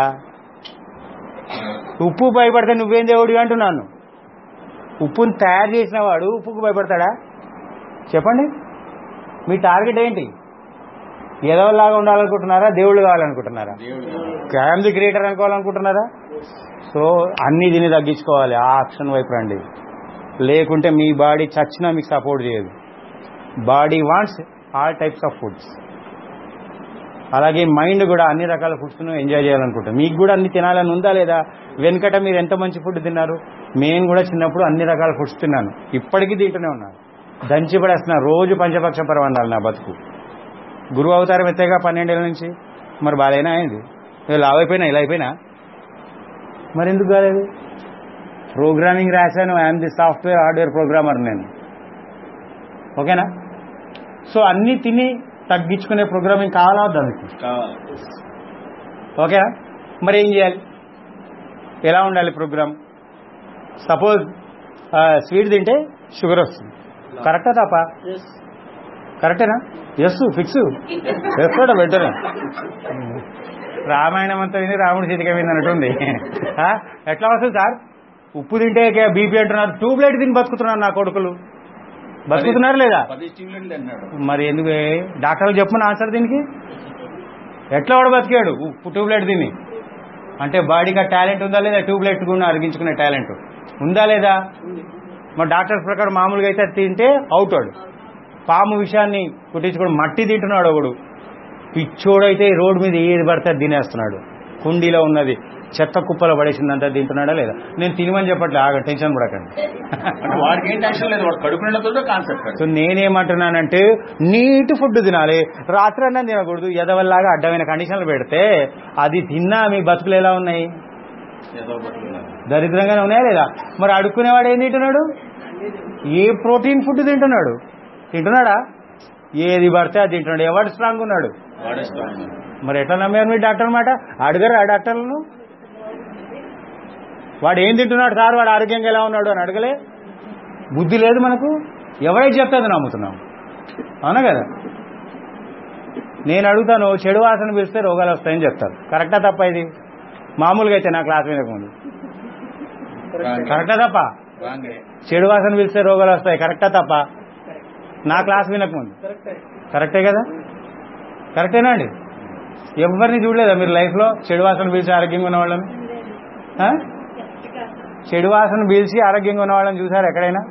ఉప్పు భయపడితే నువ్వేం దేవుడివి అంటున్నాను ఉప్పుని తయారు చేసిన వాడు ఉప్పుకు భయపడతాడా చెప్పండి మీ టార్గెట్ ఏంటి ఏదోలాగా ఉండాలనుకుంటున్నారా దేవుళ్ళు కావాలనుకుంటున్నారా దేవుడు ఐఎమ్ ది క్రియేటర్ అనుకోవాలనుకుంటున్నారా సో అన్ని దీన్ని తగ్గించుకోవాలి ఆ ఆప్షన్ వైపు రండి లేకుంటే మీ బాడీ చచ్చినా మీకు సపోర్ట్ చేయదు body wants all types of foods అలాగే మైండ్ కూడా అన్ని రకాల ఫుడ్స్ను ఎంజాయ్ చేయాలనుకుంటాం మీకు కూడా అన్ని తినాలని ఉందా లేదా వెనకట మీరు ఎంత మంచి ఫుడ్ తిన్నారు నేను కూడా చిన్నప్పుడు అన్ని రకాల ఫుడ్స్ తిన్నాను ఇప్పటికీ తింటూనే ఉన్నాను దంచి పడేస్తున్నా రోజు పంచపక్ష పరమాన్నాలు నా బతుకు గురువు అవతారం ఎత్తేగా పన్నెండేళ్ళ నుంచి మరి బాగాలైనా అయింది లావ్ అయిపోయినా ఇలా అయిపోయినా మరి ఎందుకు కాలేదు ప్రోగ్రామింగ్ రాశాను I'm the software hardware programmer నేను ఓకేనా సో అన్నీ తిని తగ్గించుకునే ప్రోగ్రామింగ్ కావాలా వద్దా మీకు కావాలి ఓకేనా మరి ఏం చేయాలి ఎలా ఉండాలి ప్రోగ్రామ్ సపోజ్ స్వీట్ తింటే షుగర్ వస్తుంది కరెక్టా తప్ప ఎస్ కరెక్టేనా ఎస్ ఫిక్స్ వేసుకోవడం బెటర్ రామాయణం అంతా విని రాముడి చేతికి మీద అన్నట్టుంది ఆ? ఎట్లా వస్తుంది సార్ ఉప్పు తింటే బీపీ అంటున్నారు ట్యూబ్ లైట్ తిని బతుకుతున్నారు నా కొడుకులు బతుకుతున్నారు లేదా పది స్టీమ్లెంట్ అన్నాడు మరి ఎందుకు డాక్టర్లు చెప్పమని ఆన్సర్ దీనికి ఎట్లా వాడు బతికాడు ఉప్పు ట్యూబ్లైట్ తిని అంటే బాడీకి ఆ టాలెంట్ ఉందా లేదా ట్యూబ్లైట్ కూడా అరిగించుకునే టాలెంట్ ఉందా లేదా ఉంది మరి డాక్టర్స్ ప్రకారం మామూలుగా అయితే అది తింటే అవుట్ వాడు పాము విషయాన్ని కుట్టించుకోవడం మట్టి తింటున్నాడు ఒకడు పిచ్చోడైతే రోడ్డు మీద ఏది పడితే అది తినేస్తున్నాడు కుండీలో ఉన్నది చెత్త కుప్పలో పడేసిందంతా తింటున్నాడా లేదా నేను తినమని చెప్పట్లే ఆగ టెన్షన్ పడకండి అంటే వాడికి ఏం టెన్షన్ లేదు వాడు కడుపు నిండతో కాన్సెప్ట్ సో నేనేమంటున్నానంటే నీట్ ఫుడ్ తినాలి రాత్రి అన్నం తినకూడదు ఎదవల్లాగా అడ్డమైన కండిషన్లు పెడితే అది తిన్నా మీ బతుకులు ఎలా ఉన్నాయి ఏదో పట్టుకున్నారు దరిద్రంగానే ఉన్నాయా లేదా మరి అడుక్కునేవాడు ఏం తింటున్నాడు ఏ ప్రోటీన్ ఫుడ్ తింటున్నాడు తింటున్నాడా ఏది పడితే అది తింటున్నాడు ఎవడు స్ట్రాంగ్ ఉన్నాడు వాడే స్ట్రాంగ్ మరి ఎట్లా నమ్మారు మీరు డాక్టర్ మాట అడగరు ఆ డాక్టర్లను వాడు ఏం తింటున్నాడు సార్ వాడు ఆరోగ్యంగా ఎలా ఉన్నాడు అని అడగలే బుద్ధి లేదు మనకు ఎవరైతే చెప్తే అది నమ్ముతున్నాం అవునా కదా నేను అడుగుతాను చెడు వాసన పిలిస్తే రోగాలు వస్తాయని చెప్తారు కరెక్టా తప్ప ఇది మామూలుగా అయితే నా క్లాస్ మీద ముందు కరెక్టా తప్ప రాంగే చెడు వాసన పిలిస్తే రోగాలు వస్తాయి కరెక్టా తప్ప నా క్లాస్ వినక ముందు కరెక్టే కరెక్టే కదా కరెక్టేనా అండి ఎవరిని చూడలేదా మీరు లైఫ్లో చెడు వాసన పీల్చి ఆరోగ్యంగా ఉన్న వాళ్ళని ఆ? చెడు వాసన పీల్చి ఆరోగ్యంగా ఉన్న వాళ్ళని చూసారు ఎక్కడైనా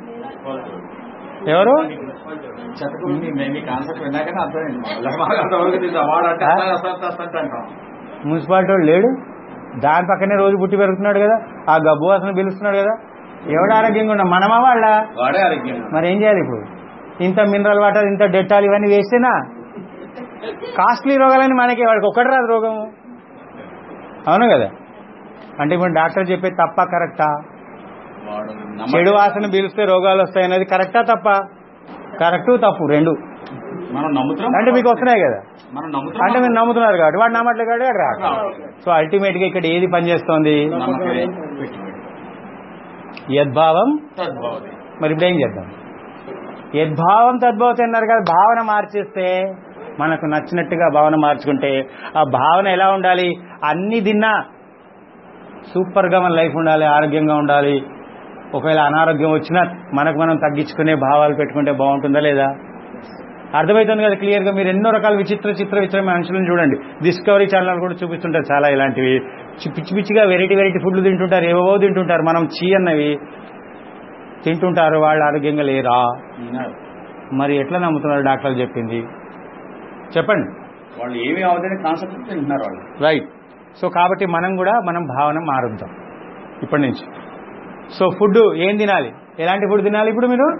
ఎవరు చెత్తకు మేము మీ కాన్సెప్ట్ విన్నాకనే అర్థమైంది మళ్ళీ మాకు అంతవరకు తెలియదు వాడు అంటే ఆ? అసలు అసలు అసలు అంటాం మున్సిపాలిటీ వాడు లేడు దాని పక్కనే రోజు పుట్టి పెరుగుతున్నాడు కదా ఆ గబ్బు వాసన పీలుస్తున్నాడు కదా ఎవడు ఆరోగ్యంగా ఉన్నా మనమా వాళ్ళ వాడే ఆరోగ్యం మరి ఏం చేయాలి ఇప్పుడు ఇంత మినరల్ వాటర్ ఇంత డెట్టాలు ఇవన్నీ వేస్తేనా కాస్ట్లీ రోగాలని మనకి వాడికి ఒక్కటి రాదు రోగము అవును కదా అంటే ఇప్పుడు డాక్టర్ చెప్పేది తప్ప కరెక్టా వాడు చెడు వాసన పీలిస్తే రోగాలు వస్తాయనేది కరెక్టా తప్ప కరెక్టు తప్పు రెండు మనం నమ్ముతున్నాం అంటే మీకు వస్తున్నాయి కదా మనం నమ్ముతున్నాం అంటే మీరు నమ్ముతున్నారు కాబట్టి వాడు నమ్మట్లేదు కాబట్టి వాడు రాదు సో అల్టిమేట్ గా ఇక్కడ ఏది పనిచేస్తోంది నమ్మకమే పెట్టుబడి యద్భావం తద్భవతి మరి ఇప్పుడు ఏం చేద్దాం యద్భావం తద్భవతి అన్నారు కదా భావన మార్చేస్తే మనకు నచ్చినట్టుగా భావన మార్చుకుంటే ఆ భావన ఎలా ఉండాలి అన్ని తిన్నా సూపర్గా మన లైఫ్ ఉండాలి ఆరోగ్యంగా ఉండాలి ఒకవేళ అనారోగ్యం వచ్చినా మనకు మనం తగ్గించుకునే భావాలు పెట్టుకుంటే బాగుంటుందా లేదా అర్థమవుతుంది కదా క్లియర్గా మీరు ఎన్నో రకాల విచిత్ర చిత్ర విచిత్రమైన మనుషులను చూడండి డిస్కవరీ ఛానల్ కూడా చూపిస్తుంటారు చాలా ఇలాంటివి చి- పిచ్చి పిచ్చిగా వెరైటీ వెరైటీ ఫుడ్లు తింటుంటారు ఏవో తింటుంటారు మనం చీ అన్నవి తింటుంటారు వాళ్ళు ఆరోగ్యంగా లేరా ఈనాడు. మరి ఎట్లా నమ్ముతున్నారు డాక్టర్లు చెప్పింది చెప్పండి వాళ్ళు ఏమి అవదని కాన్సెప్ట్ తింటున్నారు వాళ్ళు రైట్ సో కాబట్టి మనం కూడా మనం భావన మారుద్దాం ఇప్పటి నుంచి సో ఫుడ్ ఏం తినాలి ఎలాంటి ఫుడ్ తినాలి ఇప్పుడు మీరు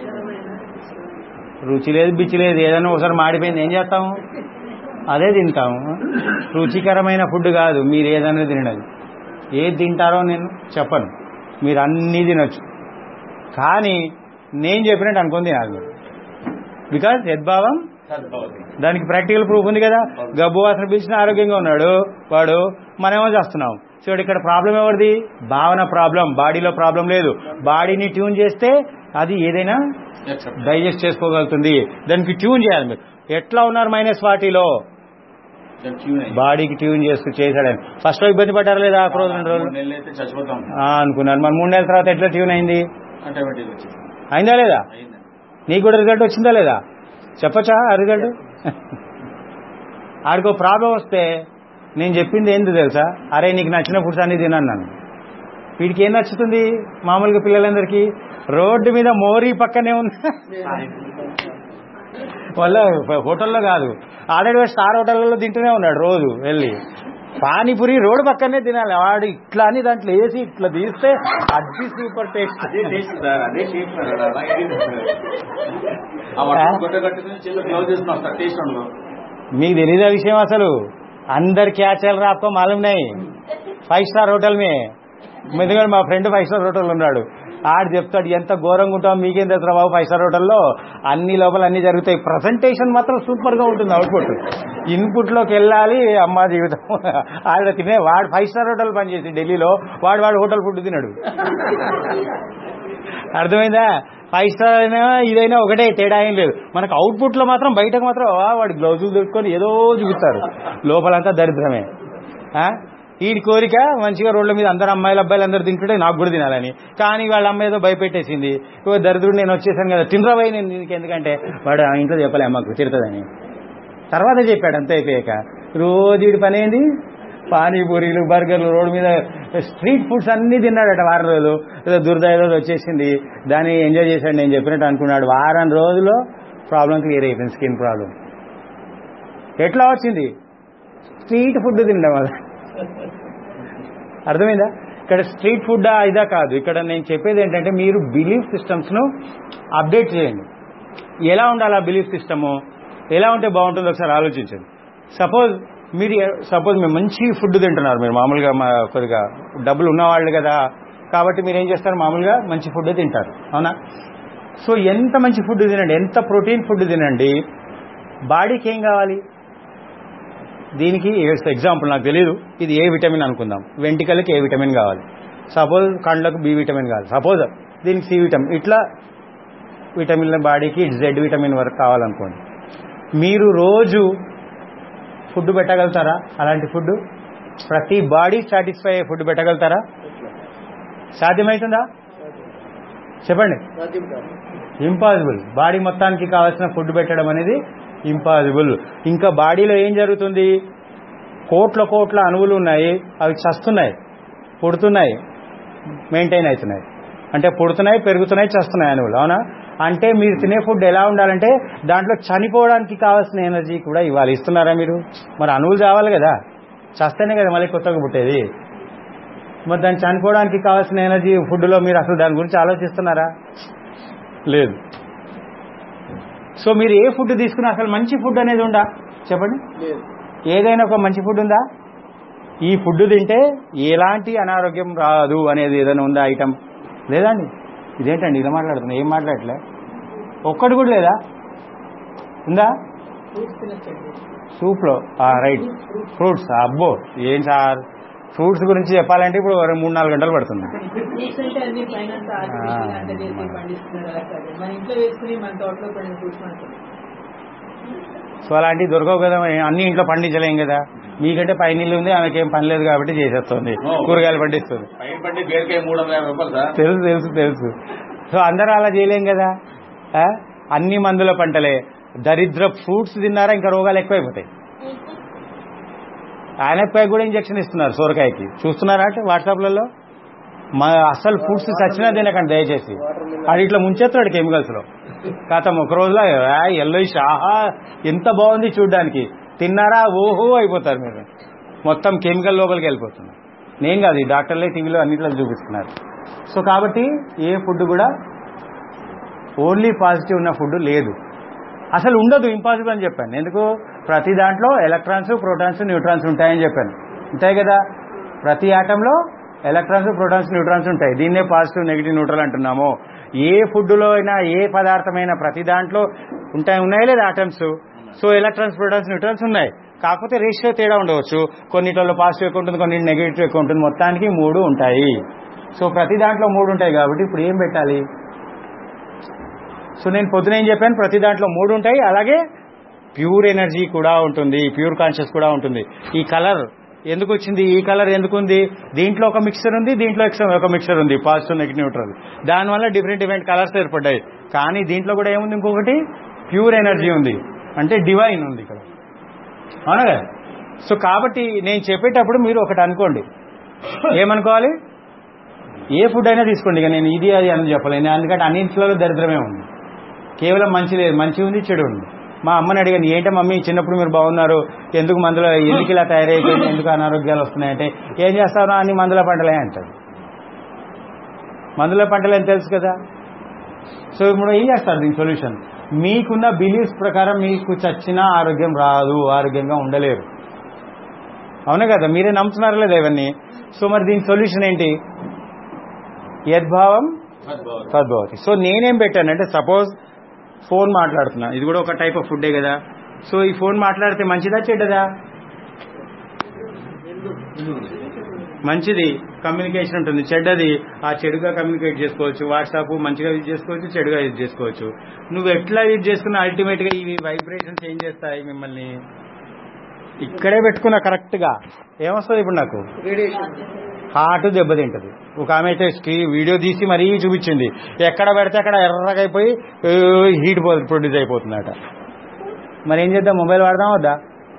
రుచి లేదు బిచ్చి లేదు ఏదైనా ఒకసారి మాడిపోయింది ఏం చేస్తాము అదే తింటాము రుచికరమైన ఫుడ్ కాదు మీరు ఏదైనా తినడం ఏది తింటారో నేను చెప్పను మీరు అన్నీ తినొచ్చు కానీ నేను చెప్పినట్టు అనుకుని తినాలి మీరు బికాజ్ యద్భావం తద్భవతి దానికి ప్రాక్టికల్ ప్రూఫ్ ఉంది కదా గబ్బు వాసన పీల్చిన ఆరోగ్యంగా ఉన్నాడు వాడు మనమేమో చేస్తున్నాం సో ఇక్కడ ప్రాబ్లం ఎవరిది భావన ప్రాబ్లం బాడీలో ప్రాబ్లం లేదు బాడీని ట్యూన్ చేస్తే అది ఏదైనా Accept. డైజెస్ట్ చేసుకోగలుగుతుంది దానికి ట్యూన్ చేయాలి మీరు ఎట్లా ఉన్నారు మైనస్ ఫార్టీలో Then tune అయ్యి. బాడీకి ట్యూన్ చేసుకు చేశాడని ఫస్ట్ లో ఇబ్బంది పడ్డారు లేదా ఒక రోజు రెండు రోజులు మూడు నెలలు అయితే చచ్చిపోతాం ఆ, అనుకున్నారు మరి మూడు నెలల తర్వాత ఎట్లా ట్యూన్ అయింది ఆటోమేటిక్ వచ్చేసి అయిందా లేదా అయింది నీకు కూడా రిజల్ట్ వచ్చిందా లేదా చెప్పచ్చా ఆ రిజల్ట్ ఆడికో ప్రాబ్లం వస్తే నేను చెప్పింది ఏంది తెలుసా అరే నీకు నచ్చిన ఫుడ్స్ అన్ని తిన్నాను నన్ను వీడికి ఏం నచ్చుతుంది మామూలుగా పిల్లలందరికీ రోడ్డు మీద మోరీ పక్కనే ఉంది వాళ్ళ హోటల్లో కాదు ఆల్రెడీ స్టార్ హోటల్లో తింటూనే ఉన్నాడు రోజు వెళ్ళి పానీపూరి రోడ్డు పక్కనే తినాలి వాడు ఇట్లా అని దాంట్లో వేసి ఇట్లా తీస్తే అది సూపర్ టేస్ట్ అదే టేస్ట్ సార్ అదే టేస్ట్ సార్ అలాగే ఇది సార్. ఆ వర్షం గుడ్డ కట్టుకుని చేతిలో గ్లౌజ్ చేసుకున్నాం సార్ టేస్ట్ ఉండదు మీకు తెలీదా విషయం అసలు अंदर क्या चल रहा आपको मालूम नहीं ఫైవ్ స్టార్ హోటల్ మే ఎందుకంటే మా ఫ్రెండ్ ఫైవ్ స్టార్ హోటల్ ఉన్నాడు ఆడు చెప్తాడు ఎంత ఘోరంగా ఉంటాం మీకేం తెలుసు బాబు ఫైవ్ స్టార్ హోటల్లో అన్ని లోపల అన్ని జరుగుతాయి ప్రజెంటేషన్ మాత్రం సూపర్ గా ఉంటుంది అవుట్పుట్ ఇన్పుట్ లోకి వెళ్ళాలి అమ్మ జీవితం ఆడ తినే వాడు ఫైవ్ స్టార్ హోటల్ పనిచేసి ఢిల్లీలో వాడు వాడు హోటల్ ఫుడ్ తినడు అర్థమైందా ఫైవ్ స్టార్ అయినా ఇదైనా ఒకటే తేడా ఏం లేదు మనకు అవుట్పుట్ లో మాత్రం బయటకు మాత్రం ఆ, వాడి గ్లౌజులు దొరుకుకొని ఏదో చూపిస్తారు లోపలంతా దరిద్రమే ఆ? వీడి కోరిక మంచిగా రోడ్ల మీద అందరు అమ్మాయిలు అబ్బాయిలు అందరు తింటుంటే నాకు కూడా తినాలని కానీ వాళ్ళ అమ్మాయి ఏదో భయపెట్టేసింది ఓ దరిద్రుడు నేను వచ్చేసాను కదా తినరాబాయి నేను దీనికి ఎందుకంటే వాడు ఆ ఇంట్లో చెప్పలే అమ్మకు తిరుతుందని తర్వాత చెప్పాడు అంతే అయిపోయాక రోజు వీడి పని ఏంది పానీపూరీలు బర్గర్లు రోడ్డు మీద స్ట్రీట్ ఫుడ్స్ అన్ని తిన్నాడట వారం రోజులు ఏదో దురద ఏదో వచ్చేసింది దాన్ని ఎంజాయ్ చేశాడు నేను చెప్పినట్టు అనుకున్నాడు వారం రోజులు ప్రాబ్లం క్లియర్ అయిపోయింది స్కిన్ ప్రాబ్లం ఎట్లా వచ్చింది స్ట్రీట్ ఫుడ్ తినడం వల్ల అర్థమైందా ఇక్కడ స్ట్రీట్ ఫుడ్ ఇదా కాదు ఇక్కడ నేను చెప్పేది ఏంటంటే మీరు బిలీఫ్ సిస్టమ్స్ను అప్డేట్ చేయండి ఎలా ఉండాలి ఆ బిలీఫ్ సిస్టము ఎలా ఉంటే బాగుంటుందో ఒకసారి ఆలోచించండి సపోజ్ మీరు సపోజ్ మీరు మంచి ఫుడ్ తింటున్నారు మీరు మామూలుగా మా కొద్దిగా డబ్బులు ఉన్నవాళ్ళు కదా కాబట్టి మీరు ఏం చేస్తారు మామూలుగా మంచి ఫుడ్ తింటారు అవునా సో ఎంత మంచి ఫుడ్ తినండి ఎంత ప్రోటీన్ ఫుడ్ తినండి బాడీకి ఏం కావాలి దీనికి ఎగ్జాంపుల్ నాకు తెలియదు ఇది ఏ విటమిన్ అనుకుందాం వెంటికలకి ఏ విటమిన్ కావాలి సపోజ్ కళ్ళకు బి విటమిన్ కావాలి సపోజ్ దీనికి సి విటమిన్ ఇట్లా విటమిన్ల బాడీకి జెడ్ విటమిన్ వరకు కావాలనుకోండి మీరు రోజు ఫుడ్ పెట్టగలుగుతారా అలాంటి ఫుడ్ ప్రతి బాడీ సాటిస్ఫై అయ్యే ఫుడ్ పెట్టగలుగుతారా సాధ్యమవుతుందా చెప్పండి సాధ్యం కాదు ఇంపాసిబుల్ బాడీ మొత్తానికి కావాల్సిన ఫుడ్ పెట్టడం అనేది ఇంపాసిబుల్ ఇంకా బాడీలో ఏం జరుగుతుంది కోట్ల కోట్ల అణువులు ఉన్నాయి అవి చస్తున్నాయి పుడుతున్నాయి మెయింటైన్ అవుతున్నాయి అంటే పుడుతున్నాయి పెరుగుతున్నాయి చస్తున్నాయి అణువులు అవునా అంటే మీరు తినే ఫుడ్ ఎలా ఉండాలంటే దాంట్లో చనిపోవడానికి కావాల్సిన ఎనర్జీ కూడా ఇవ్వాలి ఇస్తున్నారా మీరు మరి అణువులు కావాలి కదా చస్తేనే కదా మళ్ళీ కొత్తగా పుట్టేది మరి దాన్ని చనిపోవడానికి కావాల్సిన ఎనర్జీ ఫుడ్లో మీరు అసలు దాని గురించి ఆలోచిస్తున్నారా లేదు సో మీరు ఏ ఫుడ్ తీసుకున్నా అసలు మంచి ఫుడ్ అనేది ఉందా చెప్పండి లేదు ఏదైనా ఒక మంచి ఫుడ్ ఉందా ఈ ఫుడ్ తింటే ఎలాంటి అనారోగ్యం రాదు అనేది ఏదైనా ఉందా ఐటమ్ లేదండి ఇదేంటండి ఇలా మాట్లాడుతున్నా ఏం మాట్లాడలే ఒక్కటి కూడా లేదా ఉందా ఫ్రూట్స్ తినచ్చండి సూప్లో రైట్ ఫ్రూట్స్ అబ్బో ఏం సార్ ఫ్రూట్స్ గురించి చెప్పాలంటే ఇప్పుడు ఒక మూడు నాలుగు గంటలు పడుతుంది ఫ్రూట్స్ అంటే అన్ని పైన ఆర్టిఫిషియల్ అంటే చేసి పండిస్తున్నారు అలా కాదు మన ఇంట్లో వేసుకుని మన తోటలో పండిన ఫ్రూట్స్ మనకు సో అలాంటివి దొరకవు కదా మరి అన్ని ఇంట్లో పండించలేం కదా మీకంటే పైన ఇల్లు ఉంది ఆమెకేం పని లేదు కాబట్టి చేసేస్తుంది కూరగాయలు పండిస్తుంది పైన పండి బీరకాయ మూడు వందల యాభై రూపాయలు సార్ తెలుసు తెలుసు తెలుసు సో అందరూ అలా చేయలేం కదా ఆ? అన్ని మందుల పంటలే దరిద్ర ఫ్రూట్స్ తిన్నారా ఇంకా రోగాలు ఎక్కువైపోతాయి ఆనపకాయ కూడా ఇంజక్షన్ ఇస్తున్నారు సోరకాయకి చూస్తున్నారా అంటే వాట్సాప్లలో మా అసలు ఫ్రూట్స్ చచ్చినా తినకండి దయచేసి అది ఇట్లా ముంచేస్తాడు కెమికల్స్ లో కాతం ఒక రోజులో ఎల్లో ఆహా ఎంత బాగుంది చూడడానికి తిన్నారా ఓహో అయిపోతారు మీరు మొత్తం కెమికల్ లోపలికి వెళ్ళిపోతుంది నేను కాదు ఈ డాక్టర్లే టీవీలో అన్నిట్లో చూపిస్తున్నారు సో కాబట్టి ఏ ఫుడ్ కూడా ఓన్లీ పాజిటివ్ ఉన్న ఫుడ్ లేదు అసలు ఉండదు ఇంపాసిబుల్ అని చెప్పాను ఎందుకు ప్రతి దాంట్లో ఎలక్ట్రాన్స్ ప్రోటాన్స్ న్యూట్రాన్స్ ఉంటాయని చెప్పాను ఉంటాయి కదా ప్రతి ఆటంలో ఎలక్ట్రాన్స్ ప్రోటాన్స్ న్యూట్రాన్స్ ఉంటాయి దీన్నే పాజిటివ్ నెగిటివ్ న్యూట్రల్ అంటున్నాము ఏ ఫుడ్లో అయినా ఏ పదార్థమైనా ప్రతి దాంట్లో ఉంటాయి ఉన్నాయా లేదా atoms so electrons protons neutrons ఉన్నాయి కాకపోతే రేషియో తేడా ఉండవచ్చు కొన్నిట్లో పాజిటివ్ ఎక్కువ ఉంటుంది కొన్ని నెగిటివ్ ఎక్కువ ఉంటుంది మొత్తానికి మూడు ఉంటాయి సో ప్రతి దాంట్లో మూడు ఉంటాయి కాబట్టి ఇప్పుడు ఏం పెట్టాలి సో నేను పొద్దున ఏం చెప్పాను ప్రతి దాంట్లో మూడు ఉంటాయి అలాగే ప్యూర్ ఎనర్జీ కూడా ఉంటుంది ప్యూర్ కాన్షియస్ కూడా ఉంటుంది ఈ కలర్ ఎందుకు వచ్చింది ఈ కలర్ ఎందుకు ఉంది దీంట్లో ఒక మిక్సర్ ఉంది దీంట్లో ఎక్స్- ఒక మిక్సర్ ఉంది పాజిటివ్ నెగిటివ్ న్యూట్రల్ దానివల్ల డిఫరెంట్ డిఫరెంట్ కలర్స్ ఏర్పడ్డాయి కానీ దీంట్లో కూడా ఏముంది ఇంకొకటి ప్యూర్ ఎనర్జీ ఉంది అంటే డివైన్ ఉంది ఇక్కడ అవునా కదా సో కాబట్టి నేను చెప్పేటప్పుడు మీరు ఒకటి అనుకోండి ఏమనుకోవాలి ఏ ఫుడ్ అయినా తీసుకోండి ఇక నేను ఇది అది అని చెప్పలేను ఎందుకంటే అన్నింటిలో దరిద్రమే ఉంది కేవలం మంచి లేదు మంచి ఉంది చెడు ఉంది మా అమ్మని అడిగాను ఏంటో మమ్మీ చిన్నప్పుడు మీరు బాగున్నారు ఎందుకు మందులో ఎందుకు ఇలా తయారైపోయింది ఎందుకు అనారోగ్యాలు వస్తున్నాయంటే ఏం చేస్తారో అన్ని మందుల పంటలే అంటారు మందుల పంటలు అని తెలుసు కదా సో ఇప్పుడు ఏం చేస్తారు దీని సొల్యూషన్ మీకున్న బిలీఫ్స్ ప్రకారం మీకు చచ్చిన ఆరోగ్యం రాదు ఆరోగ్యంగా ఉండలేరు అవునా కదా మీరే నమ్ముతున్నారా లేదా ఇవన్నీ సో మరి దీని సొల్యూషన్ ఏంటి యద్భావం తద్భవతి సో నేనేం పెట్టానంటే సపోజ్ ఫోన్ మాట్లాడుతున్నా ఇది కూడా ఒక టైప్ ఆఫ్ ఫుడ్డే కదా సో ఈ ఫోన్ మాట్లాడితే మంచిదా చెడ్డదా మంచిది కమ్యూనికేషన్ ఉంటుంది చెడ్డది ఆ చెడుగా కమ్యూనికేట్ చేసుకోవచ్చు వాట్సాప్ మంచిగా యూజ్ చేసుకోవచ్చు చెడుగా యూజ్ చేసుకోవచ్చు నువ్వు ఎట్లా యూజ్ చేసుకున్నా అల్టిమేట్ గా ఇవి వైబ్రేషన్స్ ఏం చేస్తాయి మిమ్మల్ని ఇక్కడే పెట్టుకున్నా కరెక్ట్ గా ఏమొస్తుంది ఇప్పుడు నాకు రేడియేషన్ హార్ట్ దెబ్బతింటది ఒక ఆమె అయితే స్క్రీన్ వీడియో తీసి మరీ చూపించింది ఎక్కడ పెడితే అక్కడ ఎర్రగైపోయి హీట్ ప్రొడ్యూస్ అయిపోతుందట మరి ఏం చేద్దాం మొబైల్ వాడదాం వద్దా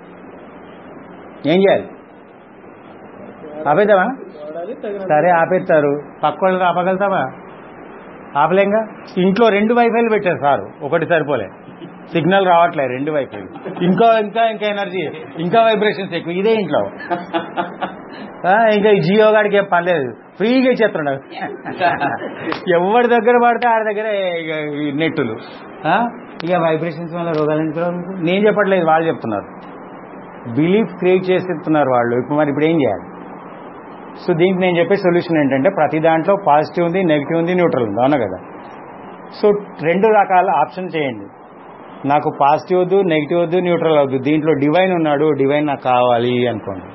ఏం చేయాలి ఆపేద్దామా వాడాలి తగిన సరే ఆపేస్తారు పక్క వాళ్ళు ఆపగలుగుతామా ఆపలేంగా ఇంట్లో రెండు వైఫైలు పెట్టారు సారు ఒకటి సరిపోలే సిగ్నల్ రావట్లేదు రెండు వైపు ఇంకా ఇంకా ఇంకా ఎనర్జీ ఇంకా వైబ్రేషన్స్ ఎక్కువ ఇదే ఇంట్లో ఆ, ఇంకా ఈ జియో గాడికి ఏం పర్లేదు ఫ్రీగా ఇచ్చేస్తున్నాడు ఎవరి దగ్గర పడితే ఆడి దగ్గర ఇక ఈ నెట్టులు ఆ, ఇక వైబ్రేషన్స్ వల్ల రోగాలు ఎందుకు రావు మీకు? నేను చెప్పట్లేదు వాళ్ళు చెప్తున్నారు బిలీఫ్ క్రియేట్ చేసేస్తున్నారు వాళ్ళు ఇప్పుడు మరి ఇప్పుడు ఏం చేయాలి సో దీనికి నేను చెప్పే సొల్యూషన్ ఏంటంటే ప్రతి దాంట్లో పాజిటివ్ ఉంది నెగిటివ్ ఉంది న్యూట్రల్ ఉంది అవునా కదా సో రెండు రకాల ఆప్షన్ చేయండి నాకు పాజిటివ్ వద్దు నెగిటివ్ వద్దు న్యూట్రల్ వద్దు దీంట్లో డివైన్ ఉన్నాడు డివైన్ నాకు కావాలి అనుకోండి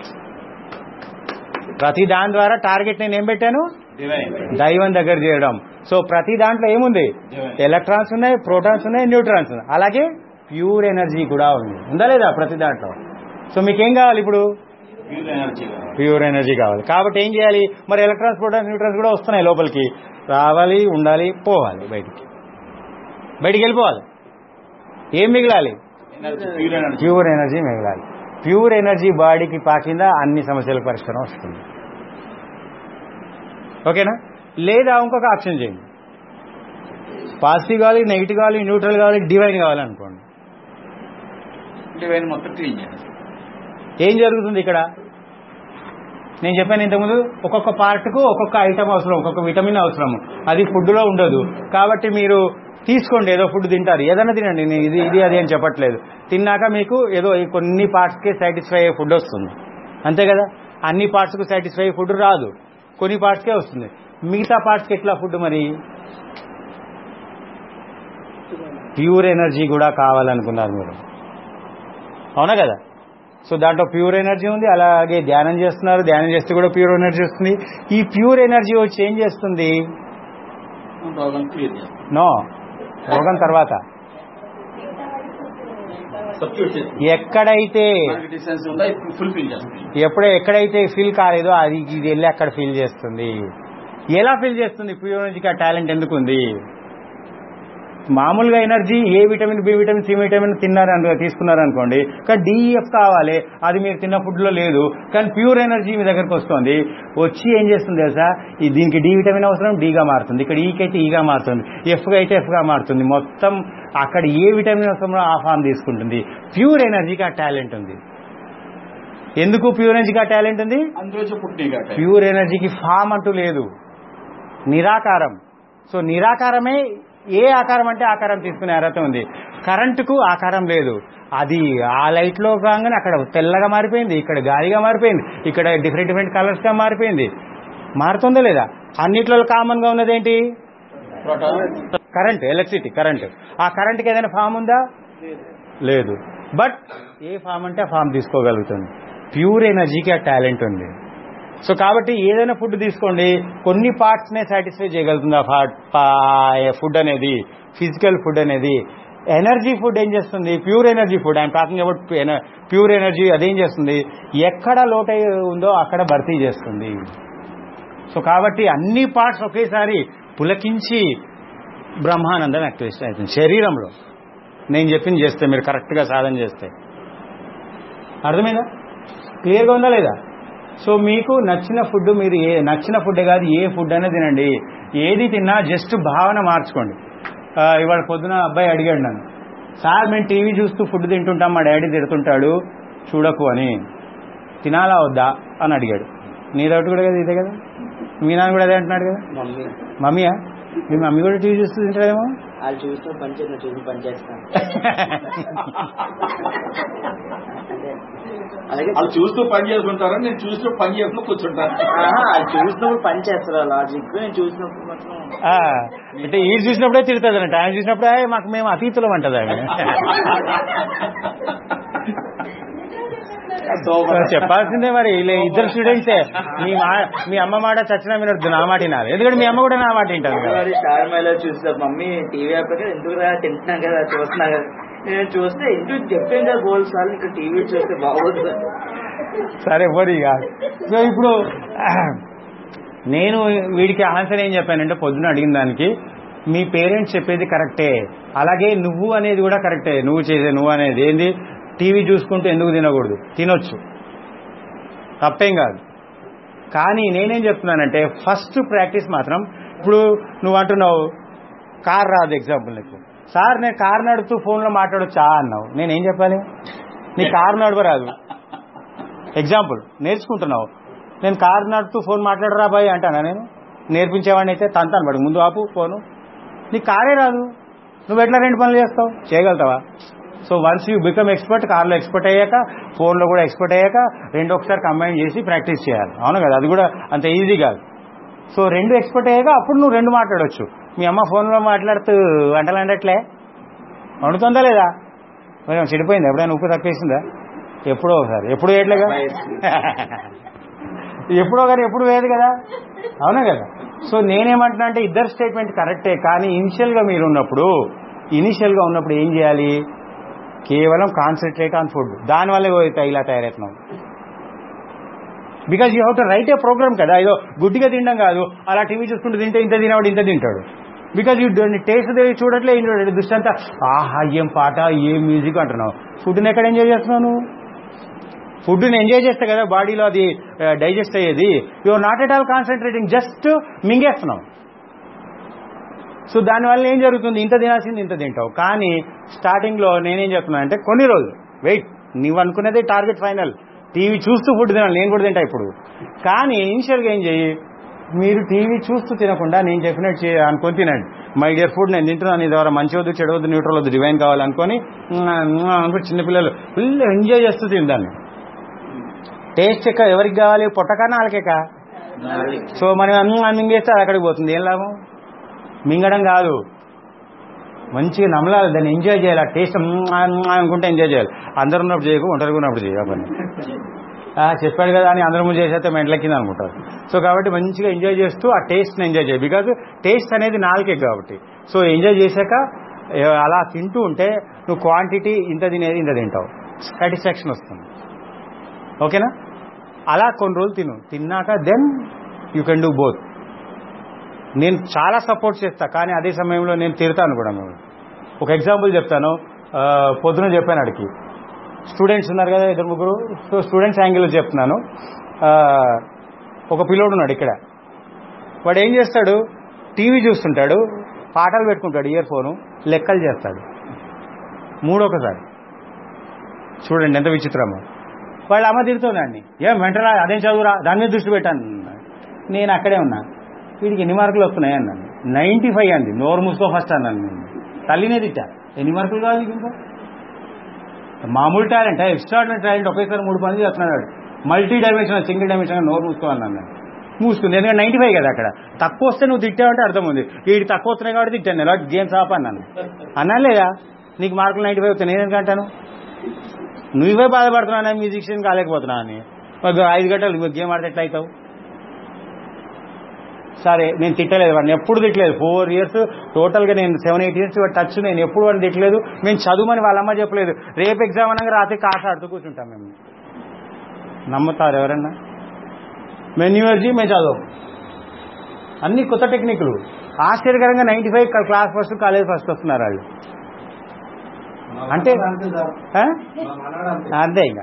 ప్రతి దాని ద్వారా టార్గెట్ నేను ఏం పెట్టాను దైవం దగ్గర చేయడం సో ప్రతి దాంట్లో ఏముంది ఎలక్ట్రాన్స్ ఉన్నాయి ప్రోటాన్స్ ఉన్నాయి న్యూట్రాన్స్ ఉన్నాయి అలాగే ప్యూర్ ఎనర్జీ కూడా ఉంది ఉందా లేదా ప్రతి దాంట్లో సో మీకేం కావాలి ఇప్పుడు ప్యూర్ ఎనర్జీ ప్యూర్ ఎనర్జీ కావాలి కాబట్టి ఏం చేయాలి మరి ఎలక్ట్రాన్స్ ప్రోటాన్స్ న్యూట్రాన్స్ కూడా వస్తున్నాయి లోపలికి రావాలి ఉండాలి పోవాలి బయటికి బయటికి వెళ్ళిపోవాలి ఏం మిగలాలి energy pure energy pure energy మిగలాలి ప్యూర్ ఎనర్జీ బాడీకి పాకిందా అన్ని సమస్యలకు పరిష్కారం వస్తుంది ఓకేనా లేదా ఇంకొక ఆప్షన్ చేయండి పాజిటివ్ కావాలి నెగిటివ్ కావాలి న్యూట్రల్ కావాలి డివైన్ కావాలి అనుకోండి డివైన్ మొత్తం క్లీన్ చేయాలి ఏం జరుగుతుంది ఇక్కడ నేను చెప్పాను ఇంతకుముందు ఒక్కొక్క పార్ట్కు ఒక్కొక్క ఐటమ్ అవసరం ఒక్కొక్క విటమిన్ అవసరం అది ఫుడ్లో ఉండదు కాబట్టి మీరు తీసుకోండి ఏదో ఫుడ్ తింటారు ఏదైనా తినండి నేను ఇది ఇది అది అని చెప్పట్లేదు తిన్నాక మీకు ఏదో ఈ కొన్ని పార్ట్స్కే సాటిస్ఫై అయ్యే ఫుడ్ వస్తుంది అంతే కదా అన్ని పార్ట్స్కు సాటిస్ఫై అయ్యే ఫుడ్ రాదు కొన్ని పార్ట్స్కే వస్తుంది మిగతా పార్ట్స్కి ఎట్లా ఫుడ్ మరి ప్యూర్ ఎనర్జీ కూడా కావాలనుకున్నారు మీరు అవునా కదా సో దాంట్లో ప్యూర్ ఎనర్జీ ఉంది అలాగే ధ్యానం చేస్తున్నారు ధ్యానం చేస్తే కూడా ప్యూర్ ఎనర్జీ వస్తుంది ఈ ప్యూర్ ఎనర్జీ వచ్చి ఏం చేస్తుంది రోగం క్లియర్ చేస్తాం నో రోగం తర్వాత సబ్స్టిట్యూట్ చేస్తాం ఎక్కడైతే మనకి డిస్టెన్స్ ఉందా ఫుల్ఫిల్ చేస్తాం ఎప్పుడే ఎక్కడైతే ఫీల్ కాలేదో అది ఇది వెళ్ళి అక్కడ ఫీల్ చేస్తుంది ఎలా ఫీల్ చేస్తుంది ప్యూర్ ఎనర్జీకి ఆ టాలెంట్ ఎందుకు ఉంది మామూలుగా energy A vitamin B vitamin C vitamin తిన్నారని తీసుకున్నారు అనుకోండి కానీ డిఎఫ్ కావాలి అది మీరు తిన్న ఫుడ్ లో లేదు కానీ ప్యూర్ ఎనర్జీ మీ దగ్గరకు వస్తుంది వచ్చి ఏం చేస్తుంది తెలుసా ఈ దీనికి డి విటమిన్ అవసరం డిగా మారుతుంది ఇక్కడ ఈకి అయితే ఈగా మారుతుంది ఎఫ్గా అయితే ఎఫ్గా మారుతుంది మొత్తం అక్కడ ఏ విటమిన్ అవసరమో ఆ ఫామ్ తీసుకుంటుంది ప్యూర్ ఎనర్జీకి ఆ టాలెంట్ ఉంది ఎందుకు ప్యూర్ ఎనర్జీకి ఆ టాలెంట్ ఉంది అందులో పుట్టిన గట్ట ప్యూర్ ఎనర్జీకి ఫామ్ అంటూ లేదు నిరాకారం సో నిరాకారమే ఏ ఆకారం అంటే ఆకారం తీసుకునే అర్హత ఉంది కరెంటుకు ఆకారం లేదు అది ఆ లైట్ లో కాగానే అక్కడ తెల్లగా మారిపోయింది ఇక్కడ గాలిగా మారిపోయింది ఇక్కడ డిఫరెంట్ డిఫరెంట్ కలర్స్ గా మారిపోయింది మారుతుందా లేదా అన్నిట్లో కామన్ గా ఉన్నది ఏంటి కరెంట్ ఎలక్ట్రిసిటీ కరెంట్ ఆ కరెంట్కి ఏదైనా ఫామ్ ఉందా లేదు బట్ ఏ ఫామ్ అంటే ఆ ఫామ్ తీసుకోగలుగుతుంది ప్యూర్ ఎనర్జీకి ఆ టాలెంట్ ఉంది సో కాబట్టి ఏదైనా ఫుడ్ తీసుకోండి కొన్ని పార్ట్స్ నే సాటిస్ఫై చేయగలుగుతుంది ఆ ఫుడ్ అనేది ఫిజికల్ ఫుడ్ అనేది ఎనర్జీ ఫుడ్ ఏం చేస్తుంది pure energy food I'm talking about pure energy అదేం చేస్తుంది ఎక్కడ లోటై ఉందో అక్కడ భర్తీ చేస్తుంది సో కాబట్టి అన్ని పార్ట్స్ ఒకేసారి పులకించి బ్రహ్మానందం యాక్టివేట్ అవుతుంది శరీరంలో నేను చెప్పింది చేస్తే మీరు కరెక్ట్గా సాధన చేస్తే అర్థమైందా క్లియర్గా ఉందా లేదా సో మీకు నచ్చిన ఫుడ్ మీరు ఏ నచ్చిన ఫుడ్ కాదు ఏ ఫుడ్ అయినా తినండి ఏది తిన్నా జస్ట్ భావన మార్చుకోండి ఆ, ఇవాళ పొద్దున అబ్బాయి అడిగాడు నన్ను సార్ మేము టీవీ చూస్తూ ఫుడ్ తింటుంటాం మా డాడీ తిడుతుంటాడు చూడకు అని తినాలా వద్దా అని అడిగాడు నీ డౌట్ కూడా కదా ఇదే కదా మీ నాన్న కూడా అదే అంటున్నాడు కదా మమ్మీ మమ్మీయా మీ మమ్మీ కూడా టీవీ చూస్తూ తింటాడేమో వాళ్ళు చూస్తూ పని చేసిన చూసి పని చేస్తాను అదే. అలాగే వాళ్ళు చూస్తూ పని చేసుకుంటారా నేను చూస్తూ పని చేస్తూ కూర్చుంటాను ఆహా, వాళ్ళు చూసినప్పుడు పని చేస్తారు లాజిక్ నేను చూసినప్పుడు మాత్రం ఆ, అంటే ఈ చూసినప్పుడే తిడుతుంది అన్నట్టు ఆయన చూసినప్పుడే "ఏయ్, మాకు మేము అతీతులం అంటది ఆమె సో చెప్పాల్సిందే మరి ఇలా ఇద్దరు స్టూడెంట్సే మీ మా మీ అమ్మ మాట చచ్చిన వినొద్దు నా మాట వినాలి ఎందుకంటే మీ అమ్మ కూడా నా మాట వింటాను కదా మరి స్టార్ మైలో చూస్తారు మమ్మీ టీవీ అయిపోయాక ఎందుకు రా తింటున్నా కదా చూస్తున్నా కదా నేను చూస్తే ఎందుకు చెప్పాను కదా బోల్ సార్లు ఇక్కడ టీవీ చూస్తే బాగోదు సరే పోనీ ఇక సో ఇప్పుడు నేను వీడికి ఆన్సర్ ఏం చెప్పానంటే పొద్దున అడిగిన దానికి మీ పేరెంట్స్ చెప్పేది కరెక్టే అలాగే నువ్వు అనేది కూడా కరెక్టే నువ్వు చేసే నువ్వు అనేది ఏంది టీవీ చూసుకుంటూ ఎందుకు తినకూడదు తినొచ్చు తప్పేం కాదు కానీ నేనేం చెప్తున్నానంటే ఫస్ట్ ప్రాక్టీస్ మాత్రం ఇప్పుడు నువ్వు అంటున్నావు కార్ రాదు ఎగ్జాంపుల్ నీకు సార్ నేను కారు నడుపుతూ ఫోన్లో మాట్లాడొచ్చా అన్నావు నేనేం చెప్పాలి నీ కారు నడపరాదు ఎగ్జాంపుల్ నేర్చుకుంటున్నావు నేను కారు నడుపుతూ ఫోన్ మాట్లాడరా బాయ్ అంటానా నేను నేర్పించేవాడిని అయితే తంతాను పడు ముందు ఆపు ఫోను నీకు కారే రాదు నువ్వు ఎట్లా రెండు పనులు చేస్తావు చేయగలుగుతావా so once you become expert కార్లో ఎక్స్పర్ట్ అయ్యాక ఫోన్లో కూడా ఎక్స్పర్ట్ అయ్యాక రెండు ఒకసారి కంబైన్ చేసి ప్రాక్టీస్ చేయాలి అవును కదా అది కూడా అంత ఈజీ కాదు సో రెండు ఎక్స్పర్ట్ అయ్యాక అప్పుడు నువ్వు రెండు మాట్లాడొచ్చు మీ అమ్మ ఫోన్లో మాట్లాడుతూ వంటలు అండట్లే వండుతుందా లేదా కొంచెం చెడిపోయింది ఎప్పుడైనా ఉప్పు తక్కువేసిందా ఎప్పుడో ఒకసారి ఎప్పుడు వేయట్లేగా ఎప్పుడో కానీ ఎప్పుడు వేయదు కదా అవునా కదా సో నేనేమంటున్నా అంటే ఇద్దరు స్టేట్మెంట్ కరెక్టే కానీ ఇనిషియల్గా మీరు ఉన్నప్పుడు ఇనిషియల్గా ఉన్నప్పుడు ఏం చేయాలి కేవలం కాన్సన్ట్రేట్ ఆన్ ఫుడ్ దానివల్ల ఇలా తయారవుతున్నాం because you have to write a program కదా ఏదో గుడ్డిగా తినడం కాదు అలా టీవీ చూసుకుంటూ తింటే ఇంత తినవాడు ఇంత తింటాడు బికాజ్ యూ టేస్ట్ చూడట్లే ఏం చూడండి దృష్టి అంతా ఆహా ఏం పాట ఏం మ్యూజిక్ అంటున్నావు ఫుడ్ని ఎక్కడ ఎంజాయ్ చేస్తున్నావు నువ్వు ఫుడ్ని ఎంజాయ్ చేస్తే కదా బాడీలో అది డైజెస్ట్ అయ్యేది your not at all concentrating just మింగేస్తున్నావు సో దానివల్ల ఏం జరుగుతుంది ఇంత తినాల్సింది ఇంత తింటావు కానీ స్టార్టింగ్లో నేనేం చెప్తున్నా అంటే కొన్ని రోజులు వెయిట్ నువ్వు అనుకునేది టార్గెట్ ఫైనల్ టీవీ చూస్తూ ఫుడ్ తినాలి నేను కూడా తింటా ఇప్పుడు కానీ ఇనిషియల్గా ఏం చెయ్యి మీరు టీవీ చూస్తూ తినకుండా నేను చెప్పినట్టు చే- అనుకొని తినండి మై డియర్ ఫుడ్ నేను తింటున్నాను ఇది ద్వారా మంచి వద్దు చెడు వద్దు న్యూట్రల్ వద్దు డివైన్ కావాలనుకొని "మ్మ్, మ్మ్" అనుకుని చిన్నపిల్లలు ఫుల్ ఎంజాయ్ చేస్తూ తిందాన్ని టేస్ట్ ఎక్క ఎవరికి కావాలి పొట్టకా నాలుకేక సో మనం అన్నీ మింగేస్తే అది అక్కడికి పోతుంది ఏం లాభం మింగడం కాదు మంచిగా నమలాలి దాన్ని ఎంజాయ్ చేయాలి ఆ టేస్ట్ అనుకుంటే ఎంజాయ్ చేయాలి అందరు ఉన్నప్పుడు చేయకు ఒంటరిగా ఉన్నప్పుడు చేయ పని ఆ, చెప్పాడు కదా అని అందరూ ముందు చేసేస్తే మెంటలెక్కింది అనుకుంటారు సో కాబట్టి మంచిగా ఎంజాయ్ చేస్తూ ఆ టేస్ట్ని ఎంజాయ్ చేయాలి బికాజ్ టేస్ట్ అనేది నాలుకే కాబట్టి సో ఎంజాయ్ చేశాక ఏ, అలా తింటూ ఉంటే నువ్వు క్వాంటిటీ ఇంత తినేది ఇంత తింటావు సాటిస్ఫాక్షన్ వస్తుంది ఓకేనా అలా కొన్ని రోజులు తిను తిన్నాక then you can do both నేను చాలా సపోర్ట్ చేస్తా కానీ అదే సమయంలో నేను తిడతాను కూడా మేము ఒక ఎగ్జాంపుల్ చెప్తాను ఆ, పొద్దున చెప్పాను అడికి స్టూడెంట్స్ ఉన్నారు కదా ఇద్దరు ముగ్గురు సో స్టూడెంట్స్ యాంగిల్లో చెప్తున్నాను ఆ, ఒక పిల్లోడు ఉన్నాడు ఇక్కడ వాడు ఏం చేస్తాడు టీవీ చూస్తుంటాడు పాటలు పెట్టుకుంటాడు ఇయర్ ఫోను లెక్కలు చేస్తాడు మూడొకసారి చూడండి ఎంత విచిత్రమో వాళ్ళ అమ్మ తిడుతుందండి ఏం వెంటనే అదేం చదువురా దాని మీద దృష్టి పెట్టాను నేను అక్కడే ఉన్నా వీడికి ఎన్ని మార్కులు వస్తున్నాయి అన్నాను నైంటీ ఫైవ్ అండి నోరు మూసుకో ఫస్ట్ అన్నాను నేను తల్లినే తిట్టా ఎన్ని మార్కులు కావాలి నీకు ఇంకా మామూలు టాలెంట్ ఎక్స్ట్రాడినరీ టాలెంట్ ఒకేసారి మూడు పనులు చేస్తున్నాడు మల్టీ డైమెన్షన్ సింగిల్ డైమెన్షన్ నోరు మూసుకో అన్నాను నేను మూసుకుంది ఎందుకంటే నైంటీ ఫైవ్ కదా అక్కడ తక్కువ వస్తే నువ్వు తిట్టావంటే అర్థం ఉంది వీడికి తక్కువ వస్తున్నాయి కాబట్టి తిట్టాను ఎలా గేమ్స్ ఆప్ అన్నాను అన్నా లేదా నీకు మార్కులు నైంటీ ఫైవ్ వస్తాయి నేను అంటాను నువ్వే బాధపడుతున్నా మ్యూజిషియన్ కాలేకపోతున్నా అని ఒక ఐదు గంటలు నువ్వు గేమ్ ఆడితే ఎట్లా అవుతావు సరే నేను తిట్టలేదు వాడిని ఎప్పుడు తిట్టలేదు ఫోర్ ఇయర్స్ టోటల్గా నేను సెవెన్ ఎయిట్ ఇయర్స్ టచ్ నేను ఎప్పుడు వాడిని తిట్టలేదు మేము చదువుమని వాళ్ళమ్మ చెప్పలేదు రేపు ఎగ్జామ్ అనగా రాత్రి కాస ఆడుతూ కూర్చుంటాం మేము నమ్ముతారు ఎవరన్నా మేము న్యూ ఇయర్జీ మేము చదువు అన్ని కొత్త టెక్నిక్లు ఆశ్చర్యకరంగా ninety five class first college first వస్తున్నారు వాళ్ళు అంటే ఆ? అంతే ఇంకా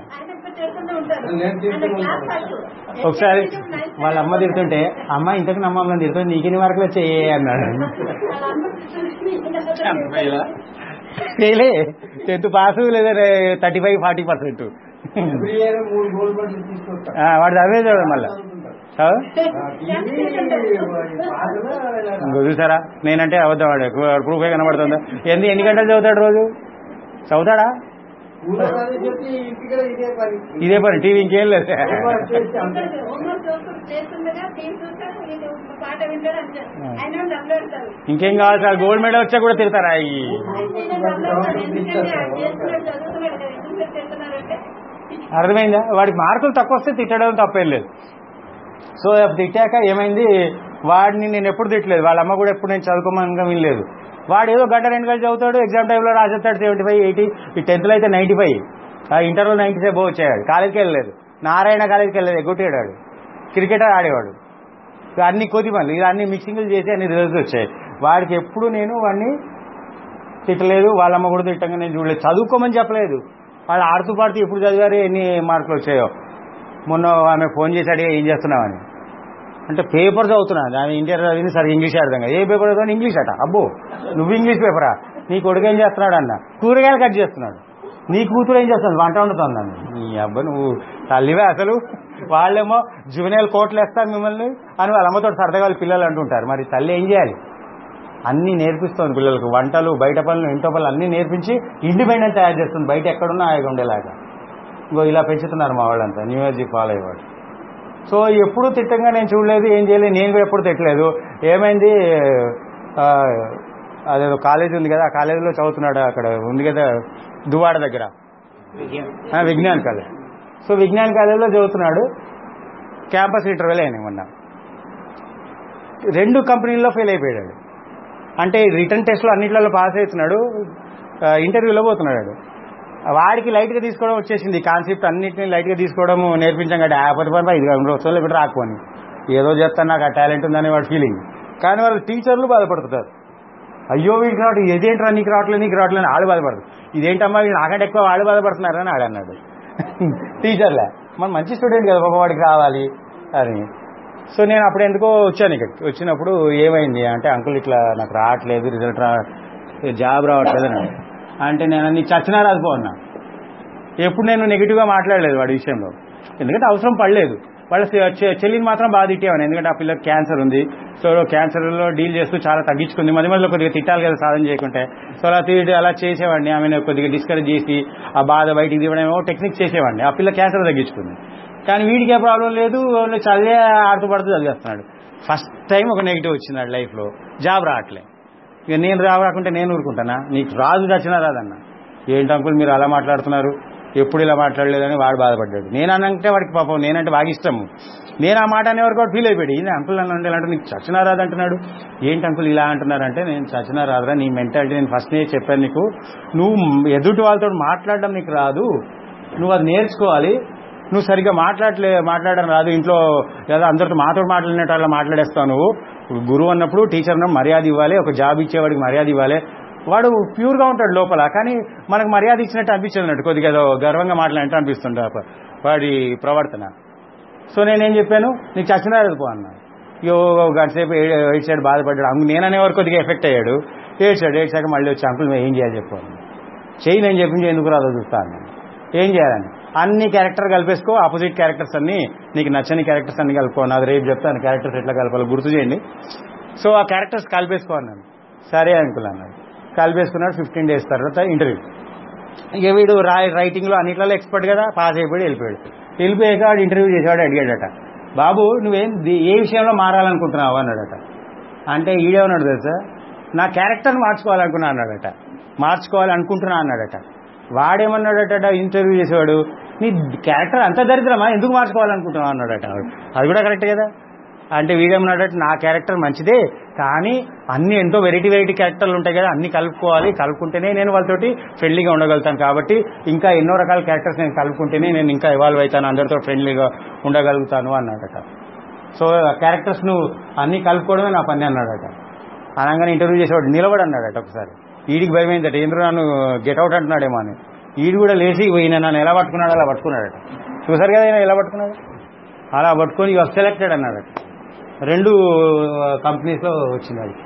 ఒకసారి వాళ్ళ అమ్మ తిడుతుంటే అమ్మ ఇంతకు నమ్మమ్మని తిడుతుంది నీకెన్ని మార్కులు వచ్చాయి అన్నాడు చేయలే టెన్త్ పాస్ లేదా థర్టీ ఫైవ్ ఫార్టీ పర్సెంట్ వాడు చదివే చూడండి మళ్ళా చదువు ఇంకో చూసారా నేనంటే అబద్ధం వాడు ప్రూఫే కనబడుతుందా ఎన్ని ఎన్ని గంటలు చదువుతాడు రోజు చదువుతాడా ఇదే పని టీవీ ఇంకేం లేదు ఇంకేం కావాలి సార్ గోల్డ్ మెడల్ వచ్చా కూడా తిడతారా ఈ అర్థమైందా వాడికి మార్కులు తక్కువ వస్తే తిట్టడం తప్పేం లేదు సో తిట్టాక ఏమైంది వాడిని నేను ఎప్పుడు తిట్టలేదు వాళ్ళ అమ్మ కూడా ఎప్పుడు నేను చదువుకోమని వినలేదు వాడు ఏదో గంట రెండు గంటలు చదువుతాడు ఎగ్జామ్ టైంలో రాసేస్తాడు సెవెంటీ ఫైవ్ ఎయిటీ ఈ టెన్త్లో అయితే నైంటీ ఫైవ్ ఇంటర్లో నైంటీ ఫైవ్ వచ్చాడు కాలేజీకి వెళ్ళలేదు నారాయణ కాలేజీకి వెళ్ళలేదు ఎగ్గొట్టాడు క్రికెటర్ ఆడేవాడు అన్ని కొద్ది మళ్ళీ ఇలా అన్ని మిక్సింగ్లు చేసి అన్ని రిజల్ట్స్ వచ్చాయి వాడికి ఎప్పుడు నేను వాడిని తిట్టలేదు వాళ్ళమ్మ కూడా తిట్టంగా నేను చూడలేదు చదువుకోమని చెప్పలేదు వాళ్ళు ఆడుతూ పాడుతూ ఎప్పుడు చదివారు ఎన్ని మార్కులు వచ్చాయో మొన్న ఆమె ఫోన్ చేసి అడిగా ఏం చేస్తున్నామని అంటే పేపర్ చదువుతున్నా ఆమె ఇంటర్ చదివింది సరే ఇంగ్లీష్ అర్థం కదా ఏ పేపర్ చదివాను ఇంగ్లీష్ అట అబ్బో నువ్వు ఇంగ్లీష్ పేపరా నీ కొడుకు ఏం చేస్తున్నాడు అన్న కూరగాయలు కట్ చేస్తున్నాడు నీ కూతురు ఏం చేస్తుంది వంట వండుతుందండి నీ అబ్బా నువ్వు తల్లివే అసలు వాళ్ళేమో జువెనైల్ కోట్లు వేస్తారు మిమ్మల్ని అని వాళ్ళ అమ్మతో సరదాగా వాళ్ళ పిల్లలు అంటుంటారు మరి తల్లి ఏం చేయాలి అన్నీ నేర్పిస్తుంది పిల్లలకు వంటలు బయట పనులు ఇంట్లో పనులు అన్నీ నేర్పించి ఇండిపెండెంట్ తయారు చేస్తుంది బయట ఎక్కడున్నా హాయిగా ఉండేలాగా ఇంకో ఇలా పెంచుతున్నారు మా వాళ్ళంతా న్యూ ఇయర్ జీ ఫాలో అయ్యేవాడు సో ఎప్పుడు తిట్టంగా నేను చూడలేదు ఏం చేయలేదు నేను కూడా ఎప్పుడు తిట్టలేదు ఏమైంది ఆ, అదేదో కాలేజ్ ఉంది కదా ఆ కాలేజీలో చదువుతున్నాడు అక్కడ ఉంది కదా దువాడ దగ్గర ఆ, విజ్ఞాన్ కాలేజ్ సో విజ్ఞాన్ కాలేజీలో చదువుతున్నాడు క్యాంపస్ ఇంటర్వ్యూలు అయినాయి మొన్న రెండు కంపెనీల్లో ఫెయిల్ అయిపోయాడు అంటే రిటర్న్ టెస్ట్లో అన్నింటిలో పాస్ అవుతున్నాడు ఆ, ఇంటర్వ్యూలో పోతున్నాడు వాడు. వాడికి లైట్గా తీసుకోవడం వచ్చేసింది కాన్సెప్ట్ అన్నింటినీ లైట్గా తీసుకోవడం నేర్పించాం కదా యాభై పని ఐదు గంటలు వస్తుంది లేకపోతే రాకపోని ఏదో చేస్తాను నాకు ఆ టాలెంట్ ఉందని వాడు ఫీలింగ్ కానీ వాళ్ళు టీచర్లు బాధపడుతుంటారు అయ్యో వీడికి రావట్లేదు ఇదేంట్రా నీకు రావట్లేదు నీకు రావట్లేదు అని వాళ్ళు బాధపడతారు ఇదేంటమ్మా వీడు నాకంటే ఎక్కువ వాళ్ళు బాధపడుతున్నారని ఆడు అన్నాడు టీచర్లే మన మంచి స్టూడెంట్ కదా పాప వాడికి రావాలి అని సో నేను అప్పుడు ఎందుకో వచ్చాను ఇక్కడికి వచ్చినప్పుడు ఏమైంది అంటే అంకుల్ ఇట్లా నాకు రావట్లేదు రిజల్ట్ రా జాబ్ రావట్లేదు అని అన్నాడు. అంటే నేను నీ చచ్చినా రాదుపో అన్నా ఎప్పుడు నేను నెగిటివ్గా మాట్లాడలేదు వాడి విషయంలో ఎందుకంటే అవసరం పడలేదు వాళ్ళ చె- చె- చెల్లిని మాత్రం బాగా తిట్టేవాడిని ఎందుకంటే ఆ పిల్లకి క్యాన్సర్ ఉంది సో క్యాన్సర్లో డీల్ చేస్తూ చాలా తగ్గించుకుంది మధ్య మధ్యలో కొద్దిగా తిట్టాలి కదా సాధన చేయకుంటే సో అలా తిట్టి అలా చేసేవాడిని ఆమెను కొద్దిగా డిస్కరేజ్ చేసి ఆ బాధ బయటికి దిగడమేమో టెక్నిక్ చేసేవాడిని ఆ పిల్ల క్యాన్సర్ తగ్గించుకుంది కానీ వీడికి ఏ ప్రాబ్లం లేదు వాళ్ళు చదివే ఆడుతూ పడుతూ చదివేస్తున్నాడు ఫస్ట్ టైం ఒక నెగిటివ్ వచ్చింది వాడి లైఫ్లో జాబ్ రావట్లే ఇక నేను రాకుంటే నేను ఊరుకుంటానా నీకు రాజు దచ్చినా రాదన్న ఏంటి అంకుల్ మీరు అలా మాట్లాడుతున్నారు ఎప్పుడు ఇలా మాట్లాడలేదని వాడు బాధపడ్డాడు నేను అనంటే వాడికి పాపం నేనంటే బాగా ఇష్టము నేను ఆ మాట అనేవరకు వాడు ఫీల్ అయిపోయాడు ఇది అంకుల్ నన్ను అంటే నీకు చచ్చినా రాదు అంటున్నాడు ఏంటి అంకుల్ ఇలా అంటున్నారంటే నేను చచ్చినా రాదురా నీ మెంటాలిటీ నేను ఫస్ట్ చెప్పాను నీకు నువ్వు ఎదుటి వాళ్ళతో మాట్లాడడం నీకు రాదు నువ్వు అది నేర్చుకోవాలి నువ్వు సరిగ్గా మాట్లాడలే మాట్లాడడం రాదు ఇంట్లో లేదా అందరితో మాతో మాట్లాడినట్టు అలా మాట్లాడేస్తావు నువ్వు గురువు అన్నప్పుడు టీచర్ అన్నప్పుడు మర్యాద ఇవ్వాలి ఒక జాబ్ ఇచ్చేవాడికి మర్యాద ఇవ్వాలి వాడు ప్యూర్గా ఉంటాడు లోపల కానీ మనకు మర్యాద ఇచ్చినట్టు అనిపించదు అన్నట్టు కొద్దిగా ఏదో గర్వంగా మాట్లాడినట్టు అనిపిస్తుండే ఆ ప- వాడి ప్రవర్తన సో నేనేం చెప్పాను నీకు చచ్చినా పో అన్నా యో గంట సేపు ఏడ్చాడు బాధపడ్డాడు అంగు నేననే వరకు కొద్దిగా ఎఫెక్ట్ అయ్యాడు ఏడ్చాడు ఏడ్చాక మళ్ళీ వచ్చి అంకుల్ మేము ఏం చేయాలి చెప్పు అన్నాడు. చెయ్యి నేను చెప్పింది ఎందుకు రాదో చూస్తా అన్నాను ఏం చేయాలని అన్ని క్యారెక్టర్ కలిపేసుకో ఆపోజిట్ క్యారెక్టర్స్ అన్ని నీకు నచ్చని క్యారెక్టర్స్ అన్ని కలుపుకో నాది రేపు చెప్తాను క్యారెక్టర్స్ ఎట్లా కలపాలో గుర్తు చేయండి సో ఆ క్యారెక్టర్స్ కలిపేసుకో అన్నాను సరే అంకుల్ అన్నాడు కలిపేసుకున్నాడు ఫిఫ్టీన్ డేస్ తర్వాత ఇంటర్వ్యూ ఇక వీడు రా రైటింగ్లో అన్నిట్లలో ఎక్స్పర్ట్ కదా పాస్ అయిపోయి వెళ్ళిపోయాడు వెళ్ళిపోయాక వాడు ఇంటర్వ్యూ చేసేవాడు అడిగాడట బాబు నువ్వేం ది- ఏ విషయంలో మారాలనుకుంటున్నావు అన్నాడట అంటే ఈడేమన్నాడు తెలుసా నా క్యారెక్టర్ని మార్చుకోవాలనుకున్నా అన్నాడట మార్చుకోవాలి అనుకుంటున్నా అన్నాడట వాడేమన్నాడట ఇంటర్వ్యూ చేసేవాడు నీ క్యారెక్టర్ అంత దరిద్రమా ఎందుకు మార్చుకోవాలనుకుంటున్నావు అన్నాడట అది కూడా కరెక్ట్ కదా అంటే వీడేమన్నాడట నా క్యారెక్టర్ మంచిదే కానీ అన్ని ఎంతో వెరైటీ వెరైటీ క్యారెక్టర్లు ఉంటాయి కదా అన్ని కలుపుకోవాలి కలుపుకుంటేనే నేను వాళ్ళతోటి ఫ్రెండ్లీగా ఉండగలుగుతాను కాబట్టి ఇంకా ఎన్నో రకాల క్యారెక్టర్స్ నేను కలుపుకుంటేనే నేను ఇంకా ఇవాల్వ్ అవుతాను అందరితో ఫ్రెండ్లీగా ఉండగలుగుతాను అన్నాడట సో క్యారెక్టర్స్ నువ్వు అన్ని కలుపుకోవడమే నా పని అన్నాడట అనగానే ఇంటర్వ్యూ చేసేవాడు నిలబడి అన్నాడట ఒకసారి ఈడికి భయమైందట ఎందుకు నన్ను గెట్అవుట్ అంటున్నాడేమో అని ఈడు కూడా లేచి ఈయన నన్ను ఎలా పట్టుకున్నాడు అలా పట్టుకున్నాడట చూసారు కదా ఈయన ఎలా పట్టుకున్నాడు అలా పట్టుకొని యు సెలెక్టెడ్ అన్నాడట రెండు కంపెనీస్లో వచ్చింది అది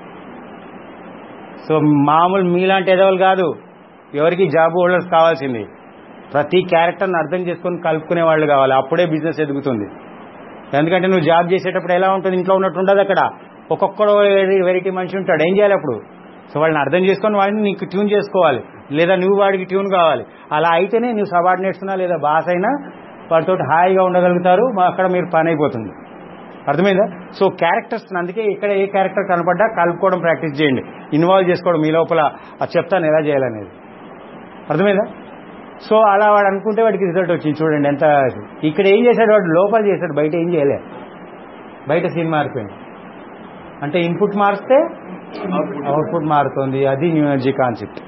సో మామూలు మీలాంటి ఎదవలు కాదు ఎవరికి జాబ్ హోల్డర్స్ కావాల్సింది ప్రతి క్యారెక్టర్ని అర్థం చేసుకొని కలుపుకునే వాళ్ళు కావాలి అప్పుడే బిజినెస్ ఎదుగుతుంది ఎందుకంటే నువ్వు జాబ్ చేసేటప్పుడు ఎలా ఉంటుంది ఇంట్లో ఉన్నట్టు ఉండదు అక్కడ ఒక్కొక్కడు వెరైటీ మనిషి ఉంటాడు ఏం చేయాలి అప్పుడు సో వాళ్ళని అర్థం చేసుకొని వాడిని నీకు ట్యూన్ చేసుకోవాలి లేదా నువ్వు వాడికి ట్యూన్ కావాలి అలా అయితేనే నువ్వు సబార్డినేట్స్నా లేదా బాస్ అయినా వాడితో హాయిగా ఉండగలుగుతారు మా- అక్కడ మీరు పని అయిపోతుంది అర్థమైందా సో క్యారెక్టర్స్ అందుకే ఇక్కడ ఏ క్యారెక్టర్ కనపడ్డా కలుపుకోవడం ప్రాక్టీస్ చేయండి ఇన్వాల్వ్ చేసుకోవడం మీ లోపల అది చెప్తాను ఎలా చేయాలనేది అర్థమైందా సో అలా వాడు అనుకుంటే వాడికి రిజల్ట్ వచ్చింది చూడండి ఎంత ఇక్కడ ఏం చేశాడు వాడు లోపల చేశాడు బయట ఏం చేయలే బయట సీన్ మారిపోయింది అంటే ఇన్పుట్ మారిస్తే అవుట్పుట్ మారుతుంది అది న్యూ ఎనర్జీ కాన్సెప్ట్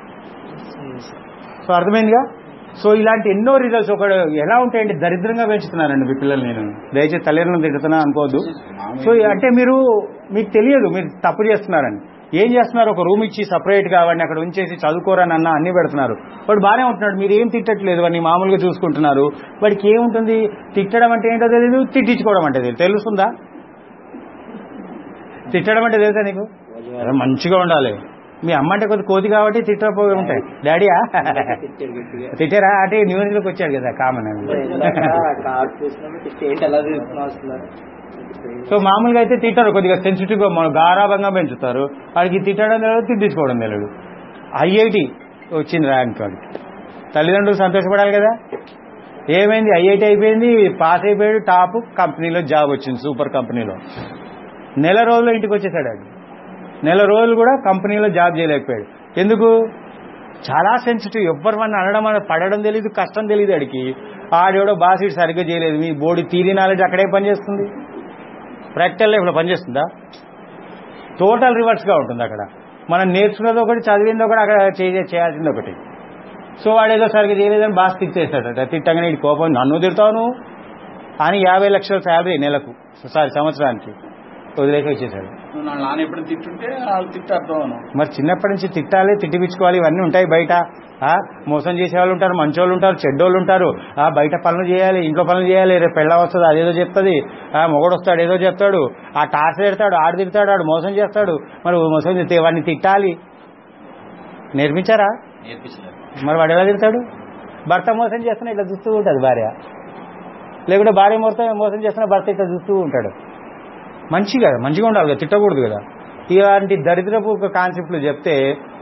సో అర్థమైందిగా సో ఇలాంటి ఎన్నో రిజల్ట్స్ ఒకడు ఎలా ఉంటాయండి దరిద్రంగా పెంచుతున్నానండి మీ పిల్లలు నేను దయచేసి తల్లిదండ్రులను తిడుతున్నా అనుకోవద్దు సో అంటే మీరు మీకు తెలియదు మీరు తప్పు చేస్తున్నారని ఏం చేస్తున్నారు ఒక రూమ్ ఇచ్చి సపరేట్ గా వాడిని అక్కడ ఉంచేసి చదువుకోరని అన్న అన్ని పెడుతున్నారు వాడు బాగానే ఉంటున్నాడు మీరు ఏం తిట్టట్లేదు వాడిని మామూలుగా చూసుకుంటున్నారు వాడికి ఏముంటుంది తిట్టడం అంటే ఏంటో తెలియదు తిట్టించుకోవడం అంటే తెలియదు తెలుస్తుందా తిట్టడం అంటే తెలుసా నీకు అరే మంచిగా ఉండాలి మీ అమ్మ అంటే కొద్ది కోతి కాబట్టి తిట్టకపోయి ఉంటాయి డాడీయా తిట్టాడు గట్టిగా తిట్టారా అంటే న్యూస్లోకి వచ్చాడు కదా కామన్ కార్డ్ చూసినప్పుడు తిట్టి ఏంటి ఎలా చూస్తున్నావు అసలు సో మామూలుగా అయితే తిట్టారు కొద్దిగా సెన్సిటివ్గా మన గారాభంగా పెంచుతారు వాడికి తిట్టడం తెలియదు తిట్టించుకోవడం తెలియదు ఐఐటి వచ్చింది ర్యాంక్ వాడికి తల్లిదండ్రులు సంతోషపడాలి కదా ఏమైంది ఐఐటి అయిపోయింది పాస్ అయిపోయాడు టాప్ కంపెనీలో జాబ్ వచ్చింది సూపర్ కంపెనీలో నెల రోజుల్లో ఇంటికి వచ్చేసాడు ఆడు నెల రోజులు కూడా కంపెనీలో జాబ్ చేయలేకపోయాడు ఎందుకు చాలా సెన్సిటివ్ ఎవ్వరు మన అనడం అనేది పడడం తెలియదు కష్టం తెలియదు ఆడికి ఆడెవడో బాసీడ్ సరిగ్గా చేయలేదు మీ బోడీ థీరీ నాలెడ్జ్ అక్కడే పనిచేస్తుంది ప్రాక్టికల్ లైఫ్లో పనిచేస్తుందా టోటల్ రివర్స్గా ఉంటుంది అక్కడ మనం నేర్చుకున్నది ఒకటి చదివింది ఒకటి అక్కడ చేసే చేయాల్సింది ఒకటి సో వాడు ఏదో సరిగ్గా చేయలేదని బాగా తిట్టేశాడట తిట్టగానే ఈ కోపం నన్ను తిడతావు నువ్వు అని యాభై లక్షల శాలరీ నెలకు సారీ సంవత్సరానికి వదిలేసి వచ్చేసాడు నువ్వు నా నాన్న ఎప్పుడు తిట్టుంటే వాళ్ళు తిట్టి అర్థం అవును మరి చిన్నప్పటి నుంచి తిట్టాలి తిట్టిపించుకోవాలి ఇవన్నీ ఉంటాయి బయట ఆ, మోసం చేసే వాళ్ళు ఉంటారు మంచోళ్ళు ఉంటారు చెడ్డోళ్ళు ఉంటారు ఆ బయట పనులు చేయాలి ఇంట్లో పనులు చేయాలి రేపు పెళ్ళ వస్తుంది అదేదో చెప్తుంది ఆ మొగడు వస్తాడు ఏదో చెప్తాడు ఆ టార్చ్ తిడతాడు ఆడు తిడతాడు ఆడు మోసం చేస్తాడు మరి మోసం చేస్తే వాడిని తిట్టాలి నేర్పించారా నేర్పించలేదు మరి వాడు ఎలా తిడతాడు భర్త మోసం చేస్తున్నా ఇట్లా చూస్తూ ఉంటుంది భార్య లేకుంటే భార్య మోసం మోసం చేస్తున్న భర్త ఇట్లా చూస్తూ ఉంటాడు మంచిగా మంచిగా ఉండాలి కదా తిట్టకూడదు కదా ఇలాంటి దరిద్రపు ఒక కాన్సెప్ట్లు చెప్తే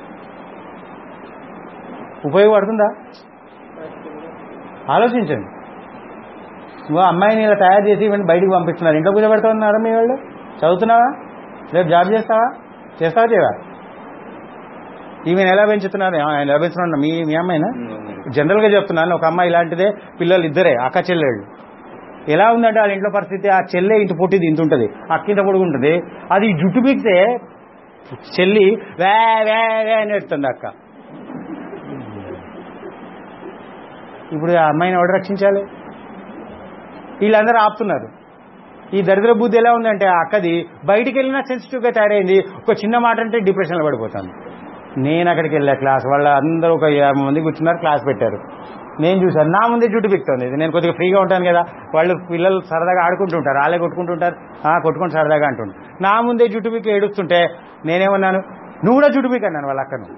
ఉపయోగపడుతుందా ఆలోచించండి నువ్వు అమ్మాయిని ఇలా తయారు చేసి ఇవన్నీ బయటికి పంపిస్తున్నారు ఇంట్లో కూర్చోబెడతా ఉన్నారా మీ వాళ్ళు చదువుతున్నావా రేపు జాబ్ చేస్తావా చేస్తావా చేయవా ఈమెను ఎలా పెంచుతున్నారు ఆ, ఎలా పెంచుతున్నా మీ మీ అమ్మాయినా జనరల్ గా చెప్తున్నాను ఒక అమ్మాయి ఇలాంటిదే పిల్లలు ఇద్దరే అక్క చెల్లెళ్ళు ఎలా ఉందంటే వాళ్ళ ఇంట్లో పరిస్థితి ఆ చెల్లె ఇంత పొట్టిది ఇంత ఉంటుంది అక్క ఇంత పొడుగుంటుంది అది జుట్టు పీకితే చెల్లి వే వే వే అని ఎడుతుంది అక్క ఇప్పుడు ఆ అమ్మాయిని ఎవడు రక్షించాలి వీళ్ళందరూ ఆపుతున్నారు ఈ దరిద్ర బుద్ధి ఎలా ఉందంటే ఆ అక్కది బయటికి వెళ్ళినా సెన్సిటివ్గా తయారైంది ఒక చిన్న మాట అంటే డిప్రెషన్లో పడిపోతాను నేను అక్కడికి వెళ్ళా క్లాస్ వాళ్ళ అందరూ ఒక యాభై మంది కూర్చున్నారు క్లాస్ పెట్టారు నేను చూశాను నా ముందే జుట్టు పిక్తుంది ఇది నేను కొద్దిగా ఫ్రీగా ఉంటాను కదా వాళ్ళు పిల్లలు సరదాగా ఆడుకుంటుంటారు వాళ్ళే కొట్టుకుంటుంటారు ఆ కొట్టుకుంటూ సరదాగా అంటుంటారు నా ముందే జుట్టు పిక్కి ఏడుస్తుంటే నేనేమన్నాను నువ్వు కూడా జుట్టు పిక్ అన్నాను వాళ్ళ అక్కను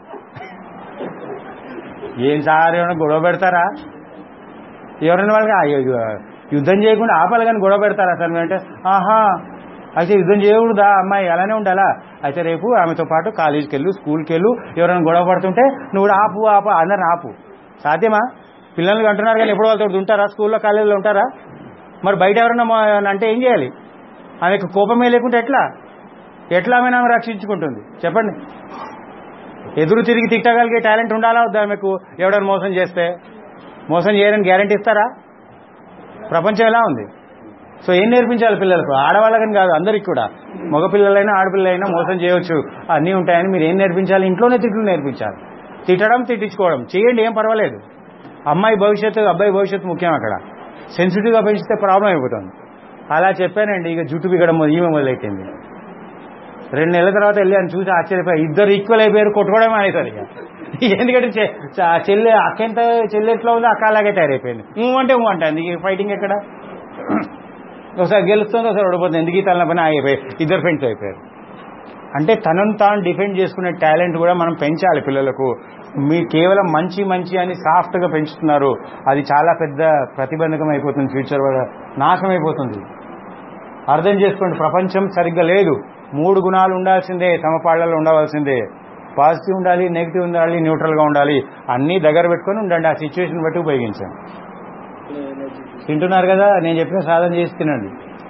ఏం సార్ ఏమైనా గొడవ పెడతారా ఎవరైనా వాళ్ళకి ఆ యు- యుద్ధం చేయకుండా ఆపాలి కానీ గొడవ పెడతారా సార్ అంటే ఆహా అయితే యుద్ధం చేయకూడదా అమ్మాయి అలానే ఉండాలా అయితే రేపు ఆమెతో పాటు కాలేజీకి వెళ్ళు స్కూల్కి వెళ్ళు ఎవరైనా గొడవ పడుతుంటే నువ్వు కూడా ఆపు ఆపు అందరిని ఆపు సాధ్యమా పిల్లల్ని అంటున్నారు కానీ ఎప్పుడు వాళ్ళతో ఉంటారా స్కూల్లో కాలేజీలో ఉంటారా మరి బయట ఎవరైనా మా- అంటే ఏం చేయాలి ఆమెకు కోపమే లేకుంటే ఎట్లా ఎట్లా ఆమె ఆమె రక్షించుకుంటుంది చెప్పండి ఎదురు తిరిగి తిట్టగలిగే టాలెంట్ ఉండాలా వద్దా ఆమెకు ఎవడైనా మోసం చేస్తే మోసం చేయడానికి గ్యారంటీ ఇస్తారా ప్రపంచం ఎలా ఉంది సో ఏం నేర్పించాలి పిల్లలకు ఆడవాళ్ళకని కాదు అందరికి కూడా మగపిల్లలైనా ఆడపిల్లలైనా మోసం చేయవచ్చు అన్నీ ఉంటాయని మీరు ఏం నేర్పించాలి ఇంట్లోనే తిట్లు నేర్పించాలి తిట్టడం తిట్టించుకోవడం చేయండి ఏం పర్వాలేదు అమ్మాయి భవిష్యత్తు అబ్బాయి భవిష్యత్తు ముఖ్యం అక్కడ సెన్సిటివ్గా పెంచితే ప్రాబ్లం అయిపోతుంది అలా చెప్పానండి ఇక జుట్టు బిగడం మొదలు- ఈమె మొదలైపోయింది రెండు నెలల తర్వాత వెళ్ళి అని చూసి ఆశ్చర్యపోయి ఇద్దరు ఈక్వల్ అయిపోయారు కొట్టుకోవడం అనేసారు ఇక ఎందుకంటే చె- చ- చెల్లె అక్క ఎంత చెల్లె ఎట్లా ఉందో అక్క అలాగే తయారైపోయింది నువ్వు అంటే నువ్వు అంటే అందుకే ఫైటింగ్ ఎక్కడ ఒకసారి గెలుస్తుంది ఒకసారి ఓడిపోతుంది ఎందుకు ఈ తలనపైన అయిపోయి ఇద్దరు ఫ్రెండ్స్ అయిపోయారు అంటే తనను తాను డిఫెండ్ చేసుకునే టాలెంట్ కూడా మనం పెంచాలి పిల్లలకు మీ కేవలం మంచి మంచి అని సాఫ్ట్గా పెంచుతున్నారు అది చాలా పెద్ద ప్రతిబంధకం అయిపోతుంది ఫ్యూచర్ వల్ల నాశనం అయిపోతుంది అర్థం చేసుకోండి ప్రపంచం సరిగ్గా లేదు మూడు గుణాలు ఉండాల్సిందే సమపాళ్లలో ఉండవలసిందే పాజిటివ్ ఉండాలి నెగిటివ్ ఉండాలి న్యూట్రల్గా ఉండాలి అన్నీ దగ్గర పెట్టుకొని ఉండండి ఆ సిచ్యువేషన్ బట్టి ఉపయోగించండి తింటున్నారు కదా నేను చెప్పిన సాధన చేసి తినండి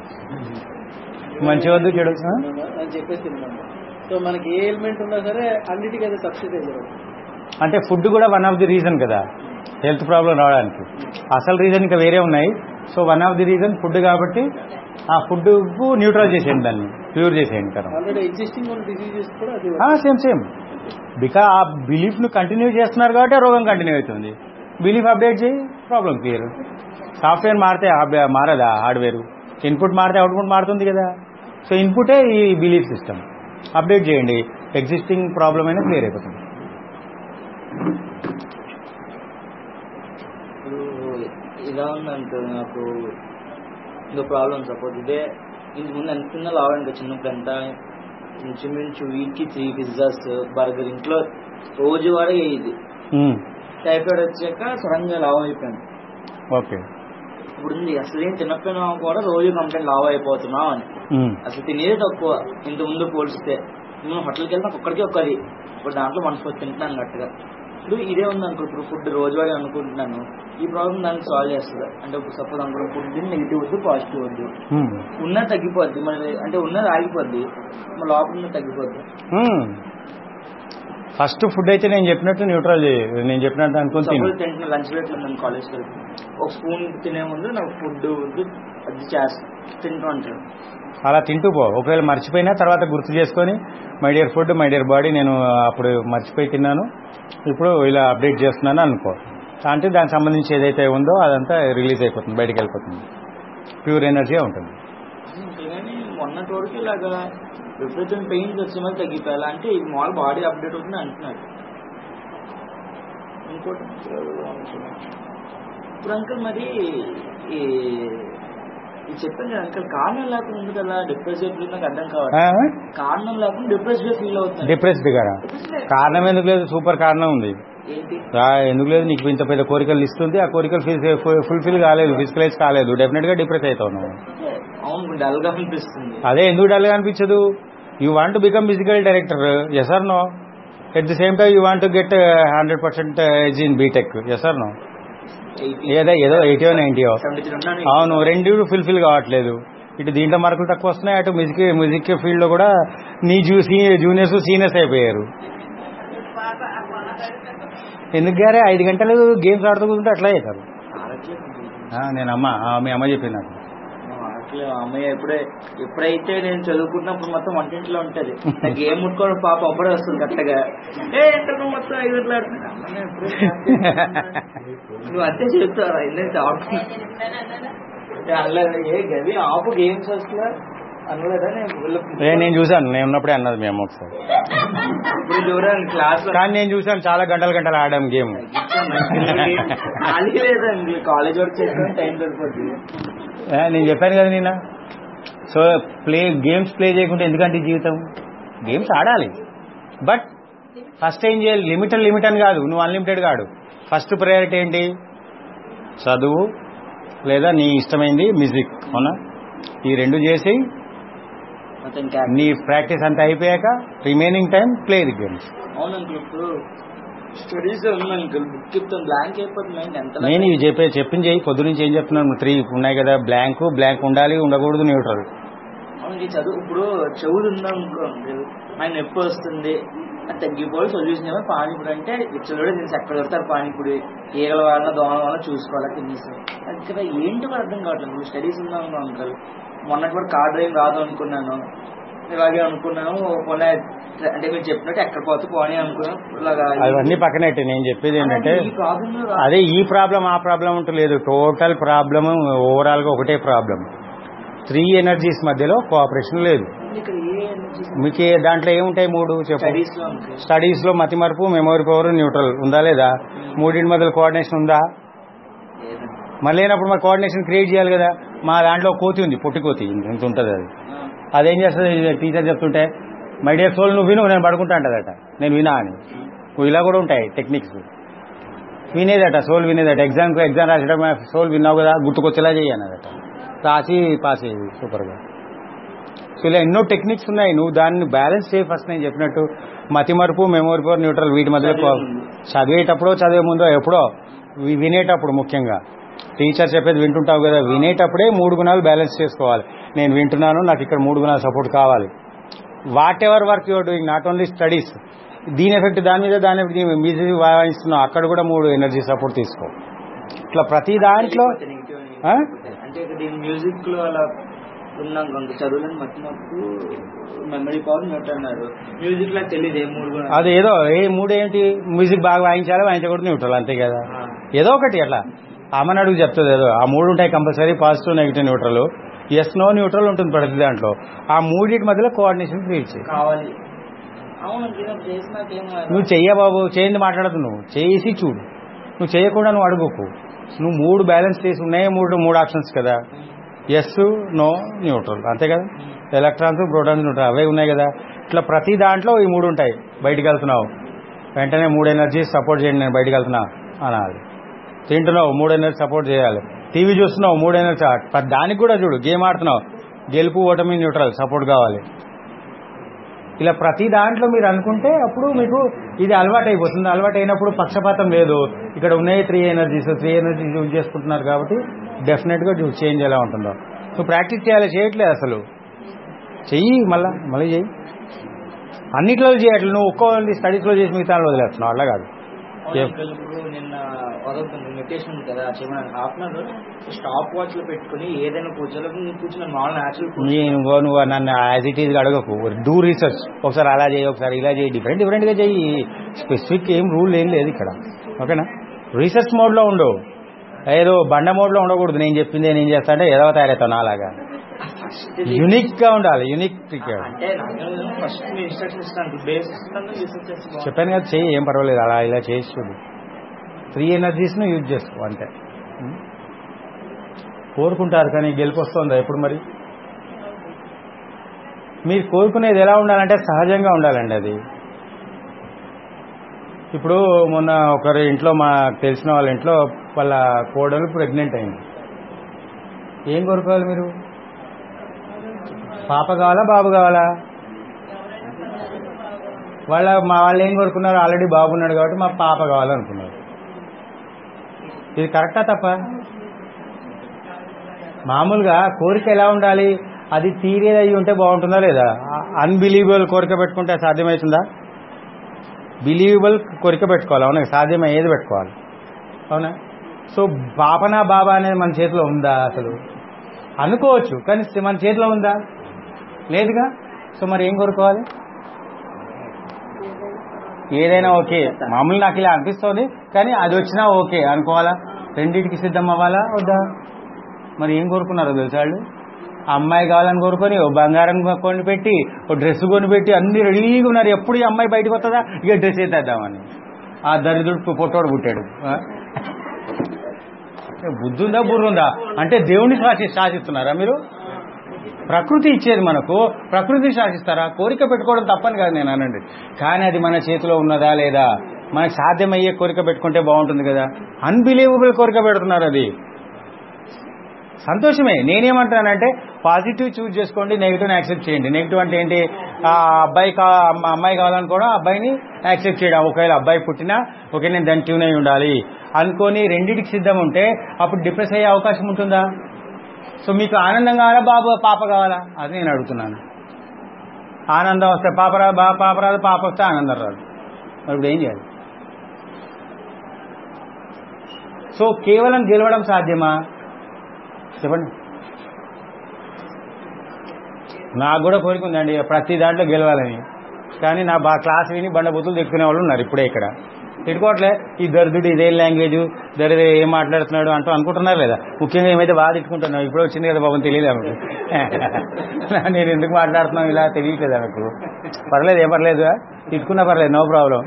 మంచి వద్దు చెడు ఆ? అని చెప్పేసి తిన్నాము సో మనకి ఏ ఎలిమెంట్ ఉన్నా సరే అన్నిటికీ అది సబ్సిడైజ్ అంటే ఫుడ్ కూడా వన్ ఆఫ్ ది రీజన్ కదా హెల్త్ ప్రాబ్లం రావడానికి అసలు రీజన్ ఇంకా వేరే ఉన్నాయి so one of the reason food కాబట్టి ఆ ఫుడ్ న్యూట్రల్ చేసేయండి దాన్ని ప్యూర్ చేసేయండి కదా ఆల్రెడీ ఎగ్జిస్టింగ్ ఉన్న డిసీజెస్ కూడా అది సేమ్ సేమ్ బికా ఆ బిలీఫ్ ను కంటిన్యూ చేస్తున్నారు కాబట్టి ఆ రోగం కంటిన్యూ అవుతుంది బిలీఫ్ అప్డేట్ చేయి ప్రాబ్లం క్లియర్ సాఫ్ట్వేర్ మారితే ఆ- మారదా హార్డ్వేర్ ఇన్పుట్ మారితే అవుట్పుట్ మారుతుంది కదా సో ఇన్పుటే ఈ బిలీఫ్ సిస్టమ్ అప్డేట్ చేయండి ఎగ్జిస్టింగ్ ప్రాబ్లం అయినా క్లియర్ అయిపోతుంది ఇప్పుడు ఇలా ఉందంటే నాకు ఇంకో ప్రాబ్లం సపోజ్ ఇదే ఇంత ముందు ఎంత చిన్న లావు ఇంకా చిన్నప్పుడు ఎంత ఇంచుమించు వీక్ కి త్రీ పిజ్జాస్ బర్గర్ ఇంట్లో రోజువారీ ఇది ఉమ్, టైఫాయిడ్ వచ్చాక సడన్ గా లావ్ అయిపోయాను ఓకే ఇప్పుడు ఉంది అసలు ఏం తినకపోయినా కూడా రోజు కంప్లైంట్ లావ్ అయిపోతున్నాం అని ఉమ్, అసలు తినేది తక్కువ ఇంత ముందు పోలిస్తే మేము హోటల్కి వెళ్తాం ఒక్కడికి ఒక్కది ఇప్పుడు దాంట్లో మనసు తింటున్నాను గట్టిగా ఇప్పుడు ఇదే ఉంది అనుకో ఇప్పుడు ఫుడ్ రోజువారీ అనుకుంటున్నాను ఈ ప్రాబ్లం దాన్ని సాల్వ్ చేస్తుంది అంటే ఇప్పుడు సపోజ్ అనుకో ఫుడ్ నెగిటివ్ వద్దు పాజిటివ్ వద్దు ఉమ్, ఉన్నది తగ్గిపోద్ది మరి అంటే ఉన్నది ఆగిపోద్ది మన లోపల ఉన్నది తగ్గిపోద్ది ఉమ్. ఫస్ట్ ఫుడ్ అయితే నేను చెప్పినట్టు న్యూట్రల్ చేయి నేను చెప్పినట్టు అనుకుని తిను సపోజ్ తింటున్నా లంచ్ బ్రేక్ నేను కాలేజ్కి వెళ్తాను ఒక స్పూన్ తినే ముందు నాకు ఫుడ్ వద్దు అది చేస్తా తింటూ ఉంటాను అలా తింటూ పో ఒకవేళ మర్చిపోయినా తర్వాత గుర్తు చేసుకొని my dear food my dear body నేను అప్పుడు మర్చిపోయి తిన్నాను ఇప్పుడు ఇలా అప్డేట్ చేస్తున్నాను అనుకో అంటే దానికి సంబంధించి ఏదైతే ఉందో అదంతా రిలీజ్ అయిపోతుంది బయటికి వెళ్ళిపోతుంది ప్యూర్ ఎనర్జీ ఉంటుంది అంతేగాని మొన్నటి వరకు ఇలాగా విపరీతం పెయిన్స్ వచ్చే మరి తగ్గిపోయాలి అంటే ఇది మామూలు బాడీ అప్డేట్ అవుతుంది అంటున్నారు ఇంకోటి ఇప్పుడు అంకుల్ మరి ఈ ఇది చెప్పాను కదా అంకుల్ కారణం లేకుండా ఉంది కదా డిప్రెస్ ఫీల్ నాకు అర్థం కావాలి కారణం లేకుండా డిప్రెస్ ఫీల్ అవుతుంది డిప్రెస్డ్ కదా కారణం ఎందుకు లేదు సూపర్ కారణం ఉంది ఏంటి ఆ, ఎందుకు లేదు నీకు ఇంత పెద్ద కోరికలు ఇస్తుంది ఆ కోరికలు ఫుల్ఫిల్ కాలేదు ఫిజికలైజ్ కాలేదు డెఫినెట్ గా డిప్రెస్ అవుతావు నువ్వు అవును డల్ గా అనిపిస్తుంది అదే ఎందుకు డల్గా అనిపించదు you want become physical director yes or no at the same time you want get hundred percent as in BTech yes or no ఏదో ఏదో ఎయిటీఓ నైన్టీఓ సెవెంటీ త్రీ ఉన్నాను అవును రెండు ఫుల్ఫిల్ కావట్లేదు ఇటు దీంట్లో మార్కులు తక్కువ వస్తున్నాయి అటు మ్యూజిక్ మ్యూజిక్ ఫీల్డ్ లో కూడా నీ జూ జూనియర్స్ సీనియర్స్ అయిపోయారు ఎందుకు గారే ఐదు గంటలు గేమ్స్ ఆడుతూ కూర్చుంటే అట్లా అవుతారు ఆడట్లేదు ఆ, నేను అమ్మ ఆ, మీ అమ్మ చెప్పింది నాకు ఆడట్లేదు అమ్మయ్య ఎప్పుడే ఎప్పుడైతే నేను చదువుకున్నప్పుడు మొత్తం వంటింట్లో ఉంటది నాకు ఏం ముట్టుకోవడం పాప అప్పుడే వస్తుంది కరెక్ట్గా ఏ ఇంటర్ మొత్తం ఐదు గంటలు ఆడుతున్నా. అమ్మ, నేను ఎప్పుడే నువ్వు అంతే చెప్తారా ఎందుకంటే అనలేదు ఏ గది ఆపు గేమ్స్ అసలు అనలేదా నేను వీళ్ళ- ఏ, నేను చూశాను నేను ఉన్నప్పుడే అన్నది మీ అమ్మ ఒకసారి ఇప్పుడు చూడండి క్లాస్ లో కానీ నేను చూశాను చాలా గంటలు గంటలు ఆడాం గేమ్ ఖాళీ లేదండి కాలేజ్ వర్క్ చేసుకుని టైం సరిపోద్ది ఏ, నేను చెప్పాను కదా నిన్న సో ప్లే గేమ్స్ ప్లే చేయకుంటే ఎందుకంటే ఈ జీవితం గేమ్స్ ఆడాలి బట్ ఫస్ట్ ఏం చేయాలి లిమిట్ లిమిట్ అని కాదు నువ్వు అన్లిమిటెడ్ కాదు ఫస్ట్ ప్రయారిటీ ఏంటి చదువు లేదా నీ ఇష్టమైంది మ్యూజిక్ అవునా ఈ రెండు చేసి మొత్తం ఇంకా నీ ప్రాక్టీస్ అంతా అయిపోయాక remaining time play the games అవును అంకుల్ ఇప్పుడు స్టడీస్ ఉంది అంకుల్ బుక్ చెప్తాను బ్లాంక్ అయిపోతుంది మైండ్ ఎంత నేను ఇవి చెప్పే చెప్పింది చేయి పొద్దు నుంచి ఏం చెప్తున్నాను త్రీ ఉన్నాయి కదా బ్లాంక్ బ్లాంక్ ఉండాలి ఉండకూడదు న్యూట్రల్ అవును ఈ చదువు ఇప్పుడు చెవులు ఉందా అనుకో అంకుల్ ఆయన నొప్పి వస్తుంది అది తగ్గిపోయి సొల్యూషన్ ఏమో పానీపూరి అంటే ఇచ్చలు నేను ఎక్కడ దొరుకుతారు పానీపూరి ఈగల వల్ల దోమల వల్ల చూసుకోవాలి తినేసి అది కదా ఏంటో కూడా అర్థం కావట్లేదు నువ్వు స్టడీస్ ఉందా అనుకో అంకుల్ మొన్నటి వరకు కార్ డ్రైవింగ్ రాదు అనుకున్నాను ఇలాగే అనుకున్నాను పోనీ అంటే మీరు చెప్పినట్టు ఎక్కడ పోతే పోనీ అనుకున్నాను ఇలాగా అవన్నీ పక్కనట్టు నేను చెప్పేది ఏంటంటే ఈ ప్రాబ్లమ్ అదే ఈ ప్రాబ్లం ఆ ప్రాబ్లం అంటూ లేదు టోటల్ ప్రాబ్లమ్ ఓవరాల్ గా ఒకటే ప్రాబ్లం త్రీ ఎనర్జీస్ మధ్యలో కోఆపరేషన్ లేదు ఇక్కడ ఏ ఎనర్జీ మీకు ఏ- దాంట్లో ఏముంటాయి మూడు చెప్పు స్టడీస్ లో అంకుల్ స్టడీస్ లో మతి మరుపు మెమొరీ పవర్ న్యూట్రల్ ఉందా లేదా మూడింటి మధ్యలో కోఆర్డినేషన్ ఉందా లేదండి. మరి లేనప్పుడు మరి కోఆర్డినేషన్ క్రియేట్ చేయాలి కదా మా దాంట్లో కోతి ఉంది పొట్టి కోతి ఇంత ఉంటుంది అది ఆ, అదేం చేస్తుంది టీచర్ చెప్తుంటే మై డియర్ సోల్ నువ్వు విను నేను పడుకుంటా అంటదట నేను వినా అని నువ్వు ఇలా కూడా ఉంటాయి టెక్నిక్స్ వినేదట సోల్ వినేదట ఎగ్జామ్కి ఎగ్జామ్ రాసేటప్పుడు సోల్ విన్నావు కదా గుర్తుకొచ్చేలా చేయనదట రాసి పాస్ అయ్యేది సూపర్గా సో ఇలా ఎన్నో టెక్నిక్స్ ఉన్నాయి నువ్వు దాన్ని బ్యాలెన్స్ చేయి ఫస్ట్ నేను చెప్పినట్టు మతి మరుపు మెమోరీ పవర్ న్యూట్రల్ వీటి మధ్యలో చదివే ముందు. చదివేటప్పుడో చదివే ముందో ఎప్పుడో వి- వినేటప్పుడు ముఖ్యంగా టీచర్ చెప్పేది వింటుంటావు కదా వినేటప్పుడే మూడు గుణాలు బ్యాలెన్స్ చేసుకోవాలి నేను వింటున్నాను నాకు ఇక్కడ మూడు గుణాలు సపోర్ట్ కావాలి whatever work your doing not only studies దీని ఎఫెక్ట్ దాని మీద దాని ఎఫెక్ట్ మ్యూజిక్ వాయిస్తున్నావు అక్కడ కూడా మూడు ఎనర్జీ సపోర్ట్ తీసుకో ఇట్లా ప్రతి దాంట్లో negative అని. ఆ? అంటే ఇక్కడ ఈ మ్యూజిక్ లో అలా ఉన్నాం కొంత చదువులను మట్టినప్పుడు మెమరీ పవర్ నోట్ అన్నారు మ్యూజిక్ లో తెలియదు ఏ మూడు కూడా అది ఏదో ఏ మూడు ఏంటి మ్యూజిక్ బాగా వాయించాలి వాయించకూడదు న్యూట్రల్ అంతే కదా ఆ. ఏదో ఒకటి అట్లా అమ్మని అడుగు చెప్తుంది ఏదో ఆ మూడు ఉంటాయి compulsory positive negative neutral yes no neutral ఉంటుంది ప్రతి దాంట్లో ఆ మూడింటి మధ్యలో కోఆర్డినేషన్ క్రియేట్ చేయి కావాలి అవును నేను చేసినాకేం నువ్వు చెయ్య బాబు చేయింది మాట్లాడదు నువ్వు చేసి చూడు నువ్వు చేయకుండా నువ్వు అడుగుకు నువ్వు మూడు బ్యాలెన్స్ చేసి ఉన్నాయి మూడు మూడు ఆప్షన్స్ కదా ఎస్ నో న్యూట్రల్ అంతే కదా ఎలక్ట్రాన్స్ ప్రోటాన్స్ న్యూట్రల్ అవే ఉన్నాయి కదా ఇట్లా ప్రతి దాంట్లో ఈ మూడు ఉంటాయి బయటికి వెళ్తున్నావు వెంటనే మూడు ఎనర్జీ సపోర్ట్ చేయండి నేను బయటికి వెళ్తున్నా అనాలి తింటున్నావు మూడు ఎనర్జీ సపోర్ట్ చేయాలి టీవీ చూస్తున్నావు మూడు ఎనర్జీ ప్రతి దానికి కూడా చూడు గేమ్ ఆడుతున్నావు గెలుపు ఓటమి న్యూట్రల్ సపోర్ట్ కావాలి ఇలా ప్రతి దాంట్లో మీరు అనుకుంటే అప్పుడు మీకు ఇది అలవాటు అయిపోతుంది అలవాటు అయినప్పుడు పక్షపాతం లేదు ఇక్కడ ఉన్నాయి three energies three energies use చేసుకుంటున్నారు కాబట్టి డెఫినెట్గా చేంజ్ ఎలా ఉంటుందో నువ్వు ప్రాక్టీస్ చేయాలి చేయట్లేదు అసలు చెయ్యి మళ్ళా మళ్ళీ చెయ్యి అన్నిట్లో చేయట్లేదు నువ్వు ఒక్కో స్టడీస్లో చేసి మిగతా వదిలేస్తున్నావు అలా కాదు అవును అంకుల్, ఇప్పుడు నిన్న వదులుతుంది మెడిటేషన్ ఉంది కదా చేయమని half an hour stopwatch లో పెట్టుకుని ఏదైనా కూర్చోలో నేను కూర్చున్న మామూలు న్యాచురల్ నువ్వు నువ్వు నన్ను యాజ్ ఇట్ ఈజ్ అడగకు డూ రీసెర్చ్ ఒకసారి అలా చేయి ఒకసారి ఇలా చేయి డిఫరెంట్ డిఫరెంట్గా చెయ్యి స్పెసిఫిక్ ఏం రూల్ ఏం లేదు ఇక్కడ ఓకేనా రీసెర్చ్ మోడ్లో ఉండు ఏదో బండ మోడ్లో ఉండకూడదు నేను చెప్పింది నేను చేస్తా అంటే ఏదో తయారవుతావు నాలాగా యునిక్ గా ఉండాలి యునిక్ అంటే నాకు ఫస్ట్ మీ ఇన్స్ట్రక్షన్ ఇస్తాను బేస్ ఇస్తాను రీసెర్చ్ చేస్తాను చెప్పాను కదా చెయ్యి ఏం పర్వాలేదు అలా ఇలా చేసి చూడు త్రీ ఎనర్జీస్ను యూజ్ చేసుకో అంతే ఉం? కోరుకుంటారు కానీ గెలుపు వస్తుందా ఎప్పుడు మరి మీరు కోరుకునేది ఎలా ఉండాలంటే సహజంగా ఉండాలండి అది ఇప్పుడు మొన్న ఒకరి ఇంట్లో మా తెలిసిన వాళ్ళ ఇంట్లో వాళ్ళ కోడలు ప్రెగ్నెంట్ అయింది ఏం కోరుకోవాలి మీరు పాప కావాలా బాబు కావాలా వాళ్ళ మా వాళ్ళు ఏం కోరుకున్నారు ఆల్రెడీ బాగున్నాడు కాబట్టి మా పాప కావాలనుకున్నారు ఇది కరెక్టా తప్ప మామూలుగా కోరిక ఎలా ఉండాలి అది తీరేది అయి ఉంటే బాగుంటుందా లేదా అన్బిలీవబుల్ కోరిక పెట్టుకుంటే సాధ్యమవుతుందా బిలీవబుల్ కోరిక పెట్టుకోవాలి అవునా సాధ్యమయ్యేది పెట్టుకోవాలి అవునా సో పాపనా బాబా అనేది మన చేతిలో ఉందా అసలు అనుకోవచ్చు కానీ మన చేతిలో ఉందా లేదుగా సో మరి ఏం కోరుకోవాలి ఏదైనా ఓకే మామూలు నాకు ఇలా అనిపిస్తుంది కానీ అది వచ్చినా ఓకే అనుకోవాలా రెండింటికి సిద్ధం అవ్వాలా వద్దా మరి ఏం కోరుకున్నారో తెలుసా వాళ్ళు ఆ అమ్మాయి కావాలని కోరుకొని ఓ బంగారం కొని పెట్టి ఓ డ్రెస్ కొని పెట్టి అన్ని రెడీగా ఉన్నారు ఎప్పుడు ఈ అమ్మాయి బయటకు వస్తుందా ఇక డ్రెస్ వేసేద్దామని ఆ దరిద్రుడు పొట్టోడు పుట్టాడు ఆ? బుద్ధి ఉందా బుర్ర ఉందా అంటే దేవుని శాసి శాసిస్తున్నారా మీరు ప్రకృతి ఇచ్చేది మనకు ప్రకృతి శాసిస్తారా కోరిక పెట్టుకోవడం తప్పని కాదు నేను అనండి కానీ అది మన చేతిలో ఉన్నదా లేదా మనకు సాధ్యమయ్యే కోరిక పెట్టుకుంటే బాగుంటుంది కదా అన్బిలీవబుల్ కోరిక పెడుతున్నారు అది సంతోషమే నేనేమంటానంటే పాజిటివ్ చూజ్ చేసుకోండి నెగిటివ్ని యాక్సెప్ట్ చేయండి నెగిటివ్ అంటే ఏంటి ఆ అబ్బాయి కా అమ్మ- అమ్మాయి కావాలనుకోవడం అబ్బాయిని యాక్సెప్ట్ చేయడం ఒకవేళ అబ్బాయి పుట్టినా ఓకే నేను దాన్ని ట్యూన్ అయి ఉండాలి అనుకొని రెండింటికి సిద్ధం ఉంటే అప్పుడు డిప్రెస్ అయ్యే అవకాశం ఉంటుందా సో మీకు ఆనందం కావాలా బాబు పాప కావాలా అది నేను అడుగుతున్నాను ఆనందం వస్తే పాప రాదు బా పాప రాదు పాప వస్తే ఆనందం రాదు మరి ఇప్పుడు ఏం చేయాలి సో కేవలం గెలవడం సాధ్యమా చెప్పండి నాకు కూడా కోరిక ఉందండి ప్రతి దాంట్లో గెలవాలని కానీ నా బా క్లాస్ విని బండ బుద్ధులు తిట్టుకునే వాళ్ళు ఉన్నారు ఇప్పుడే ఇక్కడ తిట్టుకోవట్లే ఈ దరిద్రుడు ఇదేం లాంగ్వేజ్ దరిద్ర ఏం మాట్లాడుతున్నాడు అంటూ అనుకుంటున్నారు లేదా ముఖ్యంగా ఏమైతే బాగా తిట్టుకుంటున్నావు ఇప్పుడు వచ్చింది కదా బాబు తెలియదు ఆమెకు నేను ఎందుకు మాట్లాడుతున్నావు ఇలా తెలియట్లేదు ఆమెకు పర్లేదు ఏం పర్లేదు తిట్టుకున్నా పర్లేదు నో ప్రాబ్లం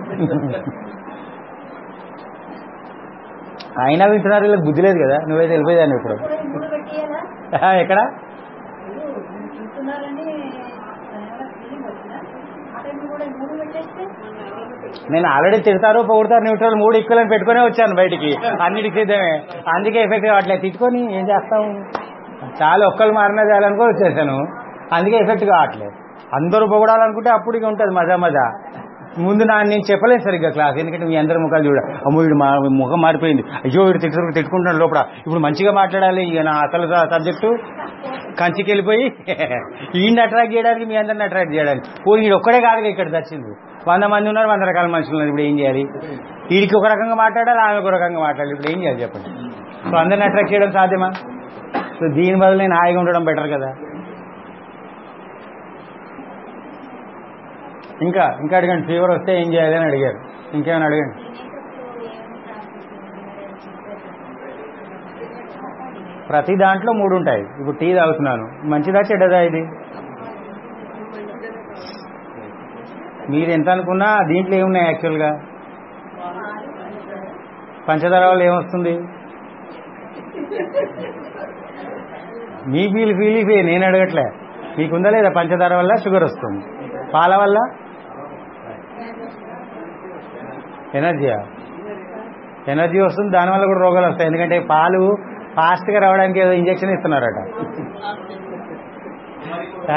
అయినా వింటున్నారు వీళ్ళకి బుద్ధి లేదు కదా నువ్వైతే వెళ్ళిపోయాను ఇప్పుడు మూడు పెట్టియాలా ఆ, ఎక్కడ చూస్తున్నారని ఫీలింగ్ వచ్చినా ఆ టైంలో కూడా మూడు పెట్టేస్తే నేను ఆల్రెడీ తిడతారు పొగుడతారు న్యూట్రల్ మూడు ఈక్వల్ పెట్టుకునే వచ్చాను బయటికి అన్నిటికి సిద్ధమే అందుకే ఎఫెక్ట్ కావట్లేదు తిట్టుకొని ఏం చేస్తాం చాలా ఒక్కరు మారినా చాలనుకో వచ్చేసాను అందుకే ఎఫెక్ట్ కావట్లేదు అందరూ పొగడాలనుకుంటే అప్పుడు ఇక ఉంటుంది మజా మజా ముందు నా నేను చెప్పలేదు సరిగ్గా క్లాస్ ఎందుకంటే మీ అందరి ముఖాలు చూడ అమ్మో వీడు మా ముఖం మారిపోయింది అయ్యో వీడు తిట్టు తిట్టుకుంటున్నాడు లోపల ఇప్పుడు మంచిగా మాట్లాడాలి ఇక నా అసలు సబ్జెక్టు కంచికి వెళ్ళిపోయి ఈయన అట్రాక్ట్ చేయడానికి మీ అందరిని అట్రాక్ట్ చేయడానికి పోనీ వీడు ఒక్కడే కాదుగా ఇక్కడ వచ్చింది వంద మంది ఉన్నారు వంద రకాల మనుషులు ఉన్నారు ఇప్పుడు ఏం చేయాలి వీడికి ఒక రకంగా మాట్లాడాలి ఆమె ఒక రకంగా మాట్లాడాలి ఇప్పుడు ఏం చేయాలి చెప్పండి సో అందరిని అట్రాక్ట్ చేయడం సాధ్యమా సో దీని బదులు నేను హాయిగా ఉండడం బెటర్ కదా ఇంకా ఇంకా అడగండి ఫీవర్ వస్తే ఏం చేయాలి అని అడిగారు ఇంకేమైనా అడగండి ప్రతి దాంట్లో మూడు ఉంటాయి ఇప్పుడు టీ తాగుతున్నాను మంచిదా చెడ్డదా ఇది మీరు ఎంత అనుకున్నా దీంట్లో ఏమున్నాయి యాక్చువల్గా పంచదార వల్ల ఏమొస్తుంది మీ ఫీల్ ఫీల్ ఫీ నేను అడగట్లే మీకుందా లేదా పంచదార వల్ల షుగర్ వస్తుంది పాల వల్ల ఎనర్జీయా ఎనర్జీ వస్తుంది దానివల్ల కూడా రోగాలు వస్తాయి ఎందుకంటే పాలు ఫాస్ట్గా రావడానికి ఏదో ఇంజెక్షన్ ఇస్తున్నారట ఆ?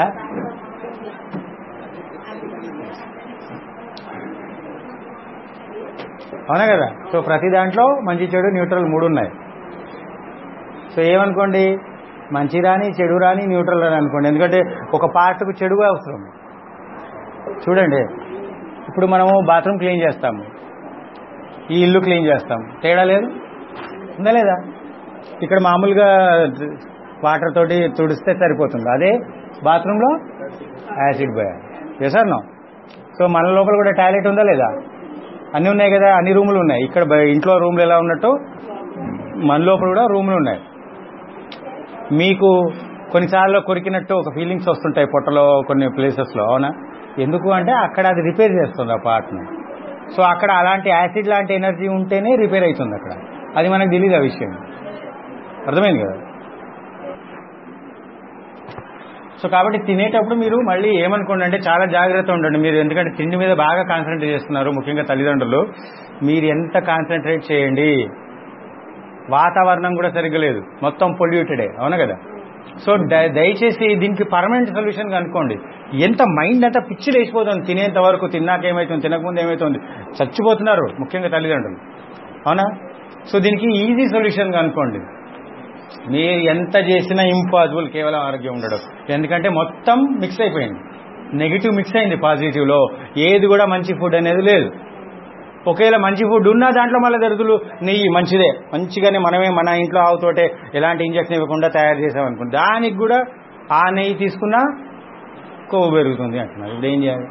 అవునా కదా సో ప్రతి దాంట్లో మంచి చెడు న్యూట్రల్ మూడు ఉన్నాయి సో ఏమనుకోండి మంచి రాని చెడు రాని న్యూట్రల్ రాని అనుకోండి ఎందుకంటే ఒక పార్ట్కు చెడు అవసరం చూడండి ఇప్పుడు మనము బాత్రూమ్ క్లీన్ చేస్తాము ఈ ఇల్లు క్లీన్ చేస్తాం తేడా లేదు ఉందా లేదా ఇక్కడ మామూలుగా వాటర్ తోటి తుడిస్తే సరిపోతుంది అదే బాత్రూంలో యాసిడ్ పోయాలి చేశారు నో సో మన లోపల కూడా టాయిలెట్ ఉందా లేదా అన్నీ ఉన్నాయి కదా అన్ని రూములు ఉన్నాయి ఇక్కడ బయ- ఇంట్లో రూములు ఎలా ఉన్నట్టు మన లోపల కూడా రూములు ఉన్నాయి మీకు కొన్నిసార్లు కొరికినట్టు ఒక ఫీలింగ్స్ వస్తుంటాయి పొట్టలో కొన్ని ప్లేసెస్లో అవునా ఎందుకు అంటే అక్కడ అది రిపేర్ చేస్తుంది ఆ పార్ట్ని సో అక్కడ అలాంటి యాసిడ్ లాంటి ఎనర్జీ ఉంటేనే రిపేర్ అవుతుంది అక్కడ అది మనకు తెలియదు ఆ విషయం అర్థమైంది కదా సో కాబట్టి తినేటప్పుడు మీరు మళ్ళీ ఏమనుకోండి అంటే చాలా జాగ్రత్త ఉండండి మీరు ఎందుకంటే తిండి మీద బాగా కాన్సన్ట్రేట్ చేస్తున్నారు ముఖ్యంగా తల్లిదండ్రులు మీరు ఎంత కాన్సన్ట్రేట్ చేయండి వాతావరణం కూడా సరిగ్గా లేదు మొత్తం పొల్యూటెడే అవునా కదా సో ద- దయచేసి దీనికి పర్మనెంట్ సొల్యూషన్ కనుక్కోండి ఎంత మైండ్ అంతా పిచ్చి లేచిపోతుంది తినేంత వరకు తిన్నాక ఏమవుతుంది తినకముందు ఏమవుతుంది చచ్చిపోతున్నారు ముఖ్యంగా తల్లిదండ్రులు అవునా సో దీనికి ఈజీ సొల్యూషన్ కనుక్కోండి మీరు ఎంత చేసినా ఇంపాసిబుల్ కేవలం ఆరోగ్యం ఉండడం ఎందుకంటే మొత్తం మిక్స్ అయిపోయింది నెగిటివ్ మిక్స్ అయింది పాజిటివ్లో ఏది కూడా మంచి ఫుడ్ అనేది లేదు ఒకవేళ మంచి ఫుడ్ ఉన్నా దాంట్లో మళ్ళీ దరిద్రులు నెయ్యి మంచిదే మంచిగానే మనమే మన ఇంట్లో ఆవుతోటే ఎలాంటి ఇంజక్షన్ ఇవ్వకుండా తయారు చేసామనుకోండి దానికి కూడా ఆ నెయ్యి తీసుకున్నా కొవ్వు పెరుగుతుంది అంటున్నారు ఇప్పుడు ఏం చేయాలి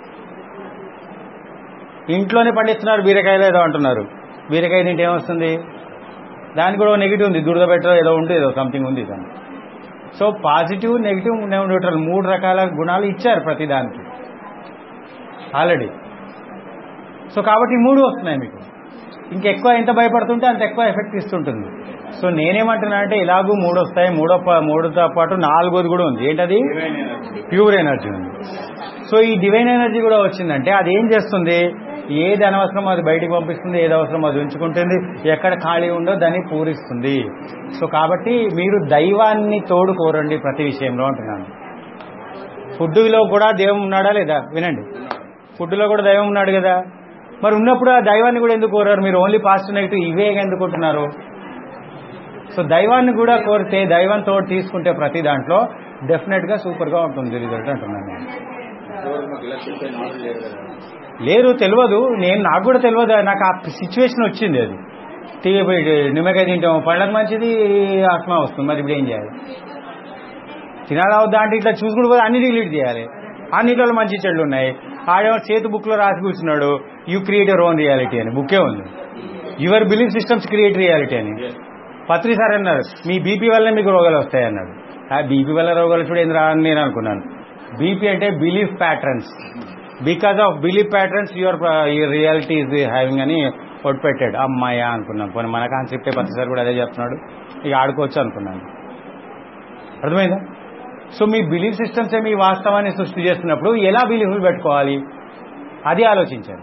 ఇంట్లోనే పండిస్తున్నారు బీరకాయలు ఏదో అంటున్నారు బీరకాయ తింటే ఏమొస్తుంది దానికి కూడా నెగిటివ్ ఉంది దురద పెట్టడం ఏదో ఉంది ఏదో సంథింగ్ ఉంది దాన్ని సో పాజిటివ్ నెగిటివ్ న్యూట్రల్ మూడు రకాల గుణాలు ఇచ్చారు ప్రతి దానికి ఆల్రెడీ సో కాబట్టి ఈ మూడు వస్తున్నాయి మీకు ఇంకెక్కువ ఎంత భయపడుతుంటే అంత ఎక్కువ ఎఫెక్ట్ ఇస్తుంటుంది సో నేనేమంటున్నా అంటే ఇలాగూ మూడు వస్తాయి మూడో ప- మూడుతో పాటు నాలుగోది కూడా ఉంది ఏంటది ప్యూర్ ఎనర్జీ ఉంది సో ఈ డివైన్ ఎనర్జీ కూడా వచ్చిందంటే అది ఏం చేస్తుంది ఏది అనవసరం అది బయటికి పంపిస్తుంది ఏది అవసరం అది ఉంచుకుంటుంది ఎక్కడ ఖాళీ ఉందో దాన్ని పూరిస్తుంది సో కాబట్టి మీరు దైవాన్ని తోడు కోరండి ప్రతి విషయంలో అంటున్నాను ఫుడ్లో కూడా దైవం ఉన్నాడా లేదా వినండి ఫుడ్లో కూడా దైవం ఉన్నాడు కదా మరి ఉన్నప్పుడు ఆ దైవాన్ని కూడా ఎందుకు కోరారు మీరు ఓన్లీ పాజిటివ్ నెగిటివ్ ఇవే ఎందుకు కొంటున్నారు సో దైవాన్ని కూడా కోరితే దైవంతో తీసుకుంటే ప్రతి దాంట్లో డెఫినెట్ గా సూపర్ గా ఉంటుంది రిజల్ట్ అంటున్నాను నేను ఎవరు మాకు ఇలా చెప్పే నాలెడ్జ్ లేదు కదా లేరు తెలియదు నేను నాకు కూడా తెలియదు నాకు ఆ సిచ్యువేషన్ వచ్చింది అది టీ నిమ్మకాయ తింటాం పళ్ళకి మంచిది ఆత్మ వస్తుంది మరి ఇప్పుడు ఏం చేయాలి తినాలా వద్దా అంటే ఇట్లా చూసుకుంటూ పోతే అన్ని డిలీట్ చేయాలి అన్నిట్లో మంచి చెడ్లు ఉన్నాయి ఆడేమో చేతి బుక్ లో రాసి కూర్చున్నాడు you create your own reality అని బుక్కే ఉంది your belief systems create reality అని పత్రి సార్ అన్నారు మీ బీపీ వల్లే మీకు రోగాలు వస్తాయి అన్నాడు ఆ బీపీ వల్ల రోగాలు చూడు ఏంది రా అని నేను అనుకున్నాను బీపీ అంటే belief patterns because of belief patterns your your reality is having అని ఒట్టు పెట్టాడు అమ్మాయా అనుకున్నాను పోనీ మన కాన్సెప్టే పత్రి సార్ కూడా అదే చెప్తున్నాడు ఇక ఆడుకోవచ్చు అనుకున్నాను అర్థమైందా సో మీ బిలీఫ్ సిస్టమ్స్ మీ వాస్తవాన్ని సృష్టి చేస్తున్నప్పుడు ఎలా బిలీఫ్లు పెట్టుకోవాలి అది ఆలోచించారు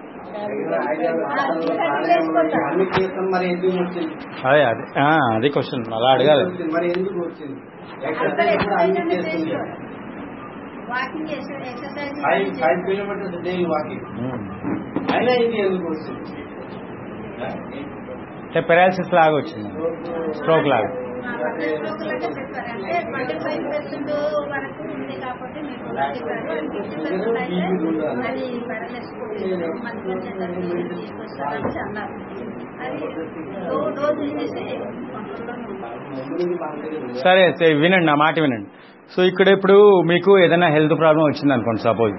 అన్ని చేస్తాం మరి ఎందుకు వచ్చింది అదే అదే ఆ, అది క్వశ్చన్ అలా అడగాలి మరి ఎందుకు వచ్చింది అక్కడ ఎక్సర్సైజ్ కూడా అన్ని ఎక్సర్సైజ్ చేస్తుంది చేసుకోవాలి. వాకింగ్ చేసే exercise five five kilometres daily walking అయినా ఇది ఎందుకు వచ్చింది అంటే పెరాలసిస్ లాగా వచ్చింది స్ట్రోక్ లాగా మా పక్కన లోకల్గా చెప్పారు అంటే ట్వంటీ ఫైవ్ పర్సెంట్ వరకు ఉంది కాబట్టి మీకు చెప్పారు ఫిఫ్టీ పర్సెంట్ అయితే అది పెడలేసుకోలేదు మంచి మంచి అన్నారు అది డో- డోస్ వేసేసి కంట్రోల్లోనే ఉంది సరే సరే, వినండి నా మాట వినండి సో ఇక్కడ ఇప్పుడు మీకు ఏదైనా హెల్త్ ప్రాబ్లం వచ్చింది అనుకోండి సపోజ్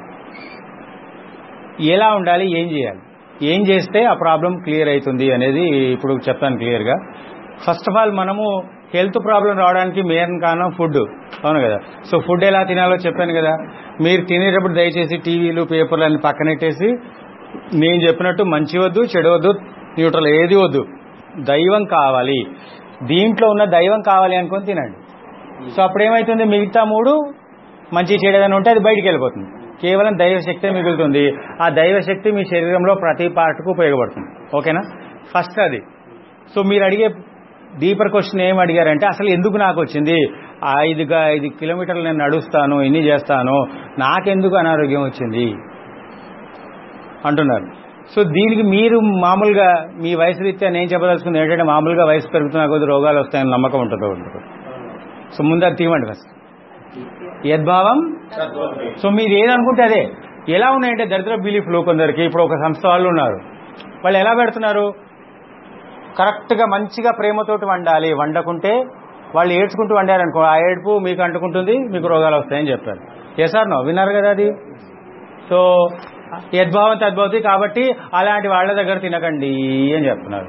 ఎలా ఉండాలి ఏం చేయాలి ఏం చేస్తే ఆ ప్రాబ్లం క్లియర్ అవుతుంది అనేది ఇప్పుడు చెప్తాను క్లియర్గా ఫస్ట్ ఆఫ్ ఆల్ మనము హెల్త్ ప్రాబ్లం రావడానికి మెయిన్ కారణం ఫుడ్ అవును కదా సో ఫుడ్ ఎలా తినాలో చెప్పాను కదా మీరు తినేటప్పుడు దయచేసి టీవీలు పేపర్లు అన్ని పక్కనెట్టేసి నేను చెప్పినట్టు మంచి వద్దు చెడు వద్దు న్యూట్రల్ ఏది వద్దు దైవం కావాలి దీంట్లో ఉన్న దైవం కావాలి అనుకొని తినండి సో అప్పుడు ఏమవుతుంది మిగతా మూడు మంచి చెడు ఏదైనా ఉంటే అది బయటికి వెళ్ళిపోతుంది కేవలం దైవశక్తే మిగులుతుంది ఆ దైవశక్తి మీ శరీరంలో ప్రతి పార్ట్కు ఉపయోగపడుతుంది ఓకేనా ఫస్ట్ అది సో మీరు అడిగే డీపర్ క్వశ్చన్ ఏం అడిగారంటే అసలు ఎందుకు నాకు వచ్చింది ఐదుగా ఐదు కిలోమీటర్లు నేను నడుస్తాను ఇన్ని చేస్తాను నాకెందుకు అనారోగ్యం వచ్చింది అంటున్నారు సో దీనికి మీరు మామూలుగా మీ వయసు రీత్యా నేను చెప్పదలుచుకుంది ఏంటంటే మామూలుగా వయసు పెరుగుతున్న కొద్ది రోగాలు వస్తాయని నమ్మకం ఉంటుంది ఉంటుంది సో ముందు అది తీయమండి ఫస్ట్ యద్భావం సో మీరు ఏదనుకుంటే అదే ఎలా ఉన్నాయంటే దరిద్ర బిలీఫ్లు కొందరికి ఇప్పుడు ఒక సంస్థ వాళ్ళు ఉన్నారు వాళ్ళు ఎలా పెడుతున్నారు కరెక్ట్గా మంచిగా ప్రేమతోటి వండాలి వండకుంటే వాళ్ళు ఏడ్చుకుంటూ వండారనుకో ఆ ఏడుపు మీకు అంటుకుంటుంది మీకు రోగాలు వస్తాయని చెప్పారు ఎసార్ నో విన్నారు కదా అది సో యద్భావం తద్భవతి కాబట్టి అలాంటి వాళ్ళ దగ్గర తినకండి అని చెప్తున్నారు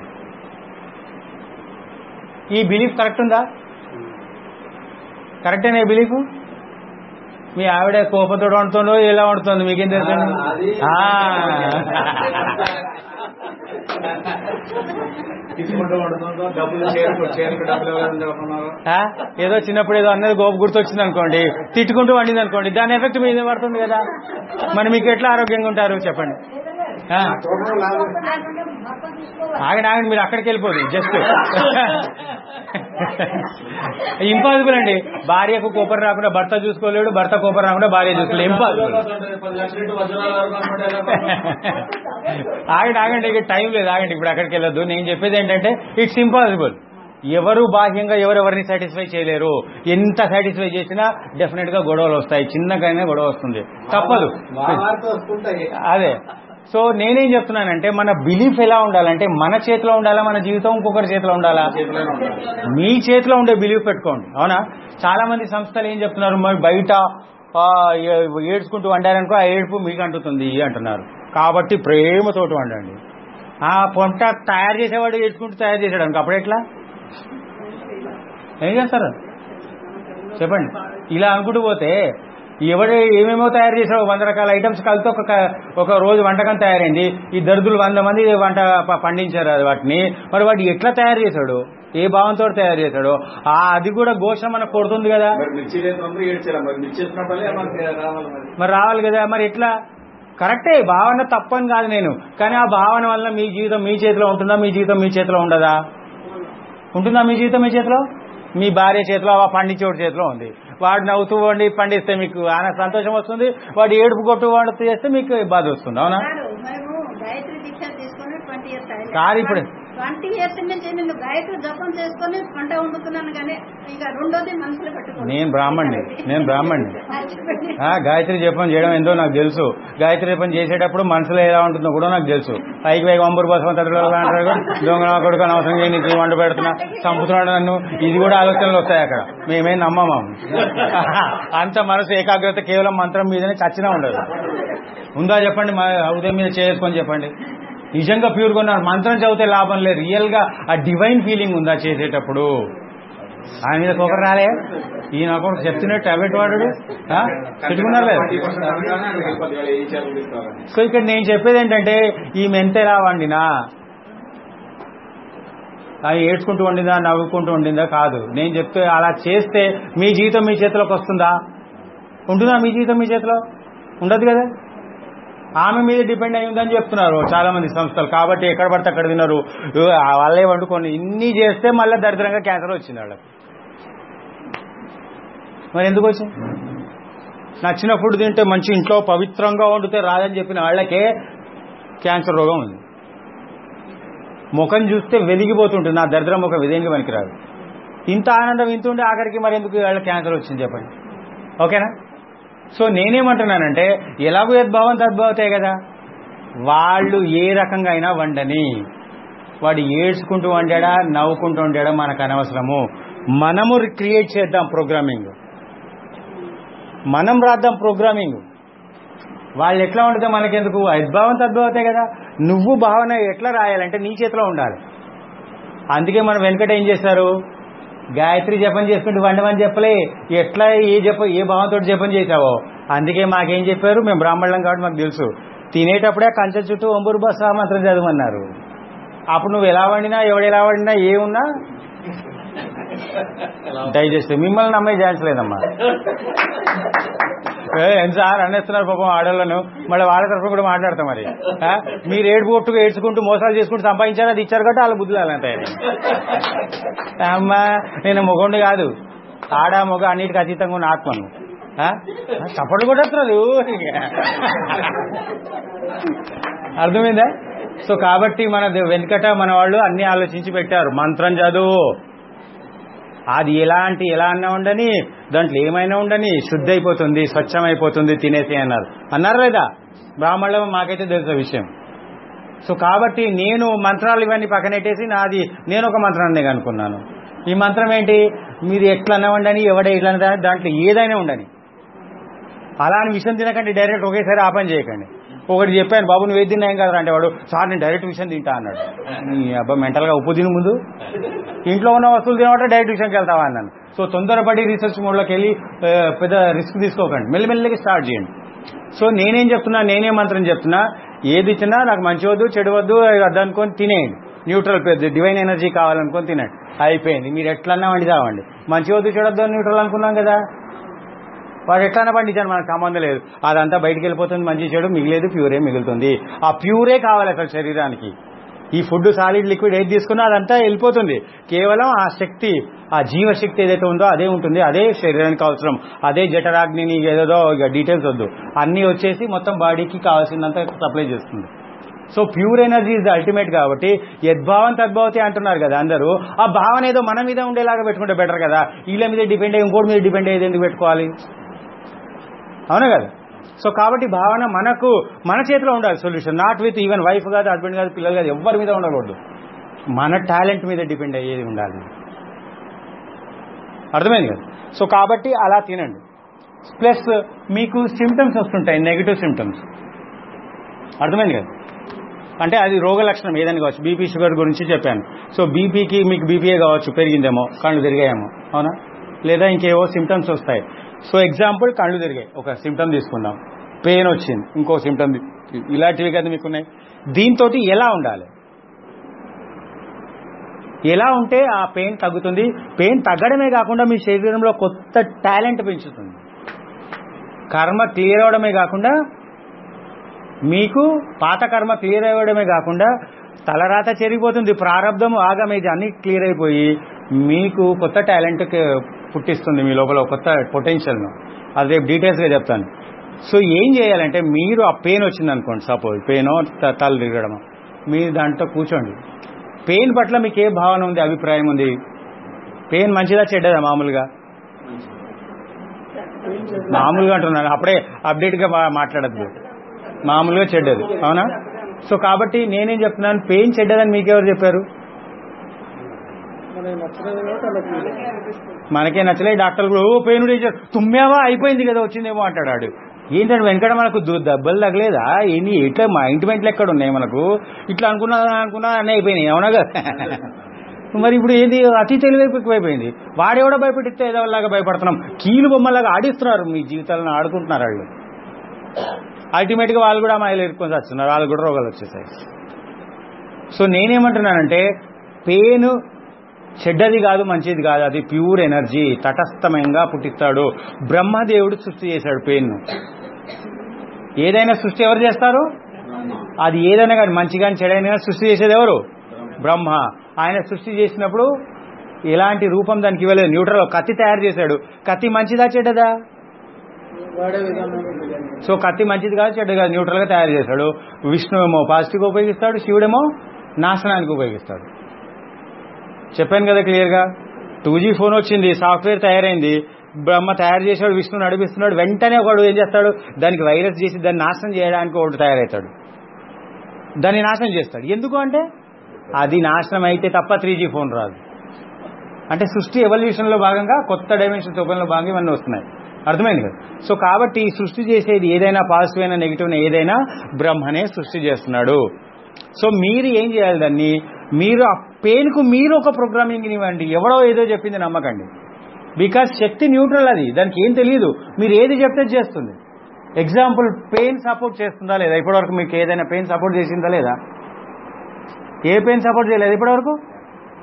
ఈ బిలీఫ్ కరెక్ట్ ఉందా కరెక్టేనా ఈ బిలీఫ్ మీ ఆవిడ కోపంతో వండుతుందో ఎలా వండుతుందో మీకేం తెలుసు ఆ. తీసుకుంటూ పడుతుందో డబ్బులు చేరుకు చేరుకు డబ్బులు ఎవరైనా చెప్పన్నారు ఆ? ఏదో చిన్నప్పుడు ఏదో అన్నది గోపు గుర్తొచ్చింది అనుకోండి తిట్టుకుంటూ వండింది అనుకోండి దాని ఎఫెక్ట్ మీద పడుతుంది కదా మరి మీకు ఎట్లా ఆరోగ్యంగా ఉంటారు చెప్పండి ఆ? ఆగండి ఆగండి మీరు అక్కడికి వెళ్ళిపోదు జస్ట్ ఇంపాసిబుల్ అండి భార్యకు కోపం రాకుండా భర్త చూసుకోలేడు భర్త కోపం రాకుండా భార్య చూసుకోలేదు ఇంపాసిబుల్ పది లక్షలు ఇటు వజ్రాలు వరకు అనుకుంటే ఎలా పడుతుంది? ఆగండి ఆగండి ఇక టైం లేదు ఆగండి ఇప్పుడు అక్కడికి వెళ్ళొద్దు నేను చెప్పేది ఏంటంటే ఇట్స్ ఇంపాసిబుల్ ఎవరు బాహ్యంగా ఎవరెవరిని సాటిస్ఫై చేయలేరు ఎంత సాటిస్ఫై చేసినా డెఫినెట్ గా గొడవలు వస్తాయి చిన్నకైనా గొడవ వస్తుంది తప్పదు వార్త వస్తుంటాయి అదే సో నేనేం చెప్తున్నానంటే మన బిలీఫ్ ఎలా ఉండాలంటే మన చేతిలో ఉండాలా మన జీవితం ఇంకొకరి చేతిలో ఉండాలా మీ చేతిలో ఉండే బిలీఫ్ పెట్టుకోండి అవునా చాలా మంది సంస్థలు ఏం చెప్తున్నారు మరి బయట ఆ, ఏ- ఏడ్చుకుంటూ వండారనుకో ఆ ఏడుపు మీకు అంటుతుంది అంటున్నారు కాబట్టి ప్రేమతోటి వండండి ఆ పొంట తయారు చేసేవాడు ఏడ్చుకుంటూ తయారు చేసాడు అనుకో అప్పుడు ఎట్లా ఏం చేస్తారు చెప్పండి ఇలా అనుకుంటూ పోతే ఎవడు ఏమేమో తయారు చేసావు వంద రకాల ఐటమ్స్ కలిసి ఒక క- ఒక రోజు వంటకం తయారైంది ఈ దరిద్రులు వంద మంది వంట ప- పండించారు అది వాటిని మరి వాడు ఎట్లా తయారు చేశాడు ఏ భావంతో తయారు చేశాడు ఆ అది కూడా ఘోష మనకు కొడుతుంది కదా మరి మిర్చి రైతులందరూ ఏడ్చారు మరి మిర్చి వేసినప్పుడే మనకి రావాలి మరి మరి రావాలి కదా మరి ఎట్లా కరెక్టే భావన తప్పని కాదు నేను కానీ ఆ భావన వల్ల మీ జీవితం మీ చేతిలో ఉంటుందా మీ జీవితం మీ చేతిలో ఉండదా ఉంటుందా మీ జీవితం మీ చేతిలో మీ భార్య చేతిలో ఆ పండించేవాడి చేతిలో ఉంది వాడు నవ్వుతూ వండి పండిస్తే మీకు ఆన సంతోషం వస్తుంది వాడు ఏడుపు కొట్టు వాడు చేస్తే మీకు బాధ వస్తుంది అవునా సారు, మేము గాయత్రి దీక్ష తీసుకొని ట్వంటీ ఇయర్స్ కాదు ఇప్పుడు. ట్వంటీ ఇయర్స్ నుంచి నేను గాయత్రి జపం చేసుకొని వంట వండుతున్నాను కానీ ఇక రెండోది మనసులో పెట్టుకున్నాను నేను బ్రాహ్మణ్ణి నేను బ్రాహ్మణ్ణి ఆ, గాయత్రి జపం చేయడం ఏందో నాకు తెలుసు గాయత్రి జపం చేసేటప్పుడు మనసులో ఎలా ఉంటుందో కూడా నాకు తెలుసు పైకి పైకి వంబురు బసం తడులు అంటారు కూడా, దొంగ నా కొడుకు అనవసరం చేయి, నీకు వంట పెడుతున్నా చంపుతున్నాడు నన్ను ఇది కూడా ఆలోచనలు వస్తాయి అక్కడ మేమేం నమ్మము అంత మనసు ఏకాగ్రత కేవలం మంత్రం మీదనే చచ్చినా ఉండదు ఉందా చెప్పండి మా ఉదయం మీద చేసుకొని చెప్పండి నిజంగా ప్యూర్గా ఉన్నారు మంత్రం చదివితే లాభం లేదు రియల్ గా ఆ డివైన్ ఫీలింగ్ ఉందా చేసేటప్పుడు ఆయన మీద కొకరు రాలే ఈయన ఒక చెప్తున్నట్టు టాబ్లెట్ వాడాడు ఆ? పెట్టుకున్నారు లేదా ఫార్టీ పర్సెంట్ అనగానే అక్కడికి వెళ్ళిపోద్ది. వాళ్ళు ఏ చేతులు తీసుకోవాలని సో ఇక్కడ నేను చెప్పేది ఏంటంటే ఈమె ఎంత ఎలా వండినా అది ఏడ్చుకుంటూ వండిందా నవ్వుకుంటూ వండిందా కాదు నేను చెప్తే అలా చేస్తే మీ జీవితం మీ చేతిలోకి వస్తుందా ఉంటుందా మీ జీవితం మీ చేతిలో ఉండదు కదా ఆమె మీద డిపెండ్ అయి ఉందని చెప్తున్నారు చాలా మంది సంస్థలు కాబట్టి ఎక్కడ పడితే అక్కడ తిన్నారు ఇగో ఆ వాళ్ళే వండుకొని ఇన్ని చేస్తే మళ్ళీ దరిద్రంగా క్యాన్సర్ వచ్చింది వాళ్ళకి మరి ఎందుకు వచ్చింది నచ్చిన ఫుడ్ తింటే మంచి ఇంట్లో పవిత్రంగా వండితే రాదని చెప్పిన వాళ్ళకే క్యాన్సర్ రోగం ఉంది ముఖం చూస్తే వెలిగిపోతుంటుంది నా దరిద్రం ముఖం ఇదేంటి పనికిరాదు ఇంత ఆనందం ఇంత ఉండి ఆఖరికి మరి ఎందుకు వాళ్ళ క్యాన్సర్ వచ్చింది చెప్పండి ఓకేనా సో నేనేమంటున్నానంటే ఎలాగో యద్భావం తద్భావతే కదా వాళ్ళు ఏ రకంగా అయినా వండని వాడు ఏడ్చుకుంటూ వండాడా నవ్వుకుంటూ వండాడా మనకు అనవసరము మనము క్రియేట్ చేద్దాం ప్రోగ్రామింగ్ మనం రాద్దాం ప్రోగ్రామింగ్ వాళ్ళు ఎట్లా ఉంటుందో మనకెందుకు యద్భావం తద్భావతే కదా నువ్వు భావన ఎట్లా రాయాలంటే నీ చేతిలో ఉండాలి అందుకే మనం వెనకట ఏం చేస్తారు గాయత్రి జపం చేసుకుంటూ వండమని చెప్పలే ఎట్లా ఏ జప ఏ భావంతో జపం చేసావో అందుకే మాకేం చెప్పారు మేము బ్రాహ్మణులం కాబట్టి మాకు తెలుసు తినేటప్పుడే కంచె చుట్టూ ఒంబూరు బస్ మంత్రం చదవమన్నారు అప్పుడు నువ్వు ఎలా వండినా ఎవడు ఎలా వండినా ఏమున్నా డైజెస్ట్ మిమ్మల్ని నమ్మే ఛాన్స్ లేదమ్మా ఏ, ఎంత సార్ అనేస్తున్నారు పాపం ఆడవాళ్ళను మళ్ళీ వాళ్ళ తరఫున కూడా మాట్లాడతాం మరి ఆ? మీరు ఏడుపు కొట్టుకు ఏడ్చుకుంటూ మోసాలు చేసుకుంటూ సంపాదించారు అది ఇచ్చారు కాబట్టి వాళ్ళ బుద్ధులు అలా తయారు అమ్మా నేను మొగోండి కాదు ఆడ మొగ అన్నిటికీ అతీతంగా ఉన్న ఆత్మను ఆ? చప్పట్లు కొట్టేస్తున్నారు అర్థమైందా సో కాబట్టి మన ద- వెనుకట మన వాళ్ళు అన్ని ఆలోచించి పెట్టారు మంత్రం చదువు అది ఎలాంటి ఎలా అన్నా ఉండని దాంట్లో ఏమైనా ఉండని శుద్ధి అయిపోతుంది స్వచ్ఛమైపోతుంది తినేసి అన్నారు అన్నారు లేదా బ్రాహ్మణులు మాకైతే తెలుసు ఆ విషయం సో కాబట్టి నేను మంత్రాలు ఇవన్నీ పక్కనెట్టేసి నాది నేను ఒక మంత్రాన్ని అనుకున్నాను ఈ మంత్రం ఏంటి మీరు ఎట్లన్నా ఉండని ఎవడే ఇట్లా అన్నా దాంట్లో ఏదైనా ఉండని అలా అని విషయం తినకండి డైరెక్ట్ ఒకేసారి ఆ పని చేయకండి ఒకటి చెప్పాను బాబు నువ్వు ఏది తిన్నా ఏం కదా అంటే వాడు సార్ నేను డైరెక్ట్ విషయం తింటా అన్నాడు నీ అబ్బా మెంటల్గా ఉప్పు తిని ముందు ఇంట్లో ఉన్న వస్తువులు తినమంటే డైరెక్ట్ విషయంకి వెళ్తావా అన్నాను సో తొందరపడి రీసెర్చ్ మోడ్లోకి వెళ్ళి ఆ, పెద్ద రిస్క్ తీసుకోకండి మెల్లిమెల్లిగా స్టార్ట్ చేయండి సో నేనేం చెప్తున్నా నేనేం మంత్రం చెప్తున్నా ఏది ఇచ్చినా నాకు మంచి వద్దు చెడు వద్దు అదనుకొని తినేయండి న్యూట్రల్ పెద్ద డివైన్ ఎనర్జీ కావాలనుకొని తినండి అయిపోయింది మీరు ఎట్లన్నా వండి తావండి మంచి వద్దు చెడొద్దు అని న్యూట్రల్ అనుకున్నాం కదా వాడు ఎట్లన్నా పండించాను మనకు సంబంధం లేదు అదంతా బయటికి వెళ్ళిపోతుంది మంచి చెడు మిగిలేదు ప్యూరే మిగులుతుంది ఆ ప్యూరే కావాలి అసలు శరీరానికి ఈ ఫుడ్ సాలిడ్ లిక్విడ్ ఏది తీసుకున్నా అదంతా వెళ్ళిపోతుంది కేవలం ఆ శక్తి ఆ జీవశక్తి ఏదైతే ఉందో అదే ఉంటుంది అదే శరీరానికి అవసరం అదే జఠరాగ్ని ఏదేదో ఇక డీటెయిల్స్ వద్దు అన్నీ వచ్చేసి మొత్తం బాడీకి కావాల్సినంత సప్లై చేస్తుంది so pure energy is ultimate కాబట్టి యద్భావం తద్భావతి అంటున్నారు కదా అందరూ ఆ భావన ఏదో మన మీద ఉండేలాగా పెట్టుకుంటే బెటర్ కదా వీళ్ళ మీద డిపెండ్ అయ్యి ఇంకోటి మీద డిపెండ్ అయ్యేది ఎందుకు పెట్టుకోవాలి అవునా కదా సో కాబట్టి భావన మనకు మన చేతిలో ఉండాలి solution not with even wife కాదు హస్బెండ్ కాదు పిల్లలు కాదు ఎవరి మీద ఉండకూడదు మన టాలెంట్ మీద డిపెండ్ అయ్యేది ఉండాలి అర్థమైంది కదా సో కాబట్టి అలా తినండి ప్లస్ మీకు సిమ్టమ్స్ వస్తుంటాయి నెగిటివ్ సిమ్టమ్స్ అర్థమైంది కదా అంటే అది రోగ లక్షణం ఏదైనా కావచ్చు బీపీ షుగర్ గురించి చెప్పాను సో బీపీకి మీకు బీపీఏ కావచ్చు పెరిగిందేమో కళ్ళు తిరిగాయేమో అవునా లేదా ఇంకేవో సిమ్టమ్స్ వస్తాయి సో ఎగ్జాంపుల్ కళ్ళు తిరిగాయి ఒక సిమ్టమ్ తీసుకుందాం పెయిన్ వచ్చింది ఇంకో సిమ్టమ్ ఇలాంటివి కదా మీకున్నాయి దీంతో ఎలా ఉండాలి ఎలా ఉంటే ఆ పెయిన్ తగ్గుతుంది పెయిన్ తగ్గడమే కాకుండా మీ శరీరంలో కొత్త టాలెంట్ పెంచుతుంది కర్మ క్లియర్ అవడమే కాకుండా మీకు పాత కర్మ క్లియర్ అవ్వడమే కాకుండా తలరాత చెరిగిపోతుంది ప్రారంధం ఆగమేది అన్ని క్లియర్ అయిపోయి మీకు కొత్త టాలెంట్ పుట్టిస్తుంది మీ లోపల కొత్త పొటెన్షియల్ను అది రేపు డీటెయిల్స్గా చెప్తాను సో ఏం చేయాలంటే మీరు ఆ పెయిన్ వచ్చింది అనుకోండి సపోజ్ పెయినో త- తల తిరగడమో మీరు దాంట్లో కూర్చోండి పెయిన్ పట్ల మీకు ఏ భావన ఉంది అభిప్రాయం ఉంది పెయిన్ మంచిదా చెడ్డదా మామూలుగా మామూలుగా అంటున్నాను అప్పుడే అప్డేట్గా మా- మాట్లాడద్దు మామూలుగా చెడ్డది అవునా సో కాబట్టి నేనేం చెప్తున్నాను పెయిన్ చెడ్డదని మీకెవరు చెప్పారు మనకి నచ్చలేదు కాబట్టి అలా ఫీల్ మనకే నచ్చలే డాక్టర్ కూడా ఓ పెయిన్ డేంజర్ తుమ్మావా అయిపోయింది కదా వచ్చిందేమో అంటాడు ఏంటంటే వెనకడ మనకు దు- దెబ్బలు తగలేదా ఏంటి ఇట్లా మా ఇంటిమెంట్లు ఎక్కడ ఉన్నాయి మనకు ఇట్లా అనుకున్నా అనుకున్నా అన్నీ అయిపోయినాయి అవునా కదా మరి ఇప్పుడు ఏది అతి తెలివైపు ఎక్కువైపోయింది వాడెవడో భయపెట్టిస్తే ఏదో లాగా భయపడుతున్నాం కీలు బొమ్మలాగా ఆడిస్తున్నారు మీ జీవితాలను ఆడుకుంటున్నారు వాళ్ళు అల్టిమేట్గా వాళ్ళు కూడా అమ్మాయిలు ఎరుకొని వస్తున్నారు వాళ్ళు కూడా రోగాలు వచ్చేసాయి సో నేనేమంటున్నానంటే పెయిన్ చెడ్డది కాదు మంచిది కాదు అది ప్యూర్ ఎనర్జీ తటస్థమంగా పుట్టిస్తాడు బ్రహ్మదేవుడు సృష్టి చేశాడు పెయిన్ను ఏదైనా సృష్టి ఎవరు చేస్తారు అది ఏదైనా కానీ మంచి కానీ చెడైనా కానీ సృష్టి చేసేది ఎవరు బ్రహ్మ ఆయన సృష్టి చేసినప్పుడు ఎలాంటి రూపం దానికి ఇవ్వలేదు న్యూట్రల్ కత్తి తయారు చేశాడు కత్తి మంచిదా చెడ్డదా వాడే విధానం సో కత్తి మంచిది కాదు చెడ్డ కాదు న్యూట్రల్ గా తయారు చేశాడు విష్ణు ఏమో పాజిటివ్ ఉపయోగిస్తాడు శివుడేమో నాశనానికి ఉపయోగిస్తాడు చెప్పాను కదా క్లియర్ గా టూ జీ ఫోన్ వచ్చింది సాఫ్ట్వేర్ తయారైంది బ్రహ్మ తయారు చేశాడు విష్ణు నడిపిస్తున్నాడు వెంటనే ఒకడు ఏం చేస్తాడు దానికి వైరస్ చేసి దాన్ని నాశనం చేయడానికి ఒకడు తయారవుతాడు దాన్ని నాశనం చేస్తాడు ఎందుకు అంటే అది నాశనం అయితే తప్ప త్రీ జీ ఫోన్ రాదు అంటే సృష్టి ఎవల్యూషన్ లో భాగంగా కొత్త డైమెన్షన్స్ ఓపెన్ లో భాగంగా ఇవన్నీ వస్తున్నాయి అర్థమైంది కదా సో కాబట్టి ఈ సృష్టి చేసేది ఏదైనా పాజిటివ్ అయినా నెగిటివ్ అయినా ఏదైనా బ్రహ్మనే సృష్టి చేస్తున్నాడు సో మీరు ఏం చేయాలి దాన్ని మీరు ఆ పెయిన్కు మీరు ఒక ప్రోగ్రామింగ్ ఇవ్వండి ఎవడో ఏదో చెప్పింది నమ్మకండి బికాస్ శక్తి న్యూట్రల్ అది దానికి ఏం తెలియదు మీరు ఏది చెప్తే అది చేస్తుంది ఎగ్జాంపుల్ పెయిన్ సపోర్ట్ చేస్తుందా లేదా ఇప్పటివరకు మీకు ఏదైనా పెయిన్ సపోర్ట్ చేసిందా లేదా ఏ పెయిన్ సపోర్ట్ చేయలేదు ఇప్పటివరకు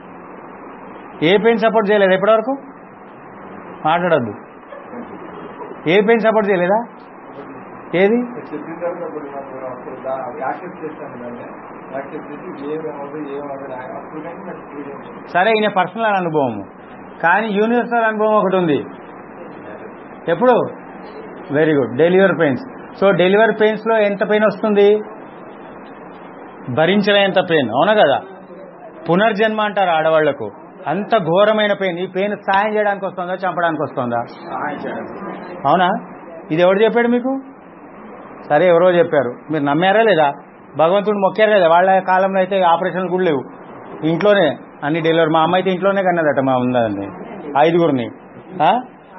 ఏ పెయిన్ సపోర్ట్ చేయలేదు ఇప్పటివరకు మాట్లాడద్దు ఏ పెయిన్ సపోర్ట్ చేయలేదా ఏది చెప్పిన తర్వాత అప్పుడు నాకు అప్పుడు దా- యాక్సెప్ట్ చేస్తాను దాన్ని యాక్సెప్ట్ చేసి ఏమి అవ్వదు ఏమి అవ్వదు అప్పుడు కానీ నాకు ఫీల్ అవుతుంది సరే ఈయన పర్సనల్ అనుభవం కానీ యూనివర్సల్ అనుభవం ఒకటి ఉంది ఎప్పుడు very good deliver pains so deliver pains లో ఎంత పెయిన్ వస్తుంది భరించలేంత పెయిన్ అవునా కదా పునర్జన్మ అంటారు ఆడవాళ్లకు అంత ఘోరమైన పెయిన్ ఈ పెయిన్ సాయం చేయడానికి వస్తుందా చంపడానికి వస్తుందా సహాయం చేయాలి అవునా ఇది ఎవరు చెప్పాడు మీకు సరే ఎవరో చెప్పారు మీరు నమ్మారా లేదా భగవంతుడు మొక్కారు లేదా వాళ్ళ కాలంలో అయితే ఆపరేషన్లు కూడా లేవు ఇంట్లోనే అన్ని డెలివరీ మా అమ్మ అయితే ఇంట్లోనే కన్నదట మా ఉందండి ఐదుగురిని ఆ?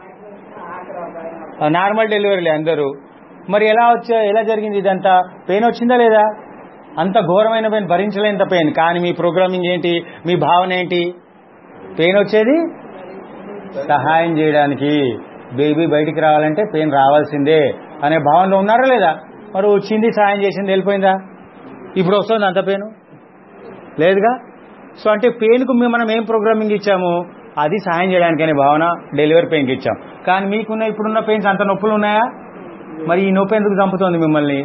నార్మల్ డెలివరీలే అందరూ మరి ఎలా వచ్చా ఎలా జరిగింది ఇదంతా పెయిన్ వచ్చిందా లేదా అంత ఘోరమైన పెయిన్ భరించలేంత పెయిన్ కానీ మీ ప్రోగ్రామింగ్ ఏంటి మీ భావన ఏంటి పెయిన్ వచ్చేది సహాయం చేయడానికి బేబీ బయటికి రావాలంటే పెయిన్ రావాల్సిందే అనే భావనలో ఉన్నారా లేదా మరి వచ్చింది సహాయం చేసింది వెళ్ళిపోయిందా ఇప్పుడు వస్తుంది అంత పెయిన్ లేదుగా సో అంటే పెయిన్కు మేము మనం ఏం ప్రోగ్రామింగ్ ఇచ్చాము అది సహాయం చేయడానికి అనే భావన డెలివరీ పెయిన్కి ఇచ్చాం కానీ మీకున్న ఇప్పుడున్న పెయిన్స్ అంత నొప్పులు ఉన్నాయా మరి ఈ నొప్పి ఎందుకు చంపుతోంది మిమ్మల్ని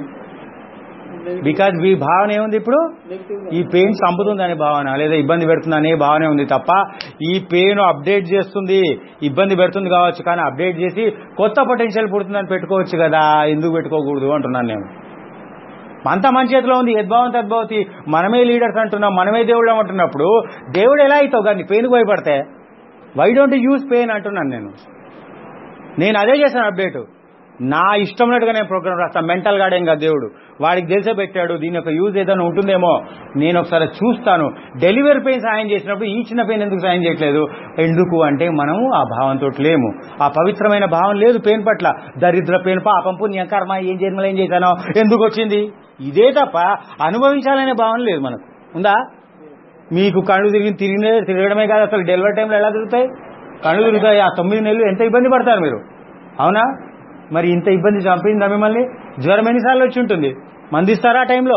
బికాజ్ మీ భావన ఏముంది ఇప్పుడు ఈ పెయిన్ చంపుతుంది అనే భావన లేదా ఇబ్బంది పెడుతుంది అనే భావన ఉంది తప్ప ఈ పెయిన్ అప్డేట్ చేస్తుంది ఇబ్బంది పెడుతుంది కావచ్చు కానీ అప్డేట్ చేసి కొత్త పొటెన్షియల్ పుడుతుందని పెట్టుకోవచ్చు కదా ఎందుకు పెట్టుకోకూడదు అంటున్నాను నేను అంతా మన చేతిలో ఉంది యద్భావం తద్భవతి మనమే లీడర్స్ అంటున్నాం మనమే దేవుడు అంటున్నప్పుడు దేవుడు ఎలా అవుతావు కానీ పెయిన్కి భయపడితే వై డోంట్ యూజ్ పెయిన్ అంటున్నాను నేను నేను అదే చేశాను అప్డేట్ నా ఇష్టం ఉన్నట్టుగా నేను ప్రోగ్రామ్ రాస్తాను మెంటల్ గాడేం కాదు దేవుడు వాడికి తెలిసే పెట్టాడు దీని యొక్క యూజ్ ఏదైనా ఉంటుందేమో నేను ఒకసారి చూస్తాను డెలివరీ పెయిన్ సాయం చేసినప్పుడు ఈ చిన్న పెయిన్ ఎందుకు సాయం చేయట్లేదు ఎందుకు అంటే మనము ఆ భావంతో లేము ఆ పవిత్రమైన భావం లేదు పెయిన్ పట్ల దరిద్ర పెయిన్ పాపం పుణ్యం కర్మ ఏం జన్మలు ఏం చేశానో ఎందుకు వచ్చింది ఇదే తప్ప అనుభవించాలనే భావన లేదు మనకు ఉందా మీకు కళ్ళు తిరిగి తిరిగిన తిరగడమే కాదు అసలు డెలివరీ టైంలో ఎలా తిరుగుతాయి కళ్ళు తిరుగుతాయి ఆ తొమ్మిది నెలలు ఎంత ఇబ్బంది పడతారు మీరు అవునా మరి ఇంత ఇబ్బంది చంపిందా మిమ్మల్ని జ్వరం ఎన్నిసార్లు వచ్చి ఉంటుంది మందిస్తారా ఆ టైంలో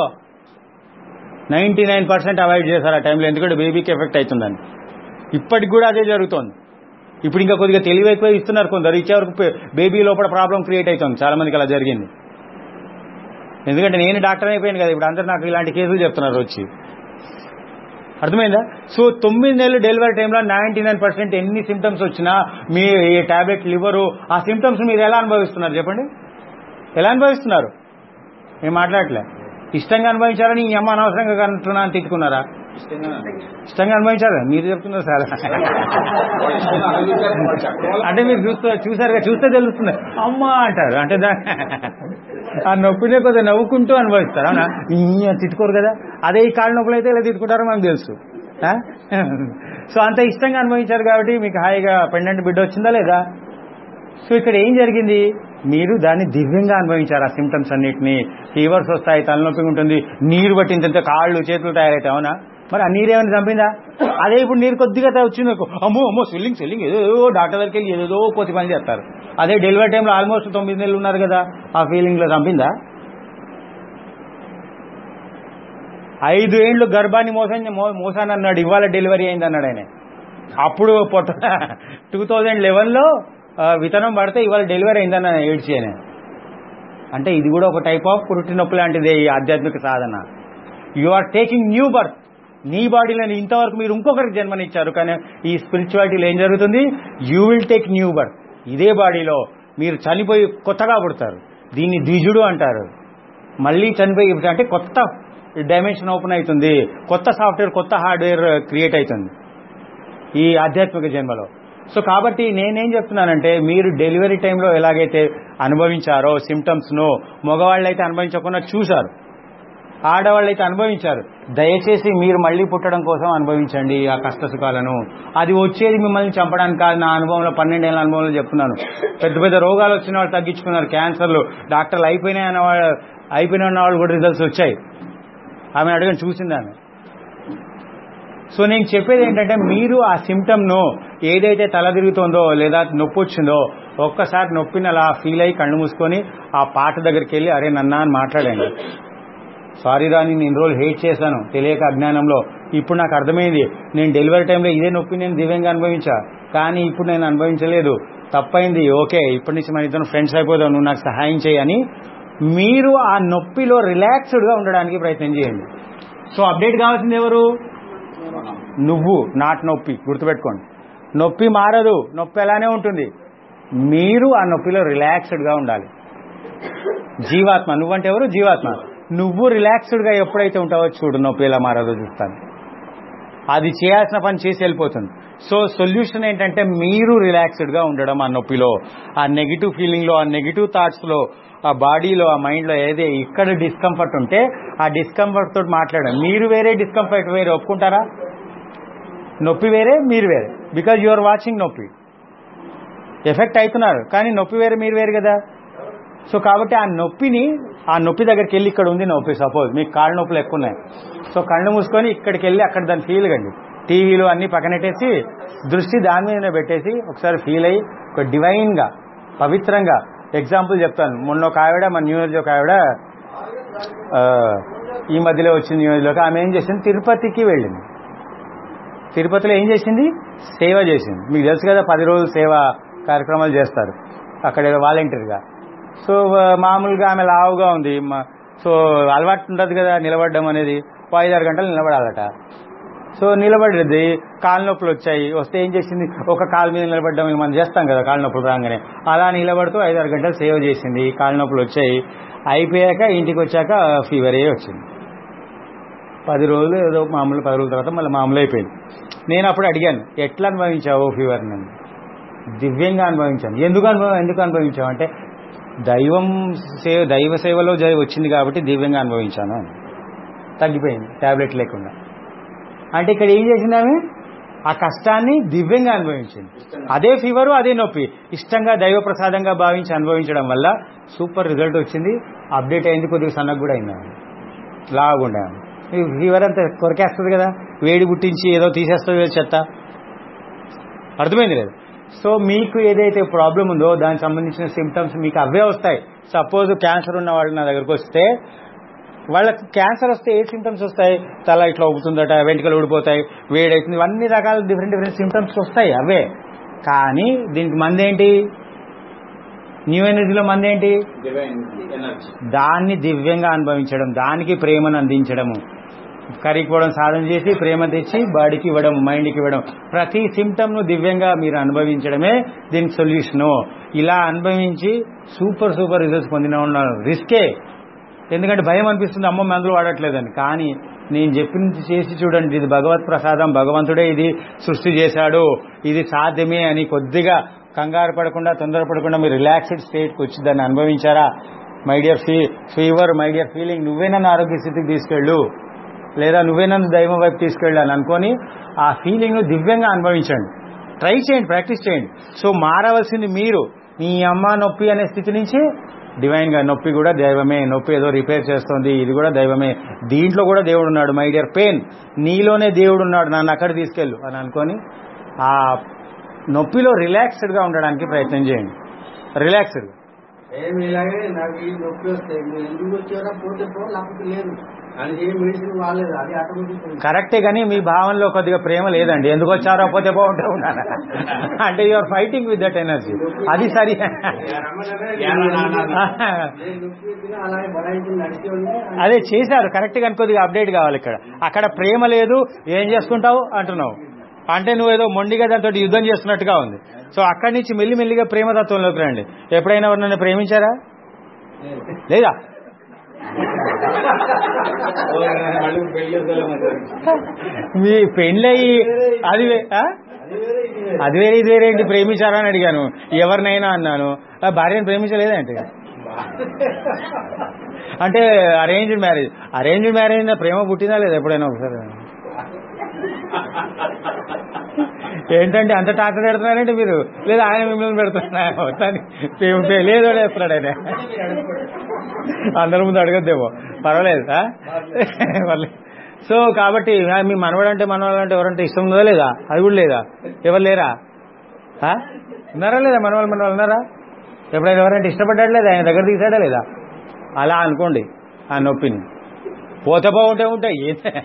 నైంటీ నైన్ పర్సెంట్ అవాయిడ్ చేశారు ఆ టైంలో ఎందుకంటే బేబీకి ఎఫెక్ట్ అవుతుందని ఇప్పటికి కూడా అదే జరుగుతోంది ఇప్పుడు ఇంకా కొద్దిగా తెలివి ఎక్కువ ఇస్తున్నారు కొందరు ఇచ్చే వరకు బేబీ లోపల ప్రాబ్లం క్రియేట్ అవుతుంది చాలా మందికి అలా జరిగింది ఎందుకంటే నేను డాక్టర్ అయిపోయాను కదా ఇప్పుడు అందరు నాకు ఇలాంటి కేసులు చెప్తున్నారు వచ్చి అర్థమైందా సో తొమ్మిది నెలలు డెలివరీ టైంలో నైన్టీ నైన్ పర్సెంట్ ఎన్ని సిమ్టమ్స్ వచ్చినా మీ ఈ టాబ్లెట్ లివరు ఆ సిమ్టమ్స్ మీరు ఎలా అనుభవిస్తున్నారు చెప్పండి ఎలా అనుభవిస్తున్నారు నేను మాట్లాడలే ఇష్టంగా అనుభవించారని ఈ అమ్మ అనవసరంగా అంటున్నా అని తిట్టుకున్నారా ఇష్టంగా అనుభవించారా మీరు చెప్తున్నారు సార్ అంటే మీరు చూస్తూ చూసారుగా చూస్తే తెలుస్తుంది అమ్మా అంటారు అంటే దా- ఆ నొప్పినే కొద్దిగా నవ్వుకుంటూ అనుభవిస్తారు అవునా ఈ అని తిట్టుకోరు కదా అదే ఈ కాళ్ళ నొప్పులు అయితే ఇలా తిట్టుకుంటారో మనకు తెలుసు ఆ? సో అంత ఇష్టంగా అనుభవించారు కాబట్టి మీకు హాయిగా పెండెంట్ బిడ్డ వచ్చిందా లేదా సో ఇక్కడ ఏం జరిగింది మీరు దాన్ని దివ్యంగా అనుభవించారు ఆ సిమ్టమ్స్ అన్నిటిని ఫీవర్స్ వస్తాయి తలనొప్పి ఉంటుంది నీరు పట్టిందంటే కాళ్ళు చేతులు తయారైతే అవునా మరి ఆ నీరు ఏమైనా చంపిందా అదే ఇప్పుడు నీరు కొద్దిగా తా- వచ్చింది అనుకో, అమ్మో అమ్మో స్విల్లింగ్ స్విల్లింగ్ ఏదో డాక్టర్ దగ్గరికి వెళ్ళి ఏదో కోతి పని చేస్తారు అదే డెలివరీ టైంలో ఆల్మోస్ట్ తొమ్మిది నెలలు ఉన్నారు కదా ఆ ఫీలింగ్ లో చంపిందా ఐదు ఏండ్లు గర్భాన్ని మోసం మో- మోసాను అన్నాడు ఇవాళ డెలివరీ అయింది అన్నాడు ఆయన అప్పుడు పొట్ట టూ థౌజండ్ లెవెన్లో విత్తనం పడితే ఇవాళ డెలివరీ అయిందన్న ఏడ్చి ఆయన అంటే ఇది కూడా ఒక టైప్ ఆఫ్ పురుటి నొప్పి లాంటిదే ఈ ఆధ్యాత్మిక సాధన you are taking new birth నీ బాడీలో ఇంతవరకు మీరు ఇంకొకరికి జన్మనిచ్చారు కానీ ఈ స్పిరిచువాలిటీలో ఏం జరుగుతుంది you will take new birth ఇదే బాడీలో మీరు చనిపోయి కొత్తగా పుడతారు దీన్ని ద్విజుడు అంటారు మళ్ళీ చనిపోయి అంటే కొత్త డైమెన్షన్ ఓపెన్ అవుతుంది కొత్త సాఫ్ట్వేర్ కొత్త హార్డ్వేర్ క్రియేట్ అవుతుంది ఈ ఆధ్యాత్మిక జన్మలో సో కాబట్టి నేనేం చెప్తున్నానంటే మీరు డెలివరీ టైంలో ఎలాగైతే అనుభవించారో సిమ్టమ్స్ను మగవాళ్ళు అయితే అనుభవించకుండా చూశారు ఆడవాళ్ళు అయితే అనుభవించారు దయచేసి మీరు మళ్ళీ పుట్టడం కోసం అనుభవించండి ఆ కష్ట సుఖాలను అది వచ్చేది మిమ్మల్ని చంపడానికి కాదు నా అనుభవంలో పన్నెండేళ్ల అనుభవంలో చెప్తున్నాను పెద్ద పెద్ద రోగాలు వచ్చిన వాళ్ళు తగ్గించుకున్నారు క్యాన్సర్లు డాక్టర్లు అయిపోయినాయి అన్న వాళ్ళు అయిపోయిన ఉన్న వాళ్ళు కూడా రిజల్ట్స్ వచ్చాయి ఆమె అడగని చూసింది ఆమె సో నేను చెప్పేది ఏంటంటే మీరు ఆ సిమ్టమ్ను ఏదైతే తల తిరుగుతుందో లేదా నొప్పి వచ్చిందో ఒక్కసారి నొప్పిని అలా ఫీల్ అయ్యి కళ్ళు మూసుకొని ఆ పాట దగ్గరికి వెళ్ళి అరే నన్నా అని మాట్లాడండి సారీ రాని నేను రోజులు హేట్ చేశాను తెలియక అజ్ఞానంలో ఇప్పుడు నాకు అర్థమైంది నేను డెలివరీ టైంలో ఇదే నొప్పి నేను దివ్యంగా అనుభవించా కానీ ఇప్పుడు నేను అనుభవించలేదు తప్పైంది ఓకే ఇప్పటి నుంచి మన ఇద్దరు ఫ్రెండ్స్ అయిపోదాం నువ్వు నాకు సహాయం చేయని మీరు ఆ నొప్పిలో రిలాక్స్డ్గా ఉండడానికి ప్రయత్నం చేయండి సో అప్డేట్ కావాల్సింది ఎవరు నువ్వు నాట్ నొప్పి గుర్తుపెట్టుకోండి నొప్పి మారదు నొప్పి అలానే ఉంటుంది మీరు ఆ నొప్పిలో రిలాక్స్డ్గా ఉండాలి జీవాత్మ నువ్వంటే ఎవరు జీవాత్మ నువ్వు రిలాక్స్డ్గా ఎప్పుడైతే ఉంటావో చూడు నొప్పి ఎలా మారదో చూస్తాను అది చేయాల్సిన పని చేసి వెళ్ళిపోతుంది సో సొల్యూషన్ ఏంటంటే మీరు రిలాక్స్డ్గా ఉండడం ఆ నొప్పిలో ఆ నెగిటివ్ ఫీలింగ్లో ఆ నెగిటివ్ థాట్స్లో ఆ బాడీలో ఆ మైండ్లో ఏదే ఇక్కడ డిస్కంఫర్ట్ ఉంటే ఆ డిస్కంఫర్ట్ తోటి మాట్లాడడం మీరు వేరే డిస్కంఫర్ట్ వేరే ఒప్పుకుంటారా నొప్పి వేరే మీరు వేరే బికాజ్ యు ఆర్ వాచింగ్ నొప్పి ఎఫెక్ట్ అవుతున్నారు కానీ నొప్పి వేరే మీరు వేరు కదా సో కాబట్టి ఆ నొప్పిని ఆ నొప్పి దగ్గరికి వెళ్ళి ఇక్కడ ఉంది నొప్పి సపోజ్ మీకు కాళ్ళ నొప్పులు ఎక్కువ ఉన్నాయి సో కళ్ళు మూసుకొని ఇక్కడికి వెళ్ళి అక్కడ దాన్ని ఫీల్ కండి టీవీలు అన్ని పక్కనెట్టేసి దృష్టి దాని మీదనే పెట్టేసి ఒకసారి ఫీల్ అయ్యి ఒక డివైన్గా పవిత్రంగా ఎగ్జాంపుల్ చెప్తాను మొన్న ఒక ఆవిడ మన న్యూ ఇయర్ ఒక ఆవిడ ఆ, ఈ మధ్యలో వచ్చింది న్యూ ఇయర్లోకి ఆమె ఏం చేసింది తిరుపతికి వెళ్ళింది తిరుపతిలో ఏం చేసింది సేవ చేసింది మీకు తెలుసు కదా పది రోజులు సేవ కార్యక్రమాలు చేస్తారు అక్కడ ఏదో వాలంటీర్గా సో ఆ, మామూలుగా ఆమె లావుగా ఉంది మా- సో అలవాటు ఉండదు కదా నిలబడడం అనేది ఓ ఐదారు గంటలు నిలబడాలట సో నిలబడేది కాళ్ళ నొప్పులు వచ్చాయి వస్తే ఏం చేసింది ఒక కాలు మీద నిలబడడం మనం చేస్తాం కదా కాళ్ళ నొప్పులు రాగానే అలా నిలబడుతూ ఐదారు గంటలు సేవ చేసింది కాళ్ళ నొప్పులు వచ్చాయి అయిపోయాక ఇంటికి వచ్చాక ఫీవరే వచ్చింది పది రోజులు ఏదో మామూలు పది రోజుల తర్వాత మళ్ళీ మామూలు అయిపోయింది నేను అప్పుడు అడిగాను ఎట్లా అనుభవించావు ఫీవర్ నన్ను దివ్యంగా అనుభవించాను ఎందుకు అనుభవం ఎందుకు అనుభవించావు అంటే దైవం సేవ దైవ సేవలో జరి వచ్చింది కాబట్టి దివ్యంగా అనుభవించాను అని. తగ్గిపోయింది టాబ్లెట్ లేకుండా అంటే ఇక్కడ ఏం చేసింది ఆమె ఆ కష్టాన్ని దివ్యంగా అనుభవించింది అదే ఫీవరు అదే నొప్పి ఇష్టంగా దైవ ప్రసాదంగా భావించి అనుభవించడం వల్ల సూపర్ రిజల్ట్ వచ్చింది అప్డేట్ అయింది కొద్దిగా సన్నగా కూడా అయింది ఆమె. లాగుండే ఆమె. ఈ ఫీవర్ అంతా కొరకేస్తుంది కదా వేడి పుట్టించి ఏదో తీసేస్తుంది కదా చెత్త అర్థమైంది లేదు సో మీకు ఏదైతే ప్రాబ్లం ఉందో దానికి సంబంధించిన సిమ్టమ్స్ మీకు అవే వస్తాయి సపోజ్ క్యాన్సర్ ఉన్న వాళ్ళు నా దగ్గరకు వస్తే వాళ్ళకి క్యాన్సర్ వస్తే ఏ సిమ్టమ్స్ వస్తాయి తల ఇట్లా ఊపుతుందట వెంట్రుకలు ఊడిపోతాయి వేడవుతుంది ఇవన్నీ రకాల డిఫరెంట్ డిఫరెంట్ సిమ్టమ్స్ వస్తాయి అవే కానీ దీనికి మంది ఏంటి న్యూ ఎనర్జీలో మంది ఏంటి డివైన్ ఎనర్జీ దాన్ని దివ్యంగా అనుభవించడం దానికి ప్రేమను అందించడము కరిగిపోవడం సాధన చేసి ప్రేమ తెచ్చి బాడీకి ఇవ్వడం మైండ్కి ఇవ్వడం ప్రతి సిమ్టమ్ను దివ్యంగా మీరు అనుభవించడమే దీనికి సొల్యూషను ఇలా అనుభవించి సూపర్ సూపర్ రిజల్ట్స్ పొందిన ఉన్నారు రిస్కే ఎందుకంటే భయం అనిపిస్తుంది అమ్మ మందులు వాడట్లేదని కానీ నేను చెప్పింది చేసి చూడండి ఇది భగవత్ ప్రసాదం భగవంతుడే ఇది సృష్టి చేశాడు ఇది సాధ్యమే అని కొద్దిగా కంగారు పడకుండా తొందరపడకుండా మీరు రిలాక్స్డ్ స్టేట్కి వచ్చి దాన్ని అనుభవించారా my dear fee fever my dear feeling నువ్వే నన్ను ఆరోగ్య స్థితికి తీసుకెళ్ళు లేదా నువ్వే నన్ను దైవం వైపు తీసుకెళ్ళాను అనుకొని ఆ ఫీలింగ్ను దివ్యంగా అనుభవించండి ట్రై చేయండి ప్రాక్టీస్ చేయండి సో మారవలసింది మీరు మీ అమ్మ నొప్పి అనే స్థితి నుంచి డివైన్ గా నొప్పి కూడా దైవమే నొప్పి ఏదో రిపేర్ చేస్తుంది ఇది కూడా దైవమే దీంట్లో కూడా దేవుడు ఉన్నాడు మై డియర్ పెయిన్ నీలోనే దేవుడు ఉన్నాడు నన్ను అక్కడ తీసుకెళ్ళు అని అనుకొని ఆ నొప్పిలో రిలాక్స్డ్ గా ఉండడానికి ప్రయత్నం చేయండి రిలాక్స్డ్ ఏమి ఇలాగే నాకు ఈ నొప్పి వస్తాయి మీరు ఎందుకు వచ్చారా పోతే పో లేకపోతే లేదు అని ఏ మెడిసిన్ వాడలేదు అది ఆటోమేటిక్ కరెక్టే కానీ మీ భావనలో కొద్దిగా ప్రేమ లేదండి ఎందుకు వచ్చారో పోతే బాగుంటే ఉన్నాను అంటే you're fighting with that energy అది సరి నొప్పి వచ్చినా అలాగే బడాయించి నడిచి ఉంది అదే చేశారు కరెక్ట్ గా కొద్దిగా అప్డేట్ కావాలి ఇక్కడ అక్కడ ప్రేమ లేదు ఏం చేసుకుంటావు అంటున్నావు అంటే నువ్వు ఏదో మొండిగా దాంతో యుద్ధం చేస్తున్నట్టుగా ఉంది సో అక్కడి నుంచి మెల్లిమెల్లిగా ప్రేమ తత్వంలోకి రండి ఎప్పుడైనా ఎవరినైనా ప్రేమించారా లేదా మళ్ళీ పెళ్లి చేసుకోలేమంటారు మీ పెళ్ళయి అది వే- ఆ? అది వేరే ఇది వేరే ఏంటి ప్రేమించారా అని అడిగాను ఎవరినైనా అన్నాను ఆ భార్యను ప్రేమించలేదంటే అంటే అరేంజ్డ్ మ్యారేజ్ అరేంజ్డ్ మ్యారేజ్ ప్రేమ పుట్టిందా లేదా ఎప్పుడైనా ఒకసారి ఏంటంటే అంత టాటర్ పెడుతున్నారంటే మీరు లేదా ఆయన మిమ్మల్ని పెడుతున్నారా మొత్తానికి ప్రేమ పే- లేదో వేస్తున్నాడు ఆయన అందరి ముందు అడగద్దేమో పర్వాలేదు ఆ? పర్లేదు. సో కాబట్టి ఆ, మీ మనవడు అంటే మనవాళ్ళు అంటే ఎవరంటే ఇష్టం ఉందా లేదా అది కూడా లేదా ఎవరు లేరా ఆ? ఉన్నారా లేదా మనవాళ్ళు మనవాళ్ళు ఉన్నారా ఎప్పుడైనా ఎవరంటే ఇష్టపడ్డాడు లేదా ఆయన దగ్గర తీసాడా లేదా అలా అనుకోండి ఆ నొప్పిని పోతే బాగుంటే ఉంటాయి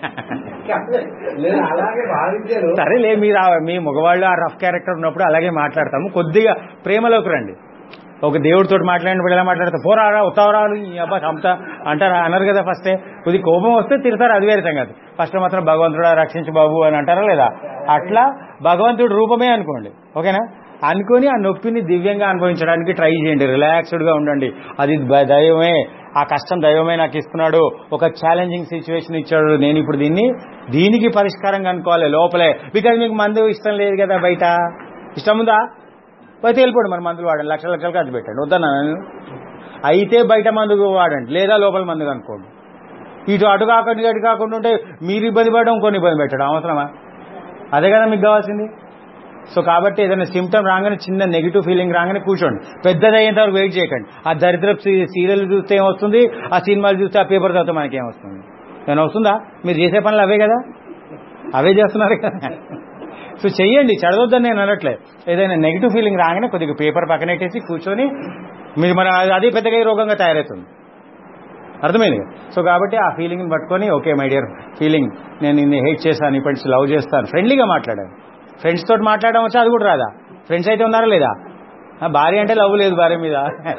నేను అలాగే భావించాను సరేలే మీరు ఆ- మీ మగవాళ్ళు ఆ రఫ్ క్యారెక్టర్ ఉన్నప్పుడు అలాగే మాట్లాడతాము కొద్దిగా ప్రేమలోకి రండి ఒక దేవుడితో మాట్లాడినప్పుడు ఎలా మాట్లాడతా పోరారా ఉత్తవరాలు ఈ అబ్బా చంపుతా అంటారా అనరు కదా ఫస్టే కొద్ది కోపం వస్తే తిడతారు అది వేరే సంగతి ఫస్ట్ మాత్రం భగవంతుడా రక్షించు బాబు అని అంటారా లేదా అట్లా భగవంతుడు రూపమే అనుకోండి ఓకేనా అనుకొని ఆ నొప్పిని దివ్యంగా అనుభవించడానికి ట్రై చేయండి రిలాక్స్డ్ గా ఉండండి అది బ- దైవమే ఆ కష్టం దైవమే నాకు ఇస్తున్నాడు ఒక ఛాలెంజింగ్ సిచ్యువేషన్ ఇచ్చాడు నేను ఇప్పుడు దీన్ని దీనికి పరిష్కారంగా అనుకోవాలి లోపలే బికాజ్ మీకు మందు ఇష్టం లేదు కదా బయట ఇష్టం ఉందా పోతే వెళ్ళిపోండి మరి మందులు వాడండి లక్షల లక్షలు ఖర్చు పెట్టండి వద్దన్నా నేను అయితే బయట మందు వాడండి లేదా లోపల మందు అనుకోండి ఇటు అటు కాకుండా అటు కాకుండా ఉంటే మీరు ఇబ్బంది పడడం కొన్ని ఇబ్బంది పెట్టడం అవసరమా అదే కదా మీకు కావాల్సింది సో కాబట్టి ఏదైనా సిమ్టమ్ రాగానే చిన్న నెగిటివ్ ఫీలింగ్ రాగానే కూర్చోండి పెద్దది అయ్యేంత వరకు వెయిట్ చేయకండి ఆ దరిద్ర సీరియల్ చూస్తే ఏమొస్తుంది ఆ సినిమాలు చూస్తే ఆ పేపర్ చదివితే మనకి ఏమొస్తుంది ఏమైనా వస్తుందా మీరు చేసే పనులు అవే కదా అవే చేస్తున్నారు కదా సో చెయ్యండి చదవద్దని నేను అనట్లే ఏదైనా నెగిటివ్ ఫీలింగ్ రాగానే కొద్దిగా పేపర్ పక్కనెట్టేసి కూర్చొని మీరు మన అదే పెద్దగా ఈ రోగంగా తయారవుతుంది అర్థమైంది కదా? సో కాబట్టి ఆ ఫీలింగ్ని పట్టుకొని ఓకే మై డియర్ ఫీలింగ్ నేను నిన్ను హేట్ చేశాను ఇప్పటి నుంచి లవ్ చేస్తాను ఫ్రెండ్లీగా మాట్లాడాను ఫ్రెండ్స్ తోటి మాట్లాడడం వచ్చా అది కూడా రాదా ఫ్రెండ్స్ అయితే ఉన్నారా లేదా ఆ, భార్య అంటే లవ్ లేదు భార్య మీద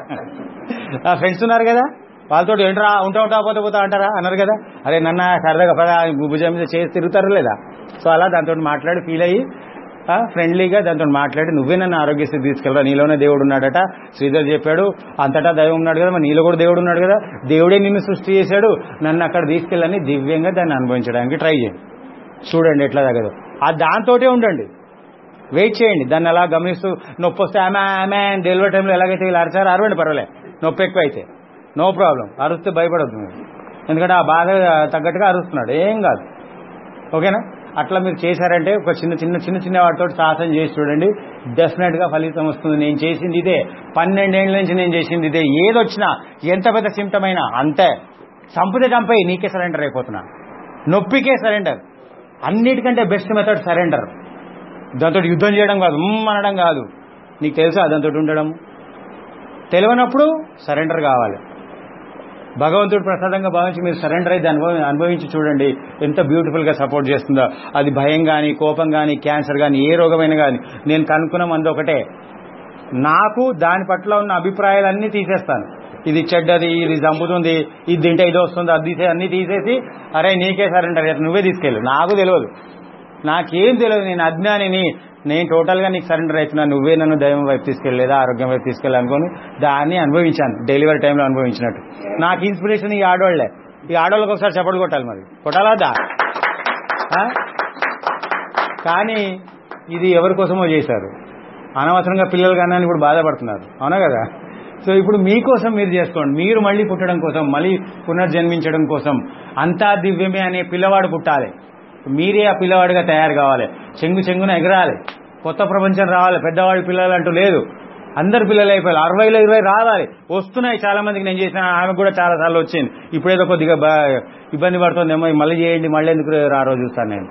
ఆ, ఫ్రెండ్స్ ఉన్నారు కదా వాళ్ళతో ఏంట్రా ఉంటా ఉంటా పోతే పోతా అంటారా అన్నారు కదా అరే నన్న సరదాగా పద భుజం మీద చేసి తిరుగుతారు లేదా సో అలా దాంతో మాట్లాడి ఫీల్ అయ్యి ఆ, ఫ్రెండ్లీగా దాంతో మాట్లాడి నువ్వే నన్ను ఆరోగ్యశ్రీ తీసుకెళ్ళరా నీలోనే దేవుడు ఉన్నాడట శ్రీధర్ చెప్పాడు అంతటా దైవం ఉన్నాడు కదా మరి నీలో కూడా దేవుడు ఉన్నాడు కదా దేవుడే నిన్ను సృష్టి చేశాడు నన్ను అక్కడ తీసుకెళ్ళని దివ్యంగా దాన్ని అనుభవించడానికి ట్రై చేయండి చూడండి ఎట్లా తగ్గదు ఆ దాంతోటే ఉండండి వెయిట్ చేయండి దాన్ని అలా గమనిస్తూ నొప్పి వస్తే ఆమె ఆమె అని డెలివరీ టైంలో ఎలాగైతే ఇలా అరిచారో అరవండి పర్వాలే నొప్పి ఎక్కువ అయితే నో ప్రాబ్లం అరుస్తే భయపడద్దు మీరు ఎందుకంటే ఆ బాధ తగ్గట్టుగా అరుస్తున్నాడు ఏం కాదు ఓకేనా అట్లా మీరు చేశారంటే ఒక చిన్న చిన్న చిన్న చిన్న వాటితో సాహసం చేసి చూడండి డెఫినెట్ గా ఫలితం వస్తుంది నేను చేసింది ఇదే పన్నెండేళ్ల నుంచి నేను చేసింది ఇదే ఏదొచ్చినా ఎంత పెద్ద సిమ్టమ్ అయినా అంతే చంపితే చంపై నీకే సరెండర్ అయిపోతున్నా నొప్పికే సరెండర్ అన్నిటికంటే బెస్ట్ మెథడ్ సరెండర్ దాంతో యుద్ధం చేయడం కాదు "మ్మ్" అనడం కాదు నీకు తెలుసా దాంతో ఉండడం తెలియనప్పుడు సరెండర్ కావాలి భగవంతుడు ప్రసాదంగా భావించి మీరు సరెండర్ అయితే అనుభవం అనుభవించి చూడండి ఎంత బ్యూటిఫుల్ గా సపోర్ట్ చేస్తుందో అది భయం కానీ కోపం కానీ క్యాన్సర్ కానీ ఏ రోగమైనా కానీ నేను కనుక్కున్న మంది ఒకటే నాకు దాని పట్ల ఉన్న అభిప్రాయాలన్నీ తీసేస్తాను ఇది చెడ్డది ఇది చంపుతుంది ఇది తింటే ఇది వస్తుంది అది తీసే అన్ని తీసేసి అరే నీకే సరెండర్ చేస్తా, నువ్వే తీసుకెళ్ళు నాకు తెలియదు నాకేం తెలియదు నేను అజ్ఞానిని నేను టోటల్ గా నీకు సరెండర్ అవుతున్నా నువ్వే నన్ను దైవం వైపు తీసుకెళ్ళలేదా ఆరోగ్యం వైపు తీసుకెళ్ళాలనుకొని దాన్ని అనుభవించాను డెలివరీ టైంలో అనుభవించినట్టు నాకు ఇన్స్పిరేషన్ ఈ ఆడవాళ్లే ఈ ఆడవాళ్ళకి ఒకసారి చప్పట్లు కొట్టాలి మరి కొట్టాలా వద్దా? ఆ కానీ ఇది ఎవరి కోసమో చేశారు అనవసరంగా పిల్లలు కన్నాని ఇప్పుడు బాధపడుతున్నారు అవునా కదా సో ఇప్పుడు మీకోసం మీరు చేసుకోండి మీరు మళ్ళీ పుట్టడం కోసం మళ్ళీ పునర్జన్మించడం కోసం అంతా దివ్యమే అనే పిల్లవాడు పుట్టాలి మీరే ఆ పిల్లవాడిగా తయారు కావాలి చెంగు చెంగున ఎగరాలి కొత్త ప్రపంచం రావాలి పెద్దవాడి పిల్లలు అంటూ లేదు అందరు పిల్లలు అయిపోయారు అరవైలో ఇరవై రావాలి వస్తున్నాయి చాలా మందికి నేను చేసిన ఆమె కూడా చాలా సార్లు వచ్చింది ఇప్పుడేదో కొద్దిగా బా- ఇబ్బంది పడుతుందేమో మళ్ళీ చేయండి మళ్ళీ ఎందుకు రారో చూస్తాను నేను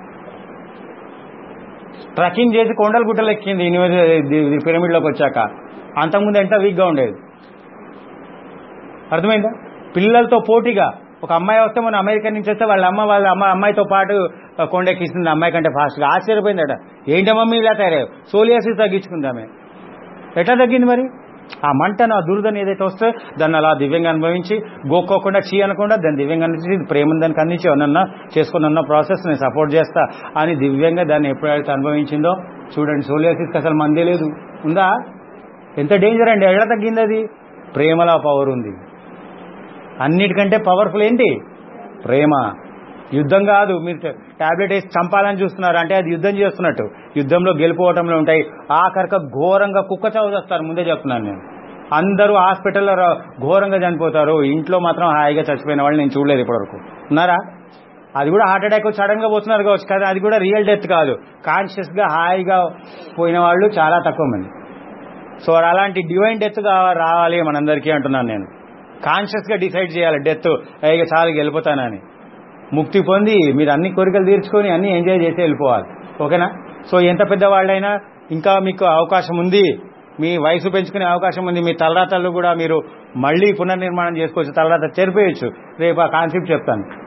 ట్రక్కింగ్ చేసి కొండల గుట్టలు ఎక్కింది యూనివర్సిటీ పిరమిడ్లోకి వచ్చాక అంతకుముందు ఎంత వీక్గా ఉండేది అర్థమైందా పిల్లలతో పోటీగా ఒక అమ్మాయి వస్తే మన అమెరికా నుంచి వస్తే వాళ్ళ అమ్మ వాళ్ళ అమ్మ అమ్మాయితో పాటు కొండెక్కిస్తుంది అమ్మాయి కంటే ఫాస్ట్గా ఆశ్చర్యపోయిందట ఏంటమ్మా ఇలా తయారయ్యావు సోలియాసిస్ తగ్గించుకుంది ఆమె ఎట్లా తగ్గింది మరి ఆ మంటను ఆ దురదను ఏదైతే వస్తే దాన్ని అలా దివ్యంగా అనుభవించి గోక్కోకుండా చీ అనకుండా దాన్ని దివ్యంగా అందించి ఇది ప్రేమను దానికి అందించి అన్న చేసుకుని ఉన్న ప్రాసెస్ నేను సపోర్ట్ చేస్తా అని దివ్యంగా దాన్ని ఎప్పుడైతే అనుభవించిందో చూడండి సోలియాసిస్కి అసలు మందే లేదు ఉందా ఎంత డేంజర్ అండి ఎట్లా తగ్గింది అది ప్రేమలో పవర్ ఉంది అన్నిటికంటే పవర్ఫుల్ ఏంటి ప్రేమ యుద్ధం కాదు మీరు టాబ్లెట్ వేసి చంపాలని చూస్తున్నారు అంటే అది యుద్ధం చేస్తున్నట్టు యుద్ధంలో గెలుపోవటంలో ఉంటాయి ఆఖరిక ఘోరంగా కుక్క చావు చేస్తారు ముందే చెప్తున్నాను నేను అందరూ హాస్పిటల్లో ర- ఘోరంగా చనిపోతారు ఇంట్లో మాత్రం హాయిగా చచ్చిపోయిన వాళ్ళు నేను చూడలేదు ఇప్పటివరకు ఉన్నారా అది కూడా హార్ట్ అటాక్ సడన్ గా పోతున్నారు కావచ్చు కానీ అది కూడా రియల్ డెత్ కాదు కాన్షియస్ గా హాయిగా పోయిన వాళ్ళు చాలా తక్కువ మంది సో అలాంటి డివైన్ డెత్ రావాలి మనందరికీ అంటున్నాను నేను కాన్షియస్ గా డిసైడ్ చేయాలి డెత్ ఇక చాలు వెళ్ళిపోతానని ముక్తి పొంది మీరు అన్ని కోరికలు తీర్చుకొని అన్ని ఎంజాయ్ చేసి వెళ్ళిపోవాలి ఓకేనా సో ఎంత పెద్దవాళ్ళైనా ఇంకా మీకు అవకాశం ఉంది మీ వయసు పెంచుకునే అవకాశం ఉంది మీ తలరాతలు కూడా మీరు మళ్ళీ పునర్నిర్మాణం చేసుకోవచ్చు తలరాత చెరిపేయచ్చు రేపు ఆ కాన్సెప్ట్ చెప్తాను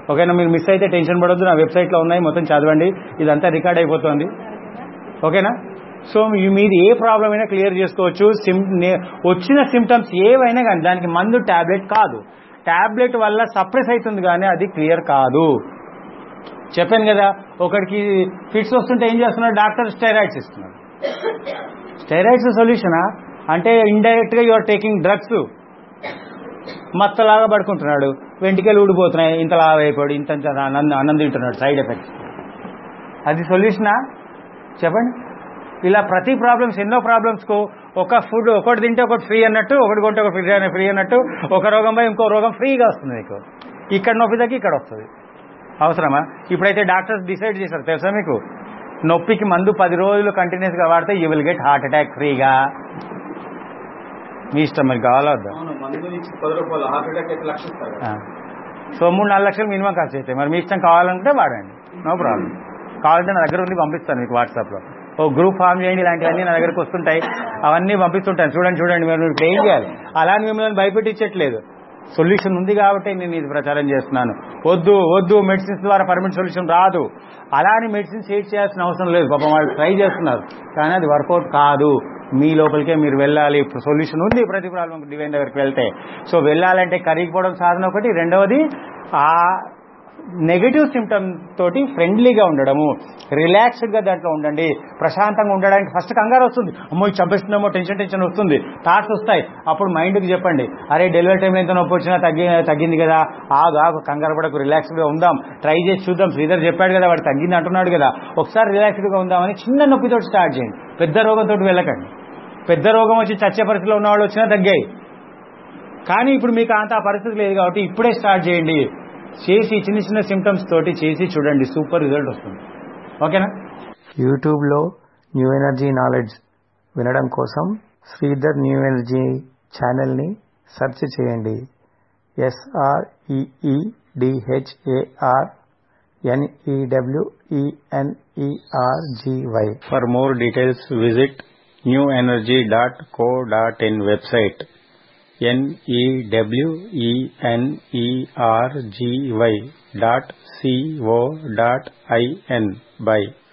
ఓకేనా మీరు మిస్ అయితే టెన్షన్ పడొద్దు నా వెబ్సైట్లో ఉన్నాయి మొత్తం చదవండి ఇదంతా రికార్డ్ అయిపోతుంది ఓకేనా సో మీ- మీది ఏ ప్రాబ్లం అయినా క్లియర్ చేసుకోవచ్చు సిమ్ నే- వచ్చిన సిమ్టమ్స్ ఏవైనా కానీ దానికి మందు టాబ్లెట్ కాదు టాబ్లెట్ వల్ల సప్రెస్ అవుతుంది కానీ అది క్లియర్ కాదు చెప్పాను కదా ఒకడికి ఫిట్స్ వస్తుంటే ఏం చేస్తున్నాడు డాక్టర్ స్టెరాయిడ్స్ ఇస్తున్నాడు స్టెరాయిడ్స్ సొల్యూషనా అంటే ఇండైరెక్ట్ గా యువర్ టేకింగ్ డ్రగ్స్ మత్తలాగా పడుకుంటున్నాడు వెంటికలు ఊడిపోతున్నాయి ఇంత లాగా అయిపోయాడు ఇంత ఇంత ఆనంద ఆనందం తింటున్నాడు సైడ్ ఎఫెక్ట్స్ అది సొల్యూషనా చెప్పండి ఇలా ప్రతి ప్రాబ్లమ్స్ ఎన్నో ప్రాబ్లమ్స్ కు ఒక ఫుడ్ ఒకటి తింటే ఒకటి ఫ్రీ అన్నట్టు ఒకటి కొంటే ఒకటి ఫ్రీ ఫ్రీ అన్నట్టు ఒక రోగం పోయి ఇంకో రోగం ఫ్రీగా వస్తుంది మీకు ఇక్కడ నొప్పి తగ్గి ఇక్కడ వస్తుంది అవసరమా ఇప్పుడైతే డాక్టర్స్ డిసైడ్ చేశారు తెలుసా మీకు నొప్పికి మందు పది రోజులు కంటిన్యూస్ గా వాడితే you will get heart attack ఫ్రీగా మీ ఇష్టం మరి కావాలా వద్దా అవును మందు నుంచి పది రూపాయలు హార్ట్ అటాక్ అయితే లక్ష ఇస్తారు ఆ. సో మూడు నాలుగు లక్షలు మినిమం ఖర్చు అవుతాయి మరి మీ ఇష్టం కావాలంటే వాడండి నో ప్రాబ్లం కావాలంటే నా దగ్గర ఉండి పంపిస్తాను మీకు వాట్సాప్లో ఓ గ్రూప్ ఫామ్ చేయండి ఇలాంటివన్నీ నా దగ్గరకు వస్తుంటాయి అవన్నీ పంపిస్తుంటాను చూడండి చూడండి మీరు ఇప్పుడు ఏం చేయాలి అలా అని మిమ్మల్ని భయపెట్టించట్లేదు సొల్యూషన్ ఉంది కాబట్టి నేను ఇది ప్రచారం చేస్తున్నాను వద్దు వద్దు మెడిసిన్స్ ద్వారా పర్మనెంట్ సొల్యూషన్ రాదు అలా అని మెడిసిన్స్ ఏడ్ చేయాల్సిన అవసరం లేదు పాపం వాళ్ళు ట్రై చేస్తున్నారు కానీ అది వర్కౌట్ కాదు మీ లోపలికే మీరు వెళ్ళాలి సొల్యూషన్ ఉంది ప్రతి ప్రాబ్లం డివైన్ దగ్గరికి వెళ్తే సో వెళ్ళాలంటే కరిగిపోవడం సాధన ఒకటి రెండవది ఆ నెగటివ్ సిమ్టమ్ తోటి ఫ్రెండ్లీగా ఉండడము రిలాక్స్డ్ గా దాంట్లో ఉండండి ప్రశాంతంగా ఉండడానికి ఫస్ట్ కంగారు వస్తుంది అమ్మో ఇది చంపేస్తుందేమో టెన్షన్ టెన్షన్ వస్తుంది థాట్స్ వస్తాయి అప్పుడు మైండ్కి చెప్పండి అరే డెలివరీ టైంలో ఎంత నొప్పి వచ్చినా తగ్గి తగ్గింది కదా ఆగు ఆగు కంగారు పడకు రిలాక్స్డ్ గా ఉందాం ట్రై చేసి చూద్దాం శ్రీధర్ చెప్పాడు కదా వాడు తగ్గింది అంటున్నాడు కదా ఒకసారి రిలాక్స్డ్ గా ఉందామని చిన్న నొప్పితో స్టార్ట్ చేయండి పెద్ద రోగంతో వెళ్ళకండి పెద్ద రోగం వచ్చి చచ్చే పరిస్థితిలో ఉన్న వాళ్ళు వచ్చినా తగ్గాయి కానీ ఇప్పుడు మీకు అంత ఆ పరిస్థితి లేదు కాబట్టి ఇప్పుడే స్టార్ట్ చేయండి చేసి చిన్న చిన్న సిమ్టమ్స్ తోటి చేసి చూడండి సూపర్ రిజల్ట్ వస్తుంది ఓకేనా యూట్యూబ్లో న్యూ ఎనర్జీ నాలెడ్జ్ వినడం కోసం శ్రీధర్ న్యూ ఎనర్జీ ఛానల్ని సెర్చ్ చేయండి ఎస్ఆర్ఈఈడిహెచ్ఏఆర్ NEWENERGY for more details visit new energy dot co dot in website NEWENERGY dot CO dot IN by